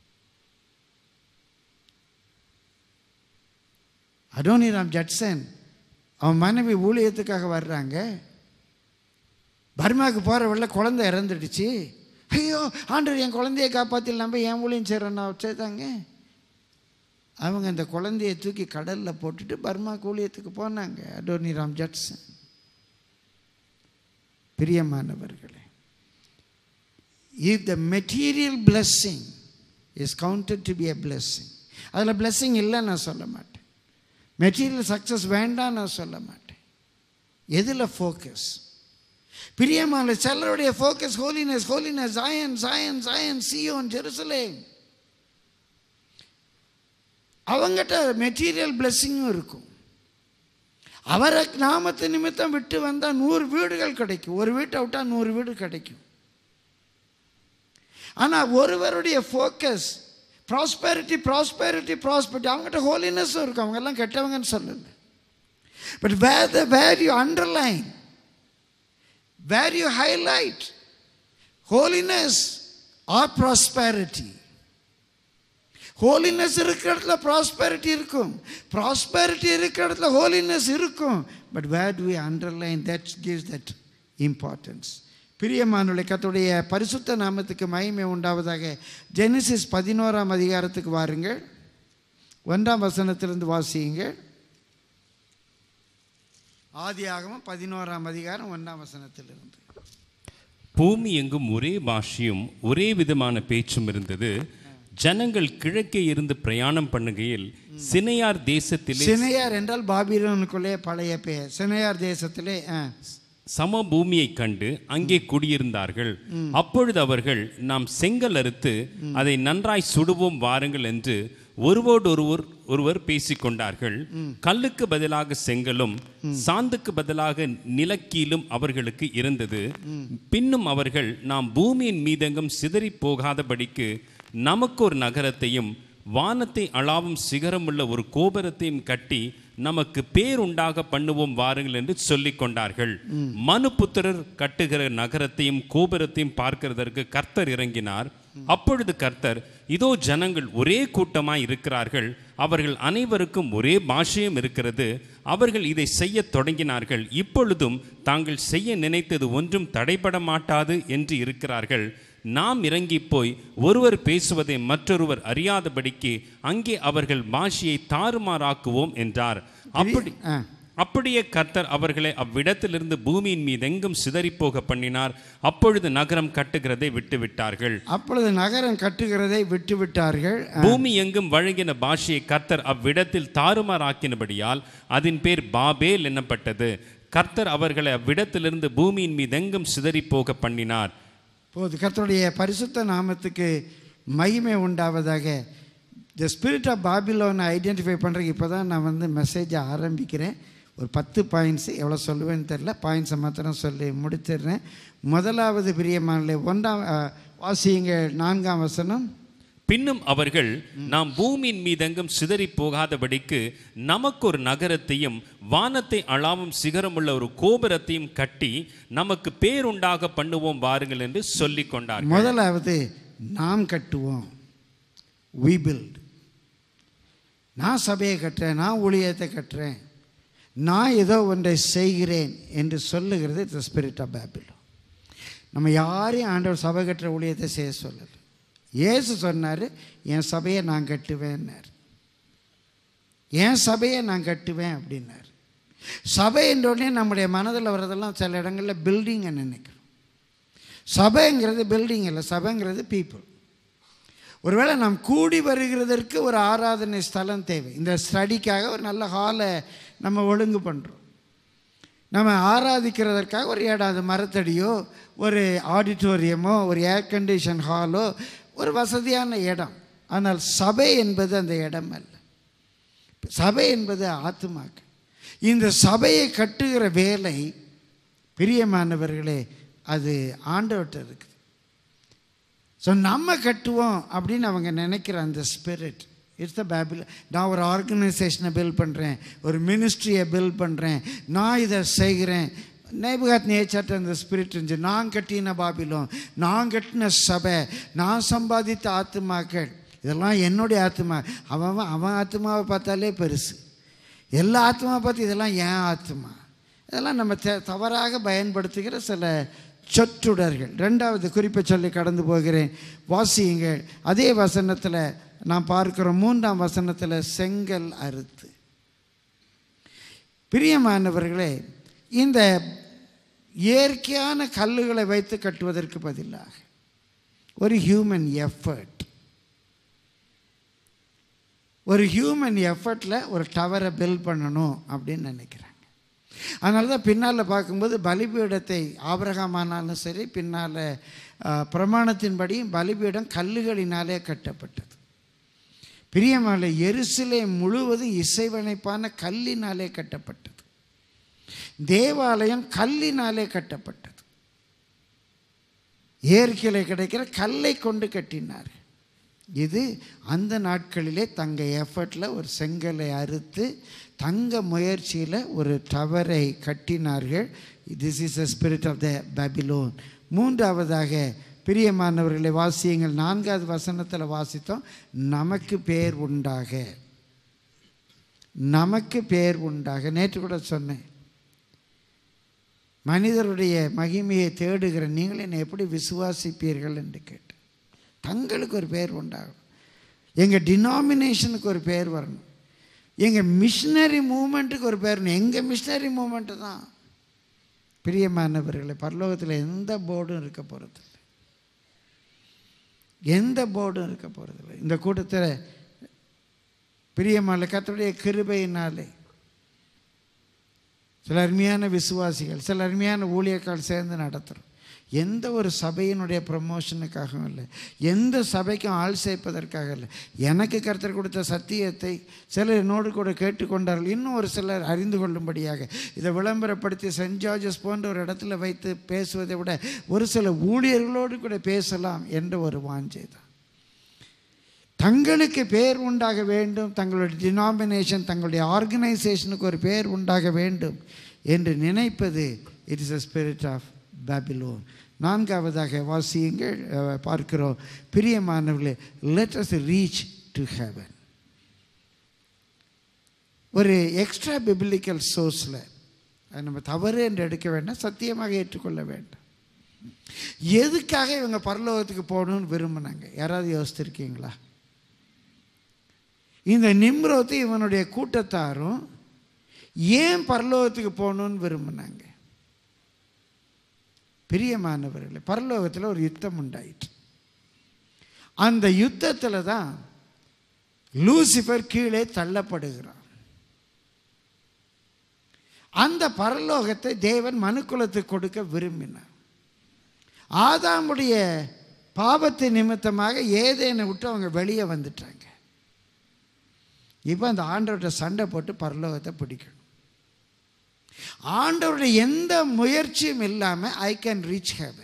அடோனிராம் ஜட்சன் அவன் மனைவி ஊழியத்துக்காக வர்றாங்க பர்மாவுக்கு போகிற வழில குழந்தை இறந்துடுச்சு ஐயோ ஆண்டவர் என் குழந்தைய காப்பாற்றிடலாம என் ஊழியம் செய்கிறேன்னா சேர்த்தாங்க அவங்க அந்த குழந்தைய தூக்கி கடலில் போட்டுட்டு பர்மா ஊழியத்துக்கு போனாங்க அடோனிராம் ஜட்சன் பிரியமானவர்களே if the material blessing is counted to be a blessing அதில் blessing இல்லை நான் சொல்ல மாட்டேன் மெட்டீரியல் சக்ஸஸ் வேண்டாம் நான் சொல்ல மாட்டேன் எதில் ஃபோக்கஸ் பிரியமான சிலருடைய focus holiness holiness Zion Zion Zion Zion Jerusalem அவங்ககிட்ட மெட்டீரியல் பிளெஸ்ஸிங்கும் இருக்கும் அவரை நாமத்து நிமித்தம் விட்டு வந்தால் நூறு வீடுகள் கிடைக்கும் ஒரு வீட்டை விட்டால் நூறு வீடு கிடைக்கும் ஆனால் ஒருவருடைய ஃபோக்கஸ் ப்ராஸ்பெரிட்டி ப்ராஸ்பெரிட்டி ப்ராஸ்பெரிட்டி அவங்ககிட்ட ஹோலினஸும் இருக்கும் அவங்கெல்லாம் கெட்டவங்கன்னு சொல்லலை but where the where you underline where you highlight holiness or prosperity holiness இருக்கிற இடத்துல ப்ராஸ்பெரிட்டி இருக்கும் ப்ராஸ்பெரிட்டி இருக்கிற இடத்துல ஹோலினஸ் இருக்கும் but where to underline that gives that importance பிரியமானுடைய கத்துடைய பரிசுத்த நாமத்துக்கு மகிமை உண்டாவதாக ஜெனிசிஸ் பதினோராம் அதிகாரத்துக்கு வாருங்கள் ஒன்றாம் வசனத்திலிருந்து வாசியுங்கள் ஆதியாகமம் பதினோராம் அதிகாரம் ஒன்றாம் வசனத்திலிருந்து பூமி எங்கும் ஒரே பாஷையும் ஒரே விதமான பேச்சும் இருந்தது ஜனங்கள் கிழக்கே இருந்து பிரயாணம் பண்ணுகையில் சினையார் தேசத்திலே சினையார் என்றால் பாபிலோனுக்குள்ளே பழைய பெயர் சினையார் தேசத்திலே ஆ, சமபூமியை கண்டு அங்கே குடியிருந்தார்கள் அப்பொழுது அவர்கள் நாம் செங்கல் அறுத்து அதை நன்றாய் சுடுவோம் வாருங்கள் என்று ஒருவோடு ஒருவர் ஒருவர் பேசிக்கொண்டார்கள் கல்லுக்கு பதிலாக செங்கலும் சாந்துக்கு பதிலாக நிலக்கீலும் அவர்களுக்கு இருந்தது பின்னும் அவர்கள் நாம் பூமியின் மீதெங்கும் சிதறி போகாதபடிக்கு நமக்கு ஒரு நகரத்தையும் வானத்தை அளாவும் சிகரமுள்ள ஒரு கோபுரத்தையும் கட்டி நமக்கு பேர் உண்டாக பண்ணுவோம் வாருங்கள் என்று சொல்லிக் கொண்டார்கள் மனுபுத்திரர் கட்டுகிற நகரத்தையும் கோபுரத்தையும் பார்க்கிறதற்கு கர்த்தர் இறங்கினார் அப்பொழுது கர்த்தர் இதோ ஜனங்கள் ஒரே கூட்டமாய் இருக்கிறார்கள் அவர்கள் அனைவருக்கும் ஒரே பாஷையும் இருக்கிறது அவர்கள் இதை செய்யத் தொடங்கினார்கள் இப்பொழுதும் தாங்கள் செய்ய நினைத்தது ஒன்றும் தடைபட மாட்டாது என்று இருக்கிறார்கள் நாம் இறங்கி போய் ஒருவர் பேசுவதை மற்றொருவர் அறியாதபடிக்கு அங்கே அவர்கள் பாஷையை தாறுமாறாக்குவோம் என்றார் அப்படி ஆ. அப்படியே கர்த்தர் அவர்களை அவ்விடத்திலிருந்து பூமியின் மீது எங்கும் சிதறிப்போக பண்ணினார் அப்பொழுது நகரம் கட்டுகிறதை விட்டுவிட்டார்கள் அப்பொழுது நகரம் கட்டுகிறதை விட்டுவிட்டார்கள் பூமி எங்கும் வழங்கின பாஷையை கர்த்தர் அவ்விடத்தில் தாறுமாறாக்கினபடியால் அதன் பேர் பாபேல் என்னப்பட்டது கர்த்தர் அவர்களை அவ்விடத்திலிருந்து பூமியின் மீது எங்கும் சிதறிப்போக பண்ணினார் போது கர்த்தருடைய பரிசுத்த நாமத்துக்கு மகிமை உண்டாவதாக த ஸ்பிரிட் ஆஃப் பாபிலோனை ஐடென்டிஃபை பண்ணுறதுக்கு இப்போ தான் நான் வந்து மெசேஜை ஆரம்பிக்கிறேன் ஒரு பத்து பாயிண்ட்ஸ் எவ்வளோ சொல்லுவேன்னு தெரில பாயிண்ட்ஸை மாத்திரம் சொல்லி முடிச்சிடுறேன் முதலாவது பிரியமானே ஒன்றாம் அஹ், வாசியுங்க நான்காம் வசனம் பின்னும் அவர்கள் நாம் பூமியின் மீதெங்கும் சிதறி போகாதபடிக்கு நமக்கு ஒரு நகரத்தையும் வானத்தை அளாவும் சிகரமுள்ள ஒரு கோபுரத்தையும் கட்டி நமக்கு பேருண்டாக பண்ணுவோம் வாருங்கள் என்று சொல்லிக் கொண்டார்கள் முதலாவது நாம் கட்டுவோம் we build நான் சபையை கட்டுறேன் நான் ஊழியத்தை கட்டுறேன் நான் ஏதோ ஒன்றை செய்கிறேன் என்று சொல்லுகிறது த ஸ்பிரிட் ஆஃப் பேபிள் நம்ம யாரையும் ஆண்டவர் சபை கட்டுற ஊழியத்தை செய்ய சொல்லலை இயேசு சொன்னார் என் சபையை நான் கட்டுவேன்னார் என் சபையை நான் கட்டுவேன் அப்படின்னார் சபை என்ற உடனே நம்முடைய மனதில் வர்றதெல்லாம் சில இடங்களில் பில்டிங்கை நினைக்கிறோம் சபைங்கிறது பில்டிங் இல்லை சபைங்கிறது பீப்புள் ஒருவேளை நாம் கூடி வருகிறதற்கு ஒரு ஆராதனை ஸ்தலம் தேவை இந்த ஸ்டடிக்காக ஒரு நல்ல ஹாலை நம்ம ஒழுங்கு பண்ணுறோம் நம்ம ஆராதிக்கிறதற்காக ஒரு ஏடாது மரத்தடியோ ஒரு ஆடிட்டோரியமோ ஒரு ஏர் கண்டிஷன் ஹாலோ ஒரு வசதியான இடம் ஆனால் சபை என்பது அந்த இடம் அல்ல சபை என்பது ஆத்துமாக்கள் இந்த சபையை கட்டுகிற வேலை பிரியமானவர்களே அது ஆண்டவர்கிட்ட இருக்குது ஸோ நம்ம கட்டுவோம் அப்படின்னு அவங்க நினைக்கிற அந்த ஸ்பிரிட் இட்ஸ் த பேபிள் நான் ஒரு ஆர்கனைசேஷனை பில்ட் பண்ணுறேன் ஒரு மினிஸ்ட்ரியை பில்ட் பண்ணுறேன் நான் இதை செய்கிறேன் நேபுகாத் நேச்சர்ட்ட அந்த ஸ்பிரிட் இருந்துச்சு நான் கட்டின பாபிலும் நான் கட்டின சபை நான் சம்பாதித்த ஆத்துமாக்கள் இதெல்லாம் என்னுடைய ஆத்துமா அவன் அவன் அவன் ஆத்துமாவை பார்த்தாலே பெருசு எல்லா ஆத்மாவை பார்த்து இதெல்லாம் ஏன் ஆத்மா இதெல்லாம் நம்ம த- தவறாக பயன்படுத்துகிற சில சொற்றுடர்கள் ரெண்டாவது குறிப்பை சொல்லி கடந்து போகிறேன் வாசியுங்கள் அதே வசனத்தில் நான் பார்க்கிறோம் மூன்றாம் வசனத்தில் செங்கல் அறுத்து பிரியமானவர்களே இந்த இயற்கையான கல்லுகளை வைத்து கட்டுவதற்கு பதிலாக ஒரு ஹியூமன் எஃபர்ட் ஒரு ஹியூமன் எஃபர்ட்டில் ஒரு டவரை பில்ட் பண்ணணும் அப்படின்னு நினைக்கிறாங்க அதனால தான் பின்னால் பார்க்கும்போது பலிபீடத்தை ஆபிரகாம் ஆனாலும் சரி பின்னால் பிரமாணத்தின்படி பலிபீடம் கல்லுகளினாலே கட்டப்பட்டது பிரியமால எருசலே முழுவதும் இசைவனைப்பான கல்லினாலே கட்டப்பட்டது தேவாலயம் கல்லினாலே கட்டப்பட்டது இயற்கையில் கிடைக்கிற கல்லை கொண்டு கட்டினார் இது அந்த நாட்களிலே தங்க எஃபர்ட்டில் ஒரு செங்கலை அறுத்து தங்க முயற்சியில் ஒரு டவரை கட்டினார்கள் this is the spirit of the Babylon மூன்றாவதாக பிரியமானவர்களை வாசியங்கள் நான்காவது வசனத்தில் வாசித்தோம் நமக்கு பேர் உண்டாக நமக்கு பேர் உண்டாக நேற்று கூட சொன்னேன் மனிதருடைய மகிமையை தேடுகிற நீங்கள் என்னை எப்படி விசுவாசிப்பீர்கள் என்று கேட்டேன் தங்களுக்கு ஒரு பேர் உண்டாகும் எங்கள் டினாமினேஷனுக்கு ஒரு பேர் வரணும் எங்கள் மிஷினரி மூமெண்ட்டுக்கு ஒரு பேர் வரணும் எங்கள் மிஷினரி மூமெண்ட்டு தான் பிரியமானவர்களை பரலோகத்தில் எந்த போர்டும் இருக்க போகிறதில்ல எந்த போர்டும் இருக்க போகிறதில்ல இந்த கூட்டத்தில் பிரியமான கத்தருடைய கிருபையினாலே சில அருமையான விசுவாசிகள் சில அருமையான ஊழியக்கால் சேர்ந்து நடத்துகிறோம் எந்த ஒரு சபையினுடைய ப்ரமோஷனுக்காகவும் இல்லை எந்த சபைக்கும் ஆள் சேர்ப்பதற்காக இல்லை எனக்கு கருத்தர் கொடுத்த சத்தியத்தை சிலர் என்னோடு கூட கேட்டுக்கொண்டார்கள் இன்னும் ஒரு சிலர் அறிந்து கொள்ளும்படியாக இதை விளம்பரப்படுத்தி சென்ட் ஜார்ஜஸ் போன்ற ஒரு இடத்துல வைத்து பேசுவதை விட ஒரு சில ஊழியர்களோடு கூட பேசலாம் என்ற ஒரு வாஞ்சை தான் தங்களுக்கு பேர் உண்டாக வேண்டும் தங்களுடைய டினாமினேஷன் தங்களுடைய ஆர்கனைசேஷனுக்கு ஒரு பேர் உண்டாக வேண்டும் என்று நினைப்பது it is a spirit of Babylon நான்காவதாக வாசியுங்கள் அஹ், பார்க்கிறோம் பிரியமானவர்களே let us reach to heaven ஒரு எக்ஸ்ட்ரா பிபிலிக்கல் சோர்ஸில் நம்ம தவறு என்று எடுக்க வேண்டாம் சத்தியமாக ஏற்றுக்கொள்ள வேண்டாம் எதுக்காக இவங்க பரலோகத்துக்கு போகணும்னு விரும்பினாங்க யாராவது யோசித்திருக்கீங்களா இந்த நிம்ரோத்து இவனுடைய கூட்டத்தாரும் ஏன் பரலோகத்துக்கு போகணும்னு விரும்பினாங்க பிரியமானவர்களே பரலோகத்தில் ஒரு யுத்தம் உண்டாயிற்று அந்த யுத்தத்தில் தான் லூசிஃபர் கீழே தள்ளப்படுகிறான் அந்த பரலோகத்தை தேவன் மனுக்குலத்துக்கு கொடுக்க விரும்பினார் ஆதாமுடைய பாவத்து நிமித்தமாக ஏதேனை விட்டு அவங்க வெளியே வந்துட்டாங்க இப்போ அந்த ஆண்டவர்கிட்ட சண்டை போட்டு பரலோகத்தை பிடிக்கணும் ஆண்டவருடைய எந்த முயற்சியும் இல்லாமல் ஐ கேன் ரீச் ஹெவன்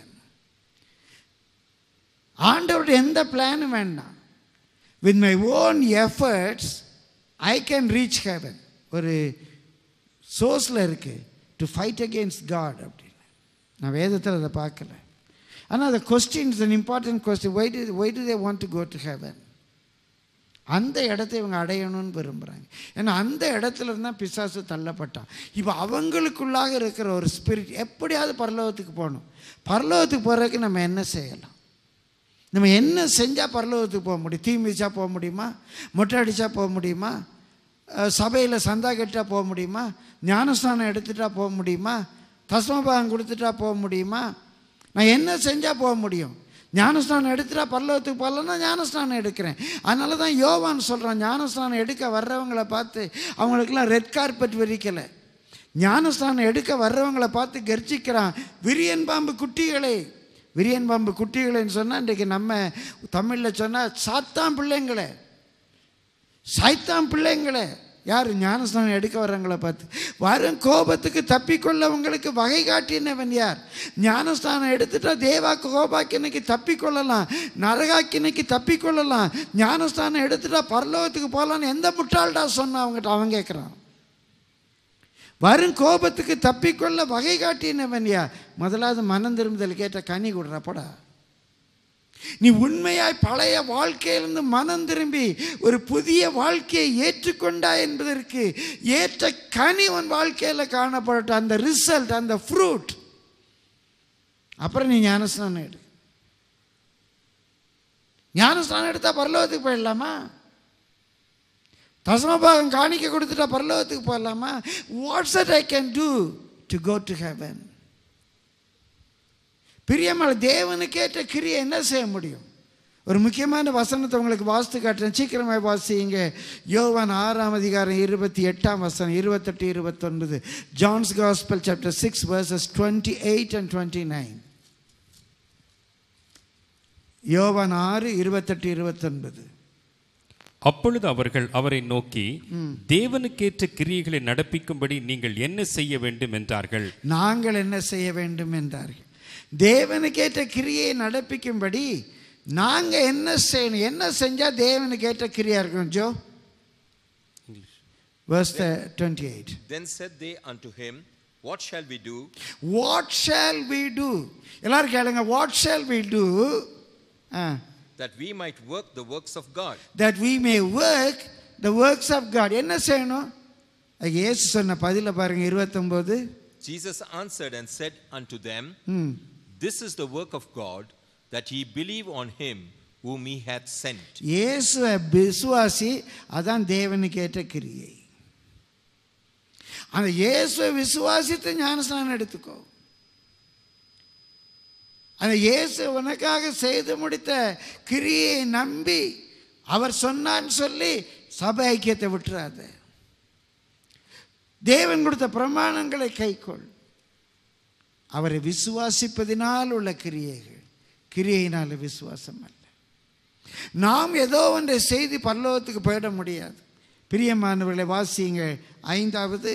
ஆண்டவருடைய எந்த பிளானும் வேண்டாம் with my own efforts I can reach heaven ஒரு சோர்ஸில் இருக்குது டு ஃபைட் அகெயின்ஸ்ட் காட் அப்படின்னு நான் வேதத்தில் அதை பார்க்கல ஆனால் அந்த question is an important question why to why to they want to go to heaven அந்த இடத்தை இவங்க அடையணும்னு விரும்புகிறாங்க ஏன்னா அந்த இடத்துல இருந்தால் பிசாசு தள்ளப்பட்டான் இப்போ அவங்களுக்குள்ளாக இருக்கிற ஒரு ஸ்பிரிட் எப்படியாவது பரலோகத்துக்கு போகணும் பரலோகத்துக்கு போகிறதுக்கு நம்ம என்ன செய்யலாம் நம்ம என்ன செஞ்சால் பரலோகத்துக்கு போக முடியும் தீ மிதிச்சா போக முடியுமா மொட்டை அடித்தா போக முடியுமா சபையில் சந்தா கட்டா போக முடியுமா ஞானஸ்தானம் எடுத்துட்டா போக முடியுமா தஸ்மபாகம் கொடுத்துட்டா போக முடியுமா நான் என்ன செஞ்சால் போக முடியும் ஞானஸ்தானம் எடுத்துட்டா பல்லவத்துக்கு போகலன்னா ஞானஸ்தானம் எடுக்கிறேன் அதனால தான் யோவான் சொல்கிறான் ஞானஸ்தானம் எடுக்க வர்றவங்கள பார்த்து அவங்களுக்கெல்லாம் ரெட் கார்பெட் விரிக்கலை ஞானஸ்தானம் எடுக்க வர்றவங்கள பார்த்து கர்ஜிக்கிறான் விரியன் பாம்பு குட்டிகளே விரியன் பாம்பு குட்டிகளைன்னு சொன்னால் இன்றைக்கு நம்ம தமிழில் சொன்னால் சாத்தான் பிள்ளைங்களே சாய்த்தான் பிள்ளைங்களே யார் ஞானஸ்தானம் எடுக்க வர்றவங்கள பார்த்து வரும் கோபத்துக்கு தப்பிக்கொள்ள உங்களுக்கு வகை காட்டினவன் யார் ஞானஸ்தானம் எடுத்துட்டா தேவா கோபாக்கினைக்கு தப்பிக்கொள்ளலாம் நரகாக்கினைக்கு தப்பிக்கொள்ளலாம் ஞானஸ்தானம் எடுத்துட்டா பரலோகத்துக்கு போகலான்னு எந்த முட்டாள்டா சொன்னா அவங்ககிட்ட அவன் கேட்குறான் வரும் கோபத்துக்கு தப்பிக்கொள்ள வகை காட்டினவன் யார் முதலாவது மனம் திரும்புதல் கேட்ட கனி கொடுறப்படா நீ உண்மையாய் பழைய வாழ்க்கையிலிருந்து மனம் திரும்பி ஒரு புதிய வாழ்க்கையை ஏற்றுக்கொண்டாய் என்பதற்கு ஏற்ற கனி உன் வாழ்க்கையில் காணப்படட்டும் அந்த ரிசல்ட் அந்த ஃப்ரூட் அப்புறம் நீ ஞானஸ்நானம் எடு ஞானஸ்நானம் எடுத்தா பரலோகத்துக்கு போயிடலாமா தசமபாகம் காணிக்க கொடுத்துட்டா பரலோகத்துக்கு போயிடலாமா what's at I can do to go to heaven பிரியமான தேவனுக்கேற்ற கிரியை என்ன செய்ய முடியும் ஒரு முக்கியமான வசனத்தை உங்களுக்கு வாஸ்து காட்டுறேன் சீக்கிரமாக வாசிங்க யோவான் ஆறாம் அதிகாரம் இருபத்தி எட்டாம் வசனம் இருபத்தெட்டு இருபத்தொன்பது John's gospel chapter six verses twenty eight and twenty nine யோவான் ஆறு இருபத்தெட்டு இருபத்தொன்பது அப்பொழுது அவர்கள் அவரை நோக்கி தேவனுக்கேற்ற கிரியைகளை நடப்பிக்கும்படி நீங்கள் என்ன செய்ய வேண்டும் என்றார்கள் நாங்கள் என்ன செய்ய வேண்டும் என்றார்கள் தேவனுக்கேற்ற கிரியை நடப்பிக்கும்படி நாங்கள் என்ன செய்யணும் என்ன செஞ்சால் தேவனுக்கேற்ற கிரியா இருக்கும் ஜோ verse twenty eight Then said they unto him, What shall we do? What shall we do எல்லாரும் கேளுங்க what shall we do That we might work the works of God. That we may work the works of God என்ன செய்யணும் அது இயேசு சொன்ன பதில பாருங்க இருபத்தொம்போது Jesus answered and said unto them, ம் This is the work of God, that ye believe on him whom he hath sent. இயேசுவை விசுவாசி அதான் தேவனுக்கு ஏற்ற கிரியை அந்த இயேசுவை விசுவாசித்து ஞானஸ்நானம் எடுத்துக்கோ அந்த இயேசு உனக்காக செய்து முடித்த கிரியை நம்பி அவர் சொன்னான்னு சொல்லி சபை ஐக்கியத்தை விட்டுறாத தேவன் கொடுத்த பிரமாணங்களை கைக்கொள் அவரை விசுவாசிப்பதினால் உள்ள கிரியைகள் கிரியையினால் விசுவாசம் அல்ல நாம் ஏதோ ஒன்றை செய்து பரலோகத்துக்கு போயிட முடியாது பிரியமானவர்களை வாசியுங்க ஐந்தாவது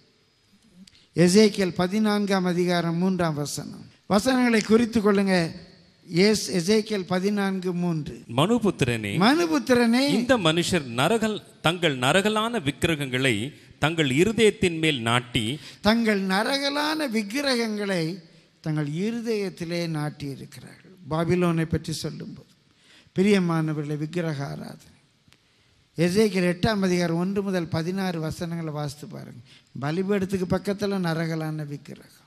எசேக்கியல் பதினான்காம் அதிகாரம் மூன்றாம் வசனம் வசனங்களை குறித்து கொள்ளுங்க எஸ் எசேக்கியல் பதினான்கு மூன்று மனுபுத்திரனே மனுபுத்திரனே இந்த மனுஷர் நரகல் தங்கள் நரகலான விக்கிரகங்களை தங்கள் இருதயத்தின் மேல் நாட்டி தங்கள் நரகலான விக்கிரகங்களை தங்கள் இருதயத்திலே நாட்டி இருக்கிறார்கள் பாபிலோனை பற்றி சொல்லும்போது பிரியமானவர்களை விக்கிரக ஆராதனை எசேக்கியல் எட்டாம் அதிகாரம் ஒன்று முதல் பதினாறு வசனங்களை வாசித்து பாருங்க பலிபீடத்துக்கு பக்கத்தில் நரகலான விக்கிரகம்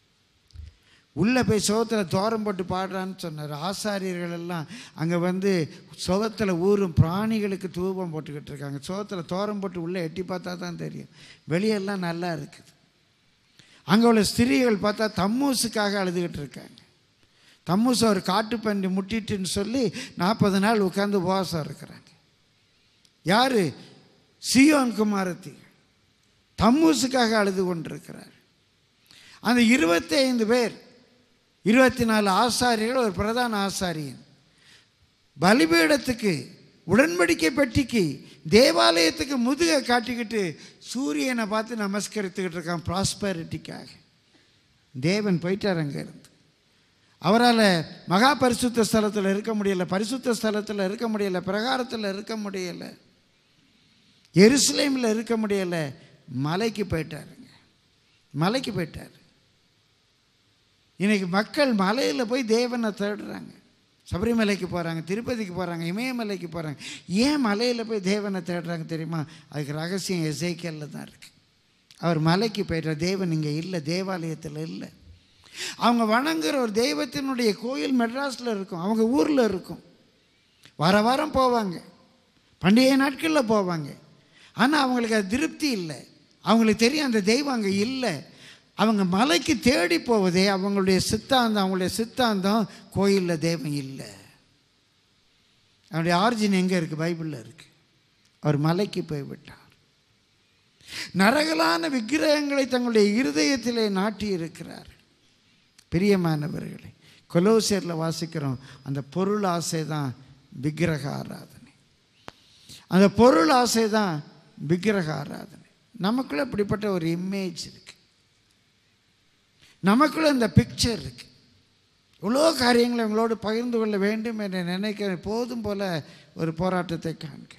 உள்ளே போய் சோகத்தில் தோரம் போட்டு பாடுறான்னு சொன்னார் ஆசாரியர்கள் எல்லாம் அங்கே வந்து சோகத்தில் ஊரும் பிராணிகளுக்கு தூபம் போட்டுக்கிட்டு இருக்காங்க சோகத்தில் தோரம் போட்டு உள்ளே எட்டி பார்த்தா தான் தெரியும் வெளியெல்லாம் நல்லா இருக்குது அங்கே உள்ள ஸ்திரீகள் பார்த்தா தம்மூசுக்காக அழுதுகிட்டு இருக்காங்க தம்மூசை ஒரு காட்டுப்பன்றி முட்டிட்டுன்னு சொல்லி நாற்பது நாள் உட்கார்ந்து உபவாசம் இருக்கிறாங்க யார் சியோன் குமாரத்தி தம்மூசுக்காக அழுது கொண்டிருக்கிறார் அந்த இருபத்தி ஐந்து பேர் இருபத்தி நாலு ஆசாரியர்கள் ஒரு பிரதான ஆசாரியன் பலிபீடத்துக்கு உடன்படிக்கை பெட்டிக்கு தேவாலயத்துக்கு முதுகை காட்டிக்கிட்டு சூரியனை பார்த்து நமஸ்கரித்துக்கிட்டு இருக்கான் ப்ராஸ்பரிட்டிக்காக தேவன் போயிட்டார் அங்கே இருந்து அவரால் மகா பரிசுத்த ஸ்தலத்தில் இருக்க முடியல பரிசுத்த ஸ்தலத்தில் இருக்க முடியல பிரகாரத்தில் இருக்க முடியல எருசலேமில் இருக்க முடியல மலைக்கு போயிட்டாருங்க மலைக்கு போயிட்டார் இன்னைக்கு மக்கள் மலையில் போய் தேவனை தேடுறாங்க சபரிமலைக்கு போகிறாங்க திருப்பதிக்கு போகிறாங்க இமயமலைக்கு போகிறாங்க ஏன் மலையில் போய் தேவனை தேடுறாங்க தெரியுமா அதுக்கு ரகசியம் எசைக்கல்ல தான் இருக்குது அவர் மலைக்கு போயிட்டார் தேவன் இங்கே இல்லை தேவாலயத்தில் இல்லை அவங்க வணங்குற ஒரு தெய்வத்தினுடைய கோயில் மெட்ராஸில் இருக்கும் அவங்க ஊரில் இருக்கும் வார வாரம் போவாங்க பண்டிகை நாட்களில் போவாங்க ஆனால் அவங்களுக்கு அது திருப்தி இல்லை அவங்களுக்கு தெரியும் அந்த தெய்வம் அங்கே இல்லை அவங்க மலைக்கு தேடி போவதே அவங்களுடைய சித்தாந்தம் அவங்களுடைய சித்தாந்தம் கோயிலில் தெய்வம் இல்லை அவனுடைய ஆரிஜின் எங்கே இருக்குது பைபிளில் இருக்குது அவர் மலைக்கு போய்விட்டார் நரகலான விக்கிரகங்களை தங்களுடைய இருதயத்திலே நாட்டி இருக்கிறார் பிரியமானவர்களே கொலோசியரில் வாசிக்கிறோம் அந்த பொருள் ஆசை தான் விக்கிரக ஆராதனை அந்த பொருள் ஆசை தான் விக்கிரக ஆராதனை நமக்குள்ள இப்படிப்பட்ட ஒரு இமேஜ் இருக்கு நமக்குள்ள இந்த பிக்சர் இருக்கு இவ்வளோ காரியங்களை உங்களோடு பகிர்ந்து கொள்ள வேண்டும் என்று நினைக்கிறேன் போதும் போல ஒரு போராட்டத்தை காண்கிறேன்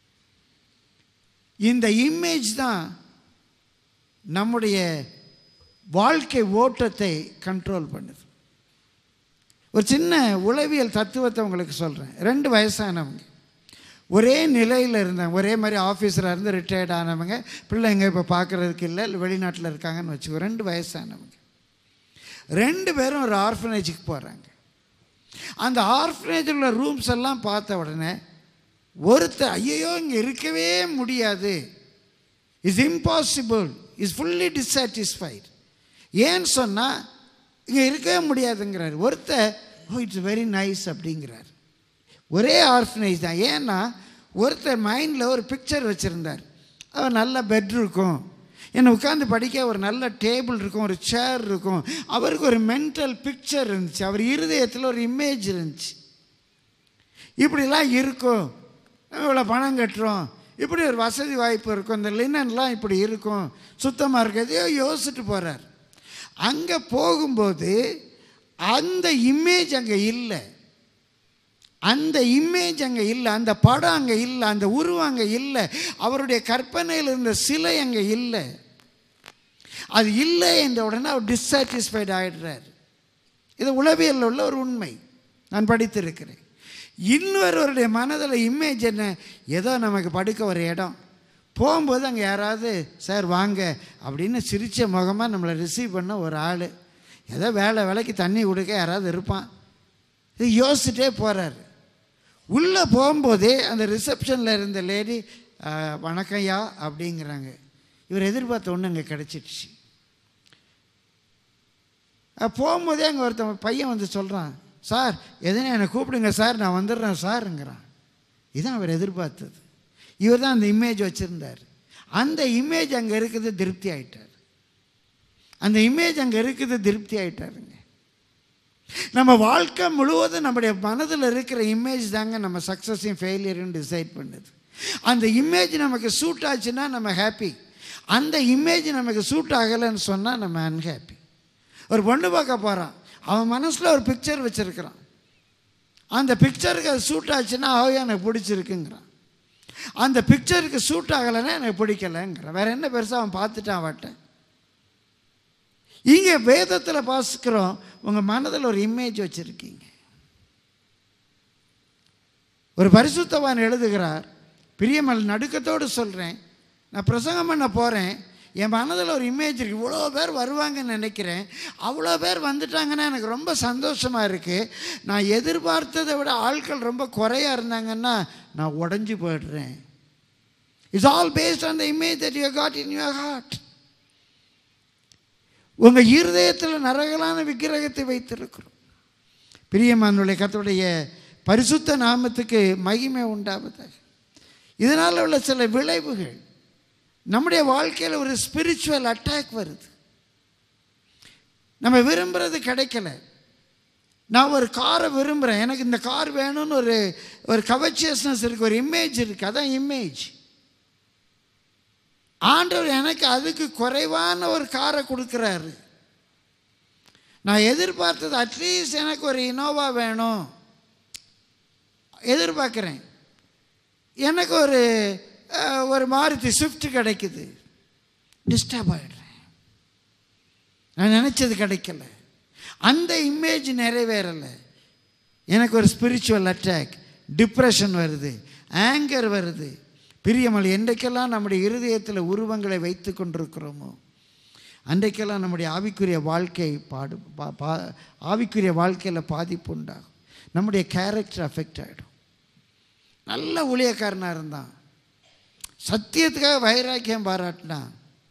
இந்த இமேஜ் தான் நம்முடைய வாழ்க்கை ஓட்டத்தை கண்ட்ரோல் பண்ணுது ஒரு சின்ன உளவியல் தத்துவத்தை உங்களுக்கு சொல்கிறேன் ரெண்டு வயசானவங்க ஒரே நிலையில் இருந்தாங்க ஒரே மாதிரி ஆஃபீஸராக இருந்து ரிட்டையர்ட் ஆனவங்க பிள்ளைங்க இப்போ பார்க்குறதுக்கு இல்லை இல்லை வெளிநாட்டில் இருக்காங்கன்னு வச்சுக்கோ ரெண்டு வயசானவங்க ரெண்டு பேரும் ஒரு ஆர்ஃபனேஜுக்கு போகிறாங்க அந்த ஆர்ஃபனேஜில் உள்ள ரூம்ஸ் எல்லாம் பார்த்த உடனே ஒருத்தர் ஐயோ இங்கே இருக்கவே முடியாது is impossible is fully dissatisfied ஏன்னு சொன்னால் இங்கே இருக்கவே முடியாதுங்கிறார் ஒருத்தர் ஓ இட்ஸ் வெரி நைஸ் அப்படிங்கிறார் ஒரே ஆர்ஃபனேஜ் தான் ஏன்னா ஒருத்தர் மைண்டில் ஒரு பிக்சர் வச்சுருந்தார் அவர் நல்ல பெட் இருக்கும் என்னை உட்காந்து படிக்க ஒரு நல்ல டேபிள் இருக்கும் ஒரு சேர் இருக்கும் அவருக்கு ஒரு மென்டல் பிக்சர் இருந்துச்சு அவர் இருதயத்தில் ஒரு இமேஜ் இருந்துச்சு இப்படிலாம் இருக்கும் இவ்வளோ பணம் கட்டுறோம் இப்படி ஒரு வசதி வாய்ப்பு இருக்கும் இந்த லினன்லாம் இப்படி இருக்கும் சுத்தமாக இருக்கிறதையோ யோசிச்சுட்டு போகிறார் அங்கே போகும்போது அந்த இமேஜ் அங்கே இல்லை அந்த இமேஜ் அங்கே இல்லை அந்த படம் அங்கே இல்லை அந்த உருவம் அங்கே இல்லை அவருடைய கற்பனையில் இருந்த சிலை அங்கே இல்லை அது இல்லை என்ற உடனே அவர் டிஸாட்டிஸ்ஃபைட் ஆகிடுறார் இது உளவியலில் உள்ள ஒரு உண்மை நான் படித்திருக்கிறேன் இன்னொருவருடைய மனதில் இமேஜ் என்ன ஏதோ நமக்கு படுக்க ஒரு இடம் போகும்போது அங்கே யாராவது சார் வாங்க அப்படின்னு சிரித்த முகமாக நம்மளை ரிசீவ் பண்ண ஒரு ஆள் ஏதோ வேலை வேலைக்கு தண்ணி கொடுக்க யாராவது இருப்பான் இது யோசிச்சுட்டே போகிறாரு உள்ளே போகும்போதே அந்த ரிசப்ஷனில் இருந்த லேடி வணக்கம்யா அப்படிங்கிறாங்க இவர் எதிர்பார்த்த ஒன்று அங்கே கிடச்சிடுச்சு அஹ் போகும்போதே அங்கே ஒருத்தன் பையன் வந்து சொல்கிறான் சார் எதுனா என்னை கூப்பிடுங்க சார் நான் வந்துடுறேன் சாருங்கிறான் இதுதான் அவர் எதிர்பார்த்தது இவர் தான் அந்த இமேஜ் வச்சுருந்தார் அந்த இமேஜ் அங்கே இருக்குது திருப்தி ஆயிட்டார் அந்த இமேஜ் அங்கே இருக்குது திருப்தி ஆயிட்டாருங்க நம்ம வாழ்க்கை முழுவதும் நம்முடைய மனதில் இருக்கிற இமேஜ் தாங்க நம்ம சக்ஸஸையும் ஃபெயிலியரையும் டிசைட் பண்ணுது அந்த இமேஜ் நமக்கு சூட் ஆச்சுன்னா நம்ம ஹாப்பி அந்த இமேஜ் நமக்கு சூட் ஆகலைன்னு சொன்னால் நம்ம அன்ஹாப்பி ஒரு பொண்ணு பார்க்க போகிறான் அவன் மனசில் ஒரு பிக்சர் வச்சுருக்கிறான் அந்த பிக்சருக்கு அது சூட் ஆச்சுன்னா அவ எனக்கு பிடிச்சிருக்குங்கிறான் அந்த பிக்சருக்கு சூட் ஆகலைன்னா எனக்கு பிடிக்கலைங்கிறான் வேற என்ன பெருசாக அவன் பார்த்துட்டான் அவட்ட இங்கே வேதத்தில் பாசிக்கிறோம் உங்கள் மனதில் ஒரு இமேஜ் வச்சுருக்கீங்க ஒரு பரிசுத்தவான் எழுதுகிறார் பிரியமல் நடுக்கத்தோடு சொல்கிறேன் நான் பிரசங்கம் பண்ண போகிறேன் என் மனதில் ஒரு இமேஜ் இருக்குது இவ்வளோ பேர் வருவாங்கன்னு நினைக்கிறேன் அவ்வளோ பேர் வந்துட்டாங்கன்னா எனக்கு ரொம்ப சந்தோஷமாக இருக்குது நான் எதிர்பார்த்ததை விட ஆட்கள் ரொம்ப குறையாக இருந்தாங்கன்னா நான் உடஞ்சி போயிடுறேன் it's all based on the image that you got in your heart உங்கள் இருதயத்தில் நரகலான விக்கிரகத்தை வைத்திருக்கிறோம் பிரியமானுடைய கத்தோடைய பரிசுத்த நாமத்துக்கு மகிமை உண்டாவதாக இதனால் உள்ள சில விளைவுகள் நம்முடைய வாழ்க்கையில் ஒரு ஸ்பிரிச்சுவல் அட்டாக் வருது நம்ம விரும்புறது கிடைக்கல நான் ஒரு காரை விரும்புகிறேன் எனக்கு இந்த கார் வேணும்னு ஒரு ஒரு கவர்ச்சியஸ்னஸ் இருக்குது ஒரு இமேஜ் இருக்குது அதான் இமேஜ் ஆண்டவர் எனக்கு அதுக்கு குறைவான ஒரு காரை கொடுக்குறாரு நான் எதிர்பார்த்தது அட்லீஸ்ட் எனக்கு ஒரு இனோவா வேணும் எதிர்பார்க்குறேன் எனக்கு ஒரு அஹ், ஒரு மாருதி ஸ்விஃப்ட் கிடைக்குது டிஸ்டர்ப் ஆகிடுறேன் நான் நினச்சது கிடைக்கல அந்த இமேஜ் நிறைவேறலை எனக்கு ஒரு ஸ்பிரிச்சுவல் அட்டாக் டிப்ரெஷன் வருது ஆங்கர் வருது பிரியமல் என்றைக்கெல்லாம் நம்முடைய இருதயத்தில் உருவங்களை வைத்து கொண்டிருக்கிறோமோ அன்றைக்கெல்லாம் நம்முடைய ஆவிக்குரிய வாழ்க்கை பாடு பா- பா- ஆவிக்குரிய வாழ்க்கையில் பாதிப்பு உண்டாகும் நம்முடைய கேரக்டர் அஃபெக்ட் ஆகிடும் நல்ல ஊழியக்காரனாக இருந்தான் சத்தியத்துக்காக வைராக்கியம் பாராட்டினான்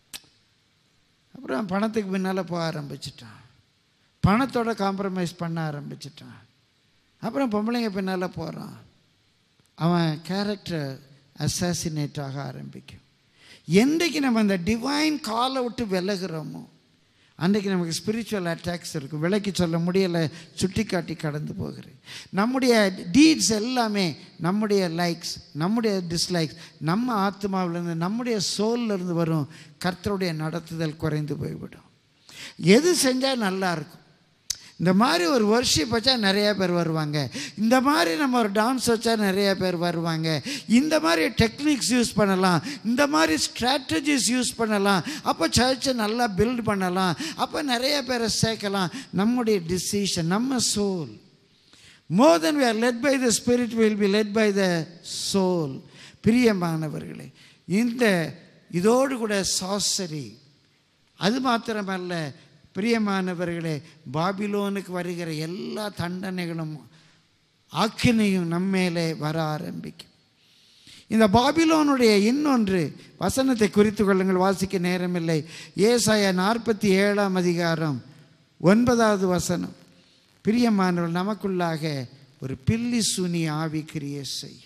அப்புறம் பணத்துக்கு பின்னால் போக ஆரம்பிச்சிட்டான் பணத்தோட காம்ப்ரமைஸ் பண்ண ஆரம்பிச்சிட்டான் அப்புறம் பொம்பளைங்க பின்னால் போகிறான் அவன் கேரக்டர் அசாசினேட் ஆக ஆரம்பிக்கும் என்றைக்கு நம்ம அந்த டிவைன் காலை விட்டு விலகுறோமோ அன்றைக்கு நமக்கு ஸ்பிரிச்சுவல் அட்டாக்ஸ் இருக்கும் விலைக்கு சொல்ல முடியலை சுட்டி காட்டி கடந்து போகிறேன் நம்முடைய டீட்ஸ் எல்லாமே நம்முடைய லைக்ஸ் நம்முடைய டிஸ்லைக்ஸ் நம்ம ஆத்மாவிலேருந்து நம்முடைய soul-ல இருந்து வரும் கர்த்தருடைய நடத்துதல் குறைந்து போய்விடும் எது செஞ்சால் நல்லா இருக்கும் இந்த மாதிரி ஒரு ஒர்ஷிப் வச்சா நிறைய பேர் வருவாங்க இந்த மாதிரி நம்ம ஒரு டான்ஸ் வச்சா நிறைய பேர் வருவாங்க இந்த மாதிரி டெக்னிக்ஸ் யூஸ் பண்ணலாம் இந்த மாதிரி ஸ்ட்ராட்டஜிஸ் யூஸ் பண்ணலாம் அப்போ சர்ச்சை நல்லா பில்ட் பண்ணலாம் அப்போ நிறைய பேரை சேர்க்கலாம் நம்முடைய டிசிஷன் நம்ம soul more then we are led by the spirit will be led by the soul பிரியமானவர்களே இந்த இதோடு கூட சாசரி அது மாத்திரமல்ல பிரியமானவர்களே பாபிலோனுக்கு வருகிற எல்லா தண்டனைகளும் ஆக்கினையும் நம்மேலே வர ஆரம்பிக்கும் இந்த பாபிலோனுடைய இன்னொன்று வசனத்தை குறித்து கொள்ளுங்கள் வாசிக்க நேரமில்லை ஏசாயா நாற்பத்தி ஏழாம் அதிகாரம் ஒன்பதாவது வசனம் பிரியமானவர்கள் நமக்குள்ளாக ஒரு பில்லி சுனி ஆவி கிரியை செய்யும்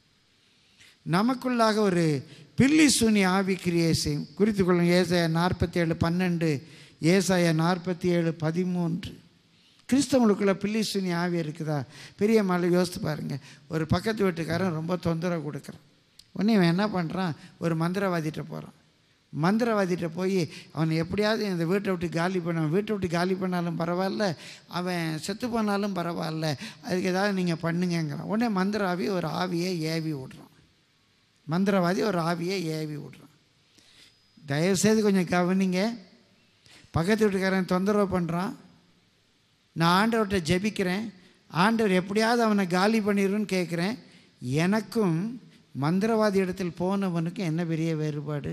நமக்குள்ளாக ஒரு பில்லி சுனி ஆவி கிரியை செய்யும் குறித்து கொள்ளுங்கள் ஏசாயா நாற்பத்தி ஏழு பன்னெண்டு ஏசாயா நாற்பத்தி ஏழு பதிமூன்று கிறிஸ்தவங்களுக்குள்ள பில்லி சுனி ஆவி இருக்குதா பெரிய மலை யோசித்து பாருங்க ஒரு பக்கத்து வீட்டுக்காரன் ரொம்ப தொந்தரவு கொடுக்குறான் உடனே இவன் என்ன பண்ணுறான் ஒரு மந்திரவாதிகிட்ட போகிறான் மந்திரவாதிகிட்ட போய் அவனை எப்படியாவது இந்த வீட்டை விட்டு காலி பண்ண வீட்டை விட்டு காலி பண்ணாலும் பரவாயில்ல அவன் செத்து போனாலும் பரவாயில்ல அதுக்கு ஏதாவது நீங்கள் பண்ணுங்கங்கிறான் உடனே மந்திராவி ஒரு ஆவியை ஏவி விடுறான் மந்திரவாதி ஒரு ஆவியை ஏவி விடுறான் தயவுசெய்து கொஞ்சம் கவனிங்க பக்கத்து வீட்டுக்காரன் தொந்தரவு பண்ணுறான் நான் ஆண்டவர்கிட்ட ஜெபிக்கிறேன் ஆண்டவர் எப்படியாவது அவனை காலி பண்ணிடுன்னு கேட்குறேன் எனக்கும் மந்திரவாதி இடத்தில் போனவனுக்கும் என்ன பெரிய வேறுபாடு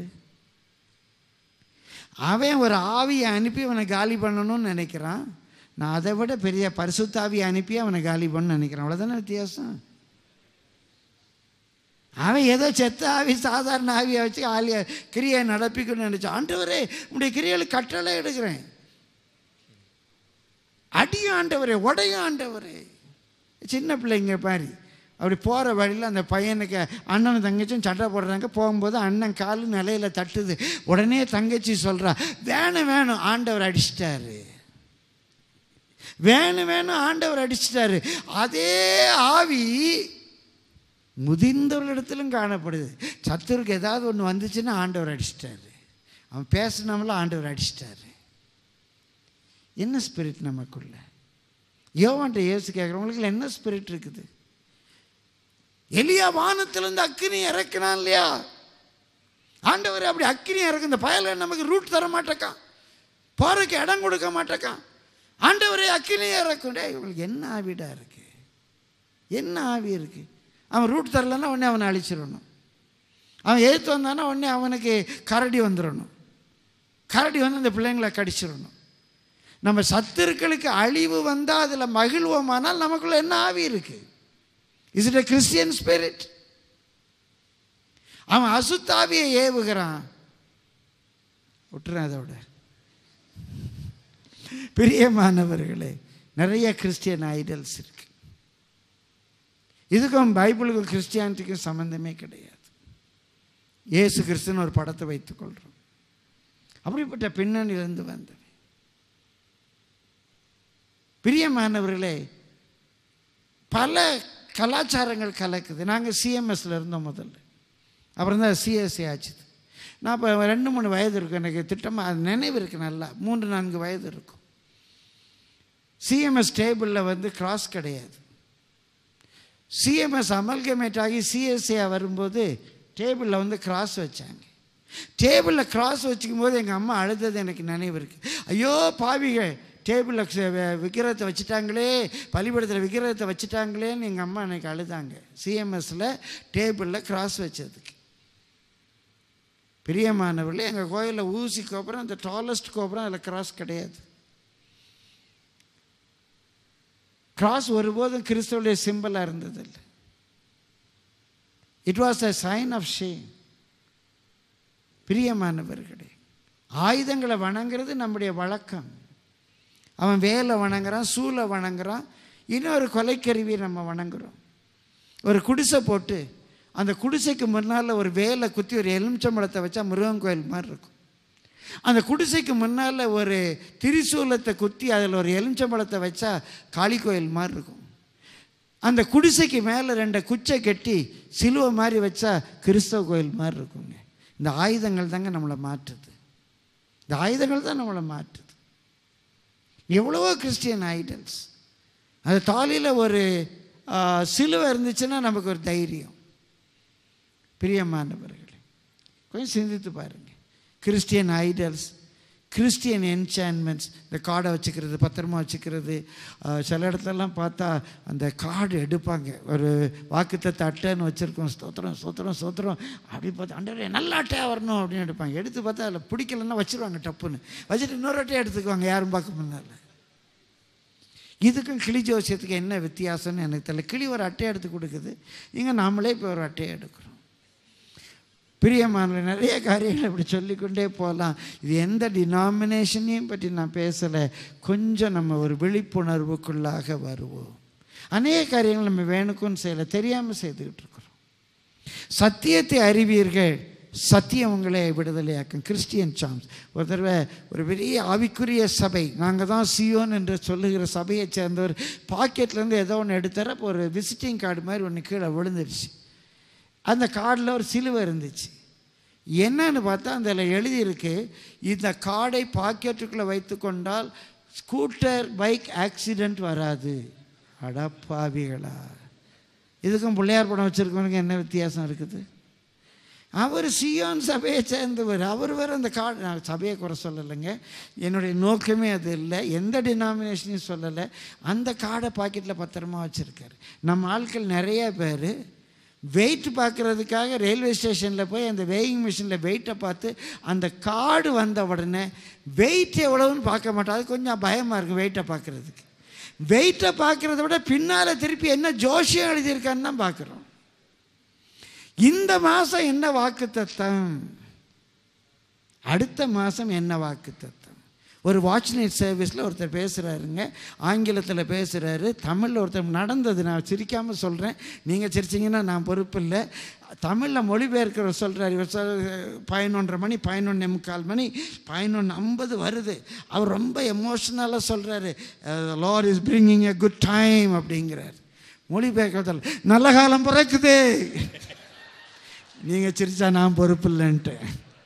அவன் ஒரு ஆவியை அனுப்பி அவனை காலி பண்ணணும்னு நினைக்கிறான் நான் அதை விட பெரிய பரிசுத்தாவியை அனுப்பி அவனை காலி பண்ண நினைக்கிறேன் அவ்வளோதானே வித்தியாசம் அவன் ஏதோ செத்த ஆவி சாதாரண ஆவியை வச்சு ஆலிய கிரியை நடப்பிக்கணும்னு நினச்சான் ஆண்டவரே உடைய கிரியைகளுக்கு கட்டளை எடுக்கிறேன் அடியும் ஆண்டவரே உடையும் ஆண்டவரே சின்ன பிள்ளைங்க பாரு அப்படி போகிற வழியில் அந்த பையனுக்கு அண்ணனும் தங்கச்சியும் சட்டை போடுறாங்க போகும்போது அண்ணன் காலு நிலையில் தட்டுது உடனே தங்கச்சி சொல்கிறா வேணும் வேணும் ஆண்டவர் அடிச்சிட்டாரு வேணும் வேணும் ஆண்டவர் அடிச்சிட்டாரு அதே ஆவி முதிர்ந்தவர்களிடத்திலும் காணப்படுது சத்துருக்கு ஏதாவது ஒன்று வந்துச்சுன்னா ஆண்டவர் அடிச்சிட்டாரு அவன் பேசினவங்கள ஆண்டவர் அடிச்சிட்டாரு என்ன ஸ்பிரிட் நமக்குள்ள யோவான்ட்ட இயேசு கேட்குறவங்களுக்கு என்ன ஸ்பிரிட் இருக்குது எலியா வானத்திலிருந்து அக்கினி இறக்கினான் இல்லையா ஆண்டவர் அப்படி அக்கினி இறக்கு இந்த பயல நமக்கு ரூட் தர மாட்டேக்கான் போறதுக்கு இடம் கொடுக்க மாட்டேக்கான் ஆண்டவரே அக்கினி இறக்கும் டேய் இவங்களுக்கு என்ன ஆவிடா இருக்கு என்ன ஆவி இருக்கு அவன் ரூட் தரலன்னா உடனே அவனை அழிச்சிடணும் அவன் எழுத்து வந்தானா உடனே அவனுக்கு கரடி வந்துடணும் கரடி வந்து அந்த பிள்ளைங்களை கடிச்சிடணும் நம்ம சத்துருக்களுக்கு அழிவு வந்தால் அதில் மகிழ்வோமானால் நமக்குள்ள என்ன ஆவி இருக்கு is it a Christian spirit அவன் அசுத்தாவியை ஏவுகிறான் விட்டுறேன் அதோட பிரியமானவர்களே நிறைய கிறிஸ்டியன் ஐடல்ஸ் இருக்கு இதுக்கும் பைபிளுக்கும் கிறிஸ்டியானிட்டிக்கும் சம்மந்தமே கிடையாது இயேசு கிறிஸ்துன்னு ஒரு படத்தை வைத்துக்கொள்கிறோம் அப்படிப்பட்ட பின்னணியிலிருந்து வந்தவை பிரியமானவர்களே பல கலாச்சாரங்கள் கலக்குது நாங்கள் சிஎம்எஸ்ல இருந்தோம் முதல்ல அப்புறம் தான் சிஎஸ்சி ஆச்சுது நான் இப்போ ரெண்டு மூணு வயது இருக்கும் எனக்கு திட்டமாக அது நினைவு இருக்குது நல்லா மூன்று நான்கு வயது இருக்கும் சிஎம்எஸ் டேபிளில் வந்து கிராஸ் கிடையாது சிஎம்எஸ் அமல்கமேட் ஆகி சிஎஸ்சியாக வரும்போது டேபிளில் வந்து கிராஸ் வச்சாங்க டேபிளில் கிராஸ் வச்சுக்கும் போது எங்கள் அம்மா அழுதது எனக்கு நினைவு இருக்குது ஐயோ பாவிகள் டேபிளில் விக்கிரகத்தை வச்சுட்டாங்களே பள்ளிக்கூடத்தில் விக்கிரகத்தை வச்சுட்டாங்களேன்னு எங்கள் அம்மா எனக்கு அழுதாங்க சிஎம்எஸில் டேபிளில் கிராஸ் வச்சதுக்கு பிரியமானவர்களே எங்கள் கோயிலில் ஊசி கோபுரம் அந்த டாலஸ்ட் கோபுரம் அதில் கிராஸ் கிடையாது கிராஸ் ஒருபோதும் கிறிஸ்தவனுடைய சிம்பிளாக இருந்ததில்லை it was a sign of shame பிரியமானவர்களே ஆயுதங்களை வணங்குறது நம்முடைய வழக்கம் அவன் வேலை வணங்குறான் சூளை வணங்குறான் இன்னொரு கொலைக்கருவியை நம்ம வணங்குறோம் ஒரு குடிசை போட்டு அந்த குடிசைக்கு முன்னால் ஒரு வேலை குத்தி ஒரு எலுமிச்சம்பழத்தை வச்சா முருகன் கோயில் மாதிரி இருக்கும் அந்த குடிசைக்கு முன்னால் ஒரு திரிசூலத்தை குத்தி அதில் ஒரு எலுமிச்சம்பழத்தை வச்சா காளி கோயில் மாதிரி இருக்கும் அந்த குடிசைக்கு மேலே ரெண்டு குச்சை கட்டி சிலுவை மாதிரி வச்சா கிறிஸ்தவ கோயில் மாதிரி இருக்குங்க இந்த ஆயுதங்கள் தாங்க நம்மளை மாற்றுது இந்த ஆயுதங்கள் தான் நம்மளை மாற்றுது எவ்வளவோ கிறிஸ்டியன் ஐடல்ஸ் அது தாலியில் ஒரு ஆ, சிலுவை இருந்துச்சுன்னா நமக்கு ஒரு தைரியம் பிரியமானவர்களே கொஞ்சம் சிந்தித்து பாருங்க கிறிஸ்டியன் ஐடல்ஸ் கிறிஸ்டியன் என்சான்மெண்ட்ஸ் இந்த காடை வச்சுக்கிறது பத்திரமா வச்சுக்கிறது ஆ, சில இடத்துலலாம் பார்த்தா அந்த கார்டு எடுப்பாங்க ஒரு வாக்குத்தத்தை அட்டைன்னு வச்சுருக்கோம் ஸ்தோத்திரம் ஸ்தோத்திரம் ஸ்தோத்திரம் அப்படி பார்த்து அண்டரே நல்ல அட்டையாக வரணும் அப்படின்னு எடுப்பாங்க எடுத்து பார்த்தா அதில் பிடிக்கலன்னா வச்சுருவாங்க டப்புன்னு வச்சுட்டு இன்னொரு அட்டையை எடுத்துக்குவாங்க யாரும் பார்க்க முன்னால் இதுக்கும் கிளி ஜோசியத்துக்கு என்ன வித்தியாசம்னு எனக்கு தெரியல கிளி ஒரு அட்டையை எடுத்து கொடுக்குது இங்கே நாமளே இப்போ ஒரு அட்டையை எடுக்கிறோம் பிரியமான நிறைய காரியங்கள் இப்படி சொல்லிக்கொண்டே போகலாம் இது எந்த டினாமினேஷனையும் பற்றி நான் பேசலை கொஞ்சம் நம்ம ஒரு விழிப்புணர்வுக்குள்ளாக வருவோம் அநேக காரியங்கள் நம்ம வேணுக்குன்னு செய்யலை தெரியாமல் செய்துக்கிட்டு இருக்கிறோம் சத்தியத்தை அறிவீர்கள் சத்தியம் உங்களை விடுதலையாக்கும் கிறிஸ்டியன் சாம்ஸ் ஒரு தடவை ஒரு பெரிய ஆவிக்குரிய சபை நாங்கள் தான் சியோன் என்று சொல்லுகிற சபையை சேர்ந்தவர் பாக்கெட்லேருந்து ஏதோ ஒன்று எடுத்தார் அப்போ ஒரு விசிட்டிங் கார்டு மாதிரி ஒன்று கீழே விழுந்துருச்சு அந்த கார்டில் ஒரு சிலுவை இருந்துச்சு என்னன்னு பார்த்தா அதில் எழுதியிருக்கு இந்த கார்டை பாக்கெட்டுக்குள்ளே வைத்து கொண்டால் ஸ்கூட்டர் பைக் ஆக்சிடெண்ட் வராது அடப்பாவிகளா இதுக்கும் பிள்ளையார் படம் வச்சுருக்கவனுக்கு என்ன வித்தியாசம் இருக்குது அவர் சியோன் சபையை சேர்ந்தவர் அவர் வேறு அந்த கார்டு நான் சபையை குறை சொல்லலைங்க என்னுடைய நோக்கமே அது இல்லை எந்த டினாமினேஷனையும் சொல்லலை அந்த கார்டை பாக்கெட்டில் பத்திரமா வச்சுருக்காரு நம்ம ஆட்கள் நிறைய பேர் வெயிட் பார்க்குறதுக்காக ரயில்வே ஸ்டேஷனில் போய் அந்த வெயிங் மிஷினில் வெயிட்டை பார்த்து அந்த கார்டு வந்த உடனே வெயிட் எவ்வளவுன்னு பார்க்க மாட்டோம் அது கொஞ்சம் பயமாக இருக்கும் வெயிட்டை பார்க்குறதுக்கு வெயிட்டை பார்க்குறத விட பின்னால் திருப்பி என்ன ஜோஷியம் எழுதியிருக்கான்னு தான் பார்க்குறோம் இந்த மாதம் என்ன வாக்கு தத்தம் அடுத்த மாதம் என்ன வாக்கு தத்தம் ஒரு வாட்ச் நைட் சர்வீஸில் ஒருத்தர் பேசுகிறாருங்க ஆங்கிலத்தில் பேசுகிறாரு தமிழில் ஒருத்தர் நடந்தது நான் சிரிக்காமல் சொல்கிறேன் நீங்கள் சிரிச்சிங்கன்னா நான் பொறுப்பு இல்லை தமிழில் மொழிபெயர்க்கிற சொல்கிறார் இவர் சொல் பதினொன்றரை மணி பதினொன்று முக்கால் மணி பதினொன்று ஐம்பது வருது அவர் ரொம்ப எமோஷ்னலாக சொல்கிறாரு Lord is bringing a good time அப்படிங்கிறார் மொழிபெயர்க்கிறதால் நல்ல காலம் பிறக்குது நீங்கள் சிரிச்சா நான் பொறுப்பு இல்லைன்ட்டு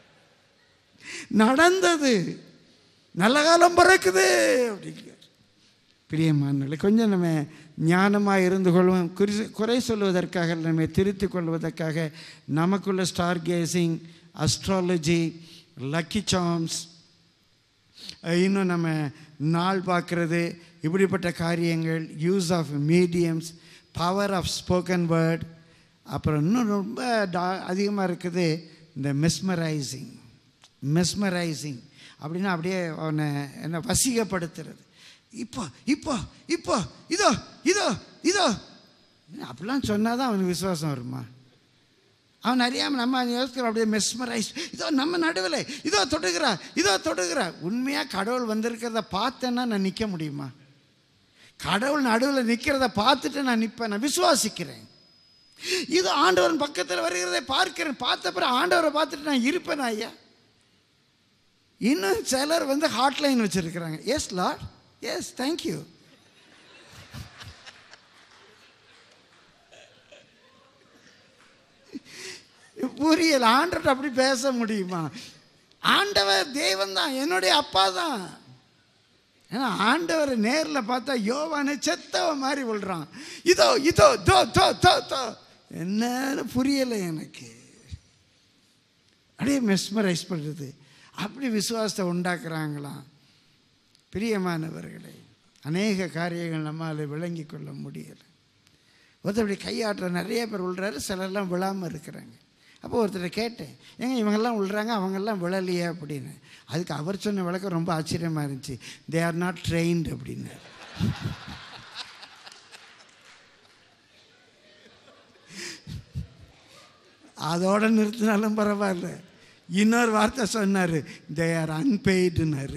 நடந்தது நல்ல காலம் பிறக்குது அப்படிங்கிறார் பிரியமானவர்களே கொஞ்சம் நம்ம ஞானமாக இருந்து கொள்வோம் குறி குறை சொல்வதற்காக இல்லை, நம்மை திருத்திக் கொள்வதற்காக நமக்குள்ள star gazing astrology lucky charms இன்னும் நம்ம நாள் பார்க்குறது இப்படிப்பட்ட காரியங்கள் use of mediums power of spoken word அப்புறம் இன்னும் ரொம்ப டா அதிகமாக இருக்குது இந்த மெஸ்மரைசிங் மெஸ்மரைசிங் அப்படின்னா அப்படியே அவனை என்ன வசீகப்படுத்துறது இப்போ இப்போ இப்போ இதோ இதோ இதோ அப்படிலாம் சொன்னால் தான் அவனுக்கு விசுவாசம் வருமா அவன் அறியாமல் நம்ம யோசிக்கிறோம் அப்படியே மெஸ்மரைஸ் இதோ நம்ம நடுவில் இதோ தொடுகிறா இதோ தொடுகிறா உண்மையாக கடவுள் வந்திருக்கிறத பார்த்தேன்னா நான் நிற்க முடியுமா கடவுள் நடுவில் நிற்கிறத பார்த்துட்டு நான் நிற்பேன் நான் விசுவாசிக்கிறேன் இது ஆண்டவன் பக்கத்தில் வருகிறதை பார்க்கிறேன் பார்த்த பிறகு ஆண்டவரை பார்த்துட்டு நான் இருப்பேன் ஐயா இன்னும் சிலர் வந்து ஹாட்லைன் வச்சுருக்கிறாங்க எஸ் லார்ட் எஸ் தேங்க்யூ புரியல ஆண்டவர்கிட்ட அப்படி பேச முடியுமா ஆண்டவர் தேவன் தான் என்னுடைய அப்பா தான் ஏன்னா ஆண்டவர் நேரில் பார்த்தா யோவானு செத்தவ மாதிரி விழுறான் இதோ இதோ தோ தோ தோ தோ என்னன்னு புரியலை எனக்கு அப்படியே மெஸ்மரைஸ் பண்ணுறது அப்படி விசுவாசத்தை உண்டாக்குறாங்களாம் பிரியமானவர்களே அநேக காரியங்கள் நம்மால் விளங்கி கொள்ள முடியலை ஒருத்தர் இப்படி கையாட்டுற நிறைய பேர் விழுறாரு சிலர்லாம் விழாமல் இருக்கிறாங்க அப்போ ஒருத்தர் கேட்டேன் ஏங்க இவங்கெல்லாம் விழுறாங்க அவங்கெல்லாம் விழலையே அப்படின்னு அதுக்கு அவர் சொன்ன விளக்கம் ரொம்ப ஆச்சரியமாக இருந்துச்சு தே ஆர் நாட் ட்ரெயின்ட் அப்படின்னு அதோட நிறுத்தினாலும் பரவாயில்ல இன்னொரு வார்த்தை சொன்னார் தே ஆர் அன்பெய்டுனாரு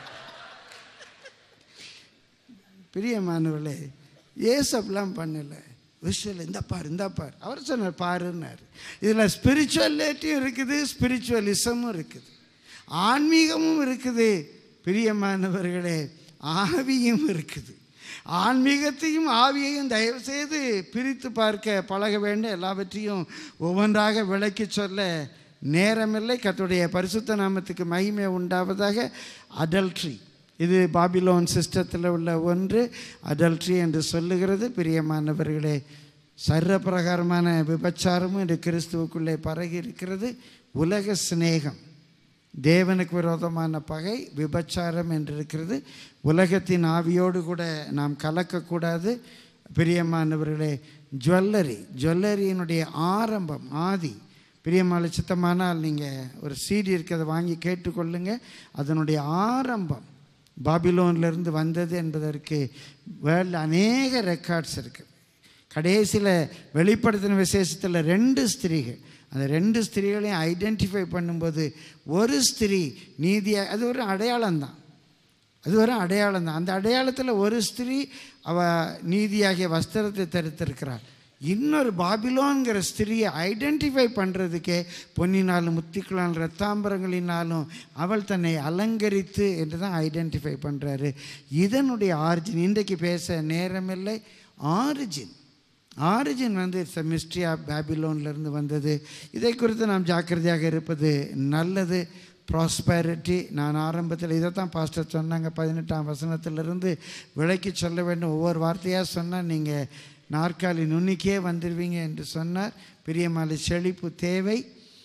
பிரியமானவர்களே ஏசு அப்படிலாம் பண்ணலை விஷுவல் இந்த பார் இந்த பார் அவர் சொன்னார் பாருன்னார் இதில் ஸ்பிரிச்சுவலிட்டியும் இருக்குது ஸ்பிரிச்சுவலிசமும் இருக்குது ஆன்மீகமும் இருக்குது பிரியமானவர்களே ஆவியும் இருக்குது ஆன்மீகத்தையும் ஆவியையும் தயவு செய்து பிரித்து பார்க்க பழக வேண்டும் எல்லாவற்றையும் ஒவ்வொன்றாக விளக்கி சொல்ல நேரமில்லை கர்த்தருடைய பரிசுத்த நாமத்துக்கு மகிமை உண்டாவதாக அடல்ட்ரி இது பாபிலோன் சிஸ்டத்தில் உள்ள ஒன்று அடல்ட்ரி என்று சொல்லுகிறது பிரியமானவர்களே சர்வப்பிரகாரமான விபச்சாரமும் இது கிறிஸ்துவுக்குள்ளே பரகி இருக்கிறது உலக சிநேகம் தேவனுக்கு விரோதமான பகை விபச்சாரம் என்று இருக்கிறது உலகத்தின் ஆவியோடு கூட நாம் கலக்கக்கூடாது பிரியமானவர்களே ஜுவல்லரி ஜுவல்லரியினுடைய ஆரம்பம் ஆதி பிரியமான சித்தமானால் நீங்கள் ஒரு சீடி இருக்கிறத வாங்கி கேட்டுக்கொள்ளுங்க அதனுடைய ஆரம்பம் பாபிலோன்லேருந்து வந்தது என்பதற்கு வேர்ல்டில் அநேக ரெக்கார்ட்ஸ் இருக்குது கடைசியில் வெளிப்படுத்தின விசேஷத்தில் ரெண்டு ஸ்திரீகள் அந்த ரெண்டு ஸ்திரீகளையும் ஐடென்டிஃபை பண்ணும்போது ஒரு ஸ்திரீ நீதியாக அது ஒரு அடையாளம் தான் அது ஒரு அடையாளம் தான் அந்த அடையாளத்தில் ஒரு ஸ்திரீ அவ நீதியாகிய வஸ்திரத்தை தரித்திருக்கிறாள் இன்னொரு பாபிலோன்கிற ஸ்திரியை ஐடென்டிஃபை பண்ணுறதுக்கே பொன்னினாலும் முத்திக்களாலும் ரத்தாம்பரங்களினாலும் அவள் தன்னை அலங்கரித்து என்று தான் ஐடென்டிஃபை பண்ணுறாரு இதனுடைய ஆரிஜின் இன்றைக்கு பேச நேரமில்லை ஆரிஜின் ஆரிஜின் வந்து இட்ஸ் மிஸ்ட்ரி ஆஃப் பேபிலோன்லேருந்து வந்தது இதை குறித்து நாம் ஜாக்கிரதையாக இருப்பது நல்லது ப்ராஸ்பேரிட்டி நான் ஆரம்பத்தில் இதை தான் பாஸ்டர் சொன்னாங்க பதினெட்டாம் வசனத்திலிருந்து விளக்கி சொல்ல வேண்டும் ஒவ்வொரு வார்த்தையாக சொன்னால் நீங்கள் நாற்காலி நுண்ணிக்கே வந்துடுவீங்க என்று சொன்னார் பிரியமாலை செழிப்பு தேவை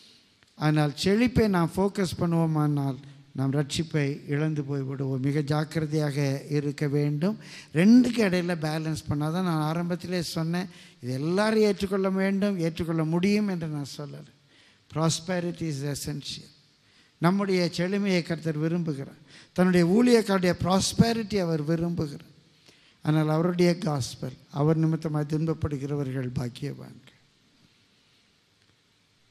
ஆனால் செழிப்பை நாம் ஃபோக்கஸ் பண்ணுவோமானால் நாம் ரட்சிப்பை இழந்து போய் விடுவோம் மிக ஜாக்கிரதையாக இருக்க வேண்டும் ரெண்டுக்கு இடையில பேலன்ஸ் பண்ணால் தான் நான் ஆரம்பத்திலே சொன்னேன் இது எல்லாரும் ஏற்றுக்கொள்ள வேண்டும் ஏற்றுக்கொள்ள முடியும் என்று நான் சொல்லலை ப்ராஸ்பேரிட்டி இஸ் எசென்ஷியல் நம்முடைய செழுமையை கர்த்தர் விரும்புகிறார் தன்னுடைய ஊழியக்காருடைய ப்ராஸ்பேரிட்டி அவர் விரும்புகிறார் ஆனால் அவருடைய காஸ்பல் அவர் நிமித்தமாக துன்பப்படுகிறவர்கள் பாக்கியவான்கள்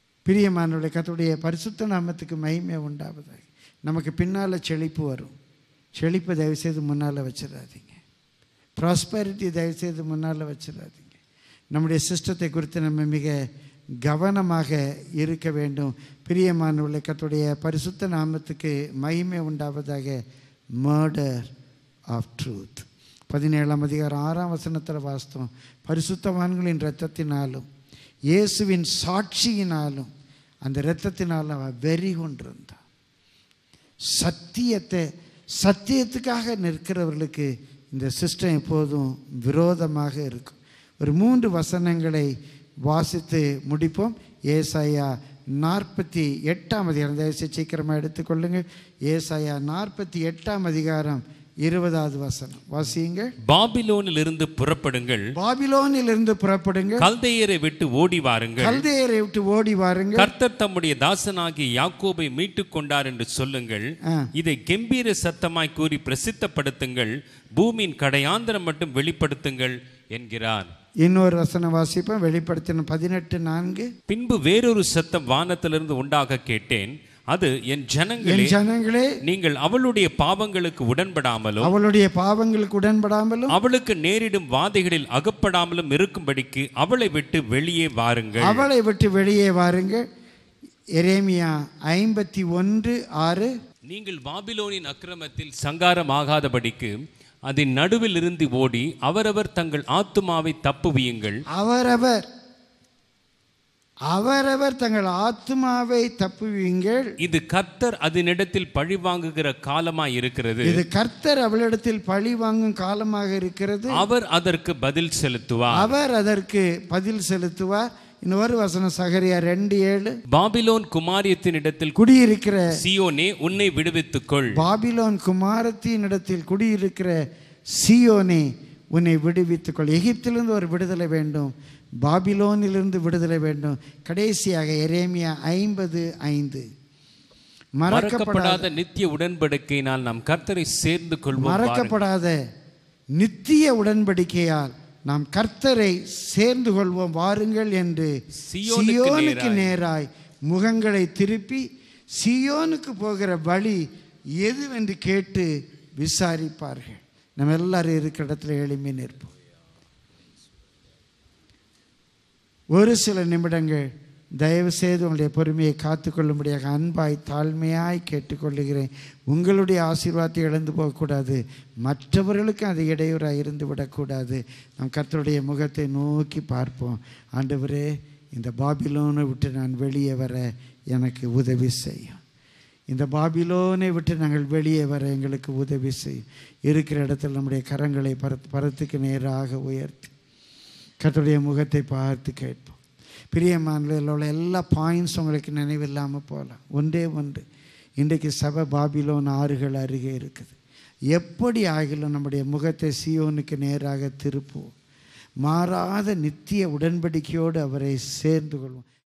பிரியமானவர்களை கர்த்தருடைய பரிசுத்த நாமத்துக்கு மகிமை உண்டாவதாக நமக்கு பின்னால் செழிப்பு வரும் செழிப்பை தயவுசெய்து முன்னால் வச்சிடாதீங்க ப்ராஸ்பரிட்டி தயவுசெய்து முன்னால் வச்சிடாதீங்க நம்முடைய சிஸ்டத்தை குறித்து நம்ம மிக கவனமாக இருக்க வேண்டும் பிரியமானவர்களே கர்த்தருடைய பரிசுத்த நாமத்துக்கு மகிமை உண்டாவதாக மர்டர் ஆஃப் ட்ரூத் பதினேழாம் அதிகாரம் ஆறாம் வசனத்தில் வாஸ்தவம் பரிசுத்தவான்களின் இரத்தத்தினாலும் இயேசுவின் சாட்சியினாலும் அந்த இரத்தத்தினாலும் அவன் வெறி கொண்டிருந்தான் சத்தியத்தை சத்தியத்துக்காக நிற்கிறவர்களுக்கு இந்த சிஸ்டம் எப்போதும் விரோதமாக இருக்கும் ஒரு மூன்று வசனங்களை வாசித்து முடிப்போம் ஏசாயா நாற்பத்தி எட்டாம் அதிகாரம் தயவுசெய்து சீக்கிரமாக எடுத்துக்கொள்ளுங்கள் ஏசாயா நாற்பத்தி எட்டாம் அதிகாரம் இருபதாவது வசனம் வாசியுங்கள் பாபிலோனிலிருந்து புறப்படுங்கள் பாபிலோனிலிருந்து புறப்படுங்கள் கல்தையரை விட்டு ஓடி வாருங்கள் கல்தையரை விட்டு ஓடி வாருங்கள் கர்த்தர் தம்முடைய தாசனாகிய யாக்கோபை மீட்டுக் கொண்டார் என்று சொல்லுங்கள் ஆ. இதை கெம்பீர சத்தமாய் கூறி பிரசித்தப்படுத்துங்கள் பூமியின் கடையாந்திரம் மட்டும் வெளிப்படுத்துங்கள் என்கிறார் இன்னொரு வசனம் வாசிப்போம் வெளிப்படுத்தின பதினெட்டு நான்கு பின்பு வேறொரு சத்தம் வானத்திலிருந்து உண்டாக கேட்டேன் அது என் ஜனங்களே என் ஜனங்களே நீங்கள் அவளுடைய பாவங்களுக்கு உடன்படாமலும் அவளுடைய பாவங்களுக்கு உடன்படாமலும் அவளுக்கு நேரிடும் வாதைகளில் அகப்படாமலும் இருக்கும்படிக்கு அவளை விட்டு வெளியே வாருங்கள் அவளை விட்டு வெளியே வாருங்கள் எரேமியா ஐம்பத்தி ஒன்று ஆறு நீங்கள் பாபிலோனின் அக்கிரமத்தில் சங்காரமாகாதபடிக்கு அதன் நடுவில் இருந்து ஓடி அவரவர் தங்கள் ஆத்துமாவை தப்புவியுங்கள் அவரவர் அவரவர் தங்கள் ஆத்மாவை தப்புவீங்கள் இது கர்த்தர் அதனிடத்தில் பழிவாங்குகிற காலமாய் இருக்கிறது இது கர்த்தர் அவளிடத்தில் பழி வாங்கும் காலமாக இருக்கிறது அவர் அதற்கு பதில் செலுத்துவார் அவர் அதற்கு பதில் செலுத்துவார் இன்னொரு வசனம் சகரியா ரெண்டு ஏழு பாபிலோன் குமாரியத்தினிடத்தில் குடியிருக்கிற சியோனே உன்னை விடுவித்துக்கொள் பாபிலோன் குமாரத்தினிடத்தில் குடியிருக்கிற சியோனே உன்னை விடுவித்துக்கொள் எகிப்திலிருந்து ஒரு விடுதலை வேண்டும் பாபிலோனிலிருந்து விடுதலை வேண்டும் கடைசியாக எரேமியா ஐம்பது ஐந்து மறக்கப்படாத மறக்கப்படாத நித்திய உடன்படிக்கையினால் நாம் கர்த்தரை சேர்ந்து கொள்வோம் வாருங்கள். மறக்கப்படாத நித்திய உடன்படிக்கையால் நாம் கர்த்தரை சேர்ந்து கொள்வோம் வாருங்கள் என்று சீயோனுக்கு சியோனுக்கு நேராய் முகங்களை திருப்பி சியோனுக்கு போகிற வழி எதுவென்று கேட்டு விசாரிப்பார்கள் நம்ம எல்லாரும் இருக்கிற இடத்துல எளிமை நிற்போம் ஒரு சில நிமிடங்கள் தயவு செய்து உங்களுடைய பொறுமையை காத்துக்கொள்ளும்படியாக அன்பாய் தாழ்மையாய் கேட்டுக்கொள்ளுகிறேன் உங்களுடைய ஆசீர்வாதத்தை இழந்து போகக்கூடாது மற்றவர்களுக்கும் அது இடையூறாக இருந்து விடக்கூடாது நம் கர்த்தருடைய முகத்தை நோக்கி பார்ப்போம் ஆண்டவரே இந்த பாபிலோனை விட்டு நான் வெளியே வர எனக்கு உதவி செய்யும் இந்த பாபிலோனை விட்டு நாங்கள் வெளியே வர எங்களுக்கு உதவி செய்யும் இருக்கிற இடத்துல நம்முடைய கரங்களை பரத் பரத்துக்கு நேராக உயர்த்தி கர்த்தருடைய முகத்தை பார்த்து கேட்போம் பிரியமானதில் உள்ள எல்லா பாயிண்ட்ஸ் உங்களுக்கு நினைவில்லாமல் போகலாம் ஒன்றே ஒன்று இன்றைக்கு சபை பாபிலோன் ஆறுகள் அருகே இருக்குது எப்படி ஆகிலும் நம்முடைய முகத்தை சியோனுக்கு நேராக திருப்புவோம் மாறாத நித்திய உடன்படிக்கையோடு அவரை சேர்ந்து கொள்வோம்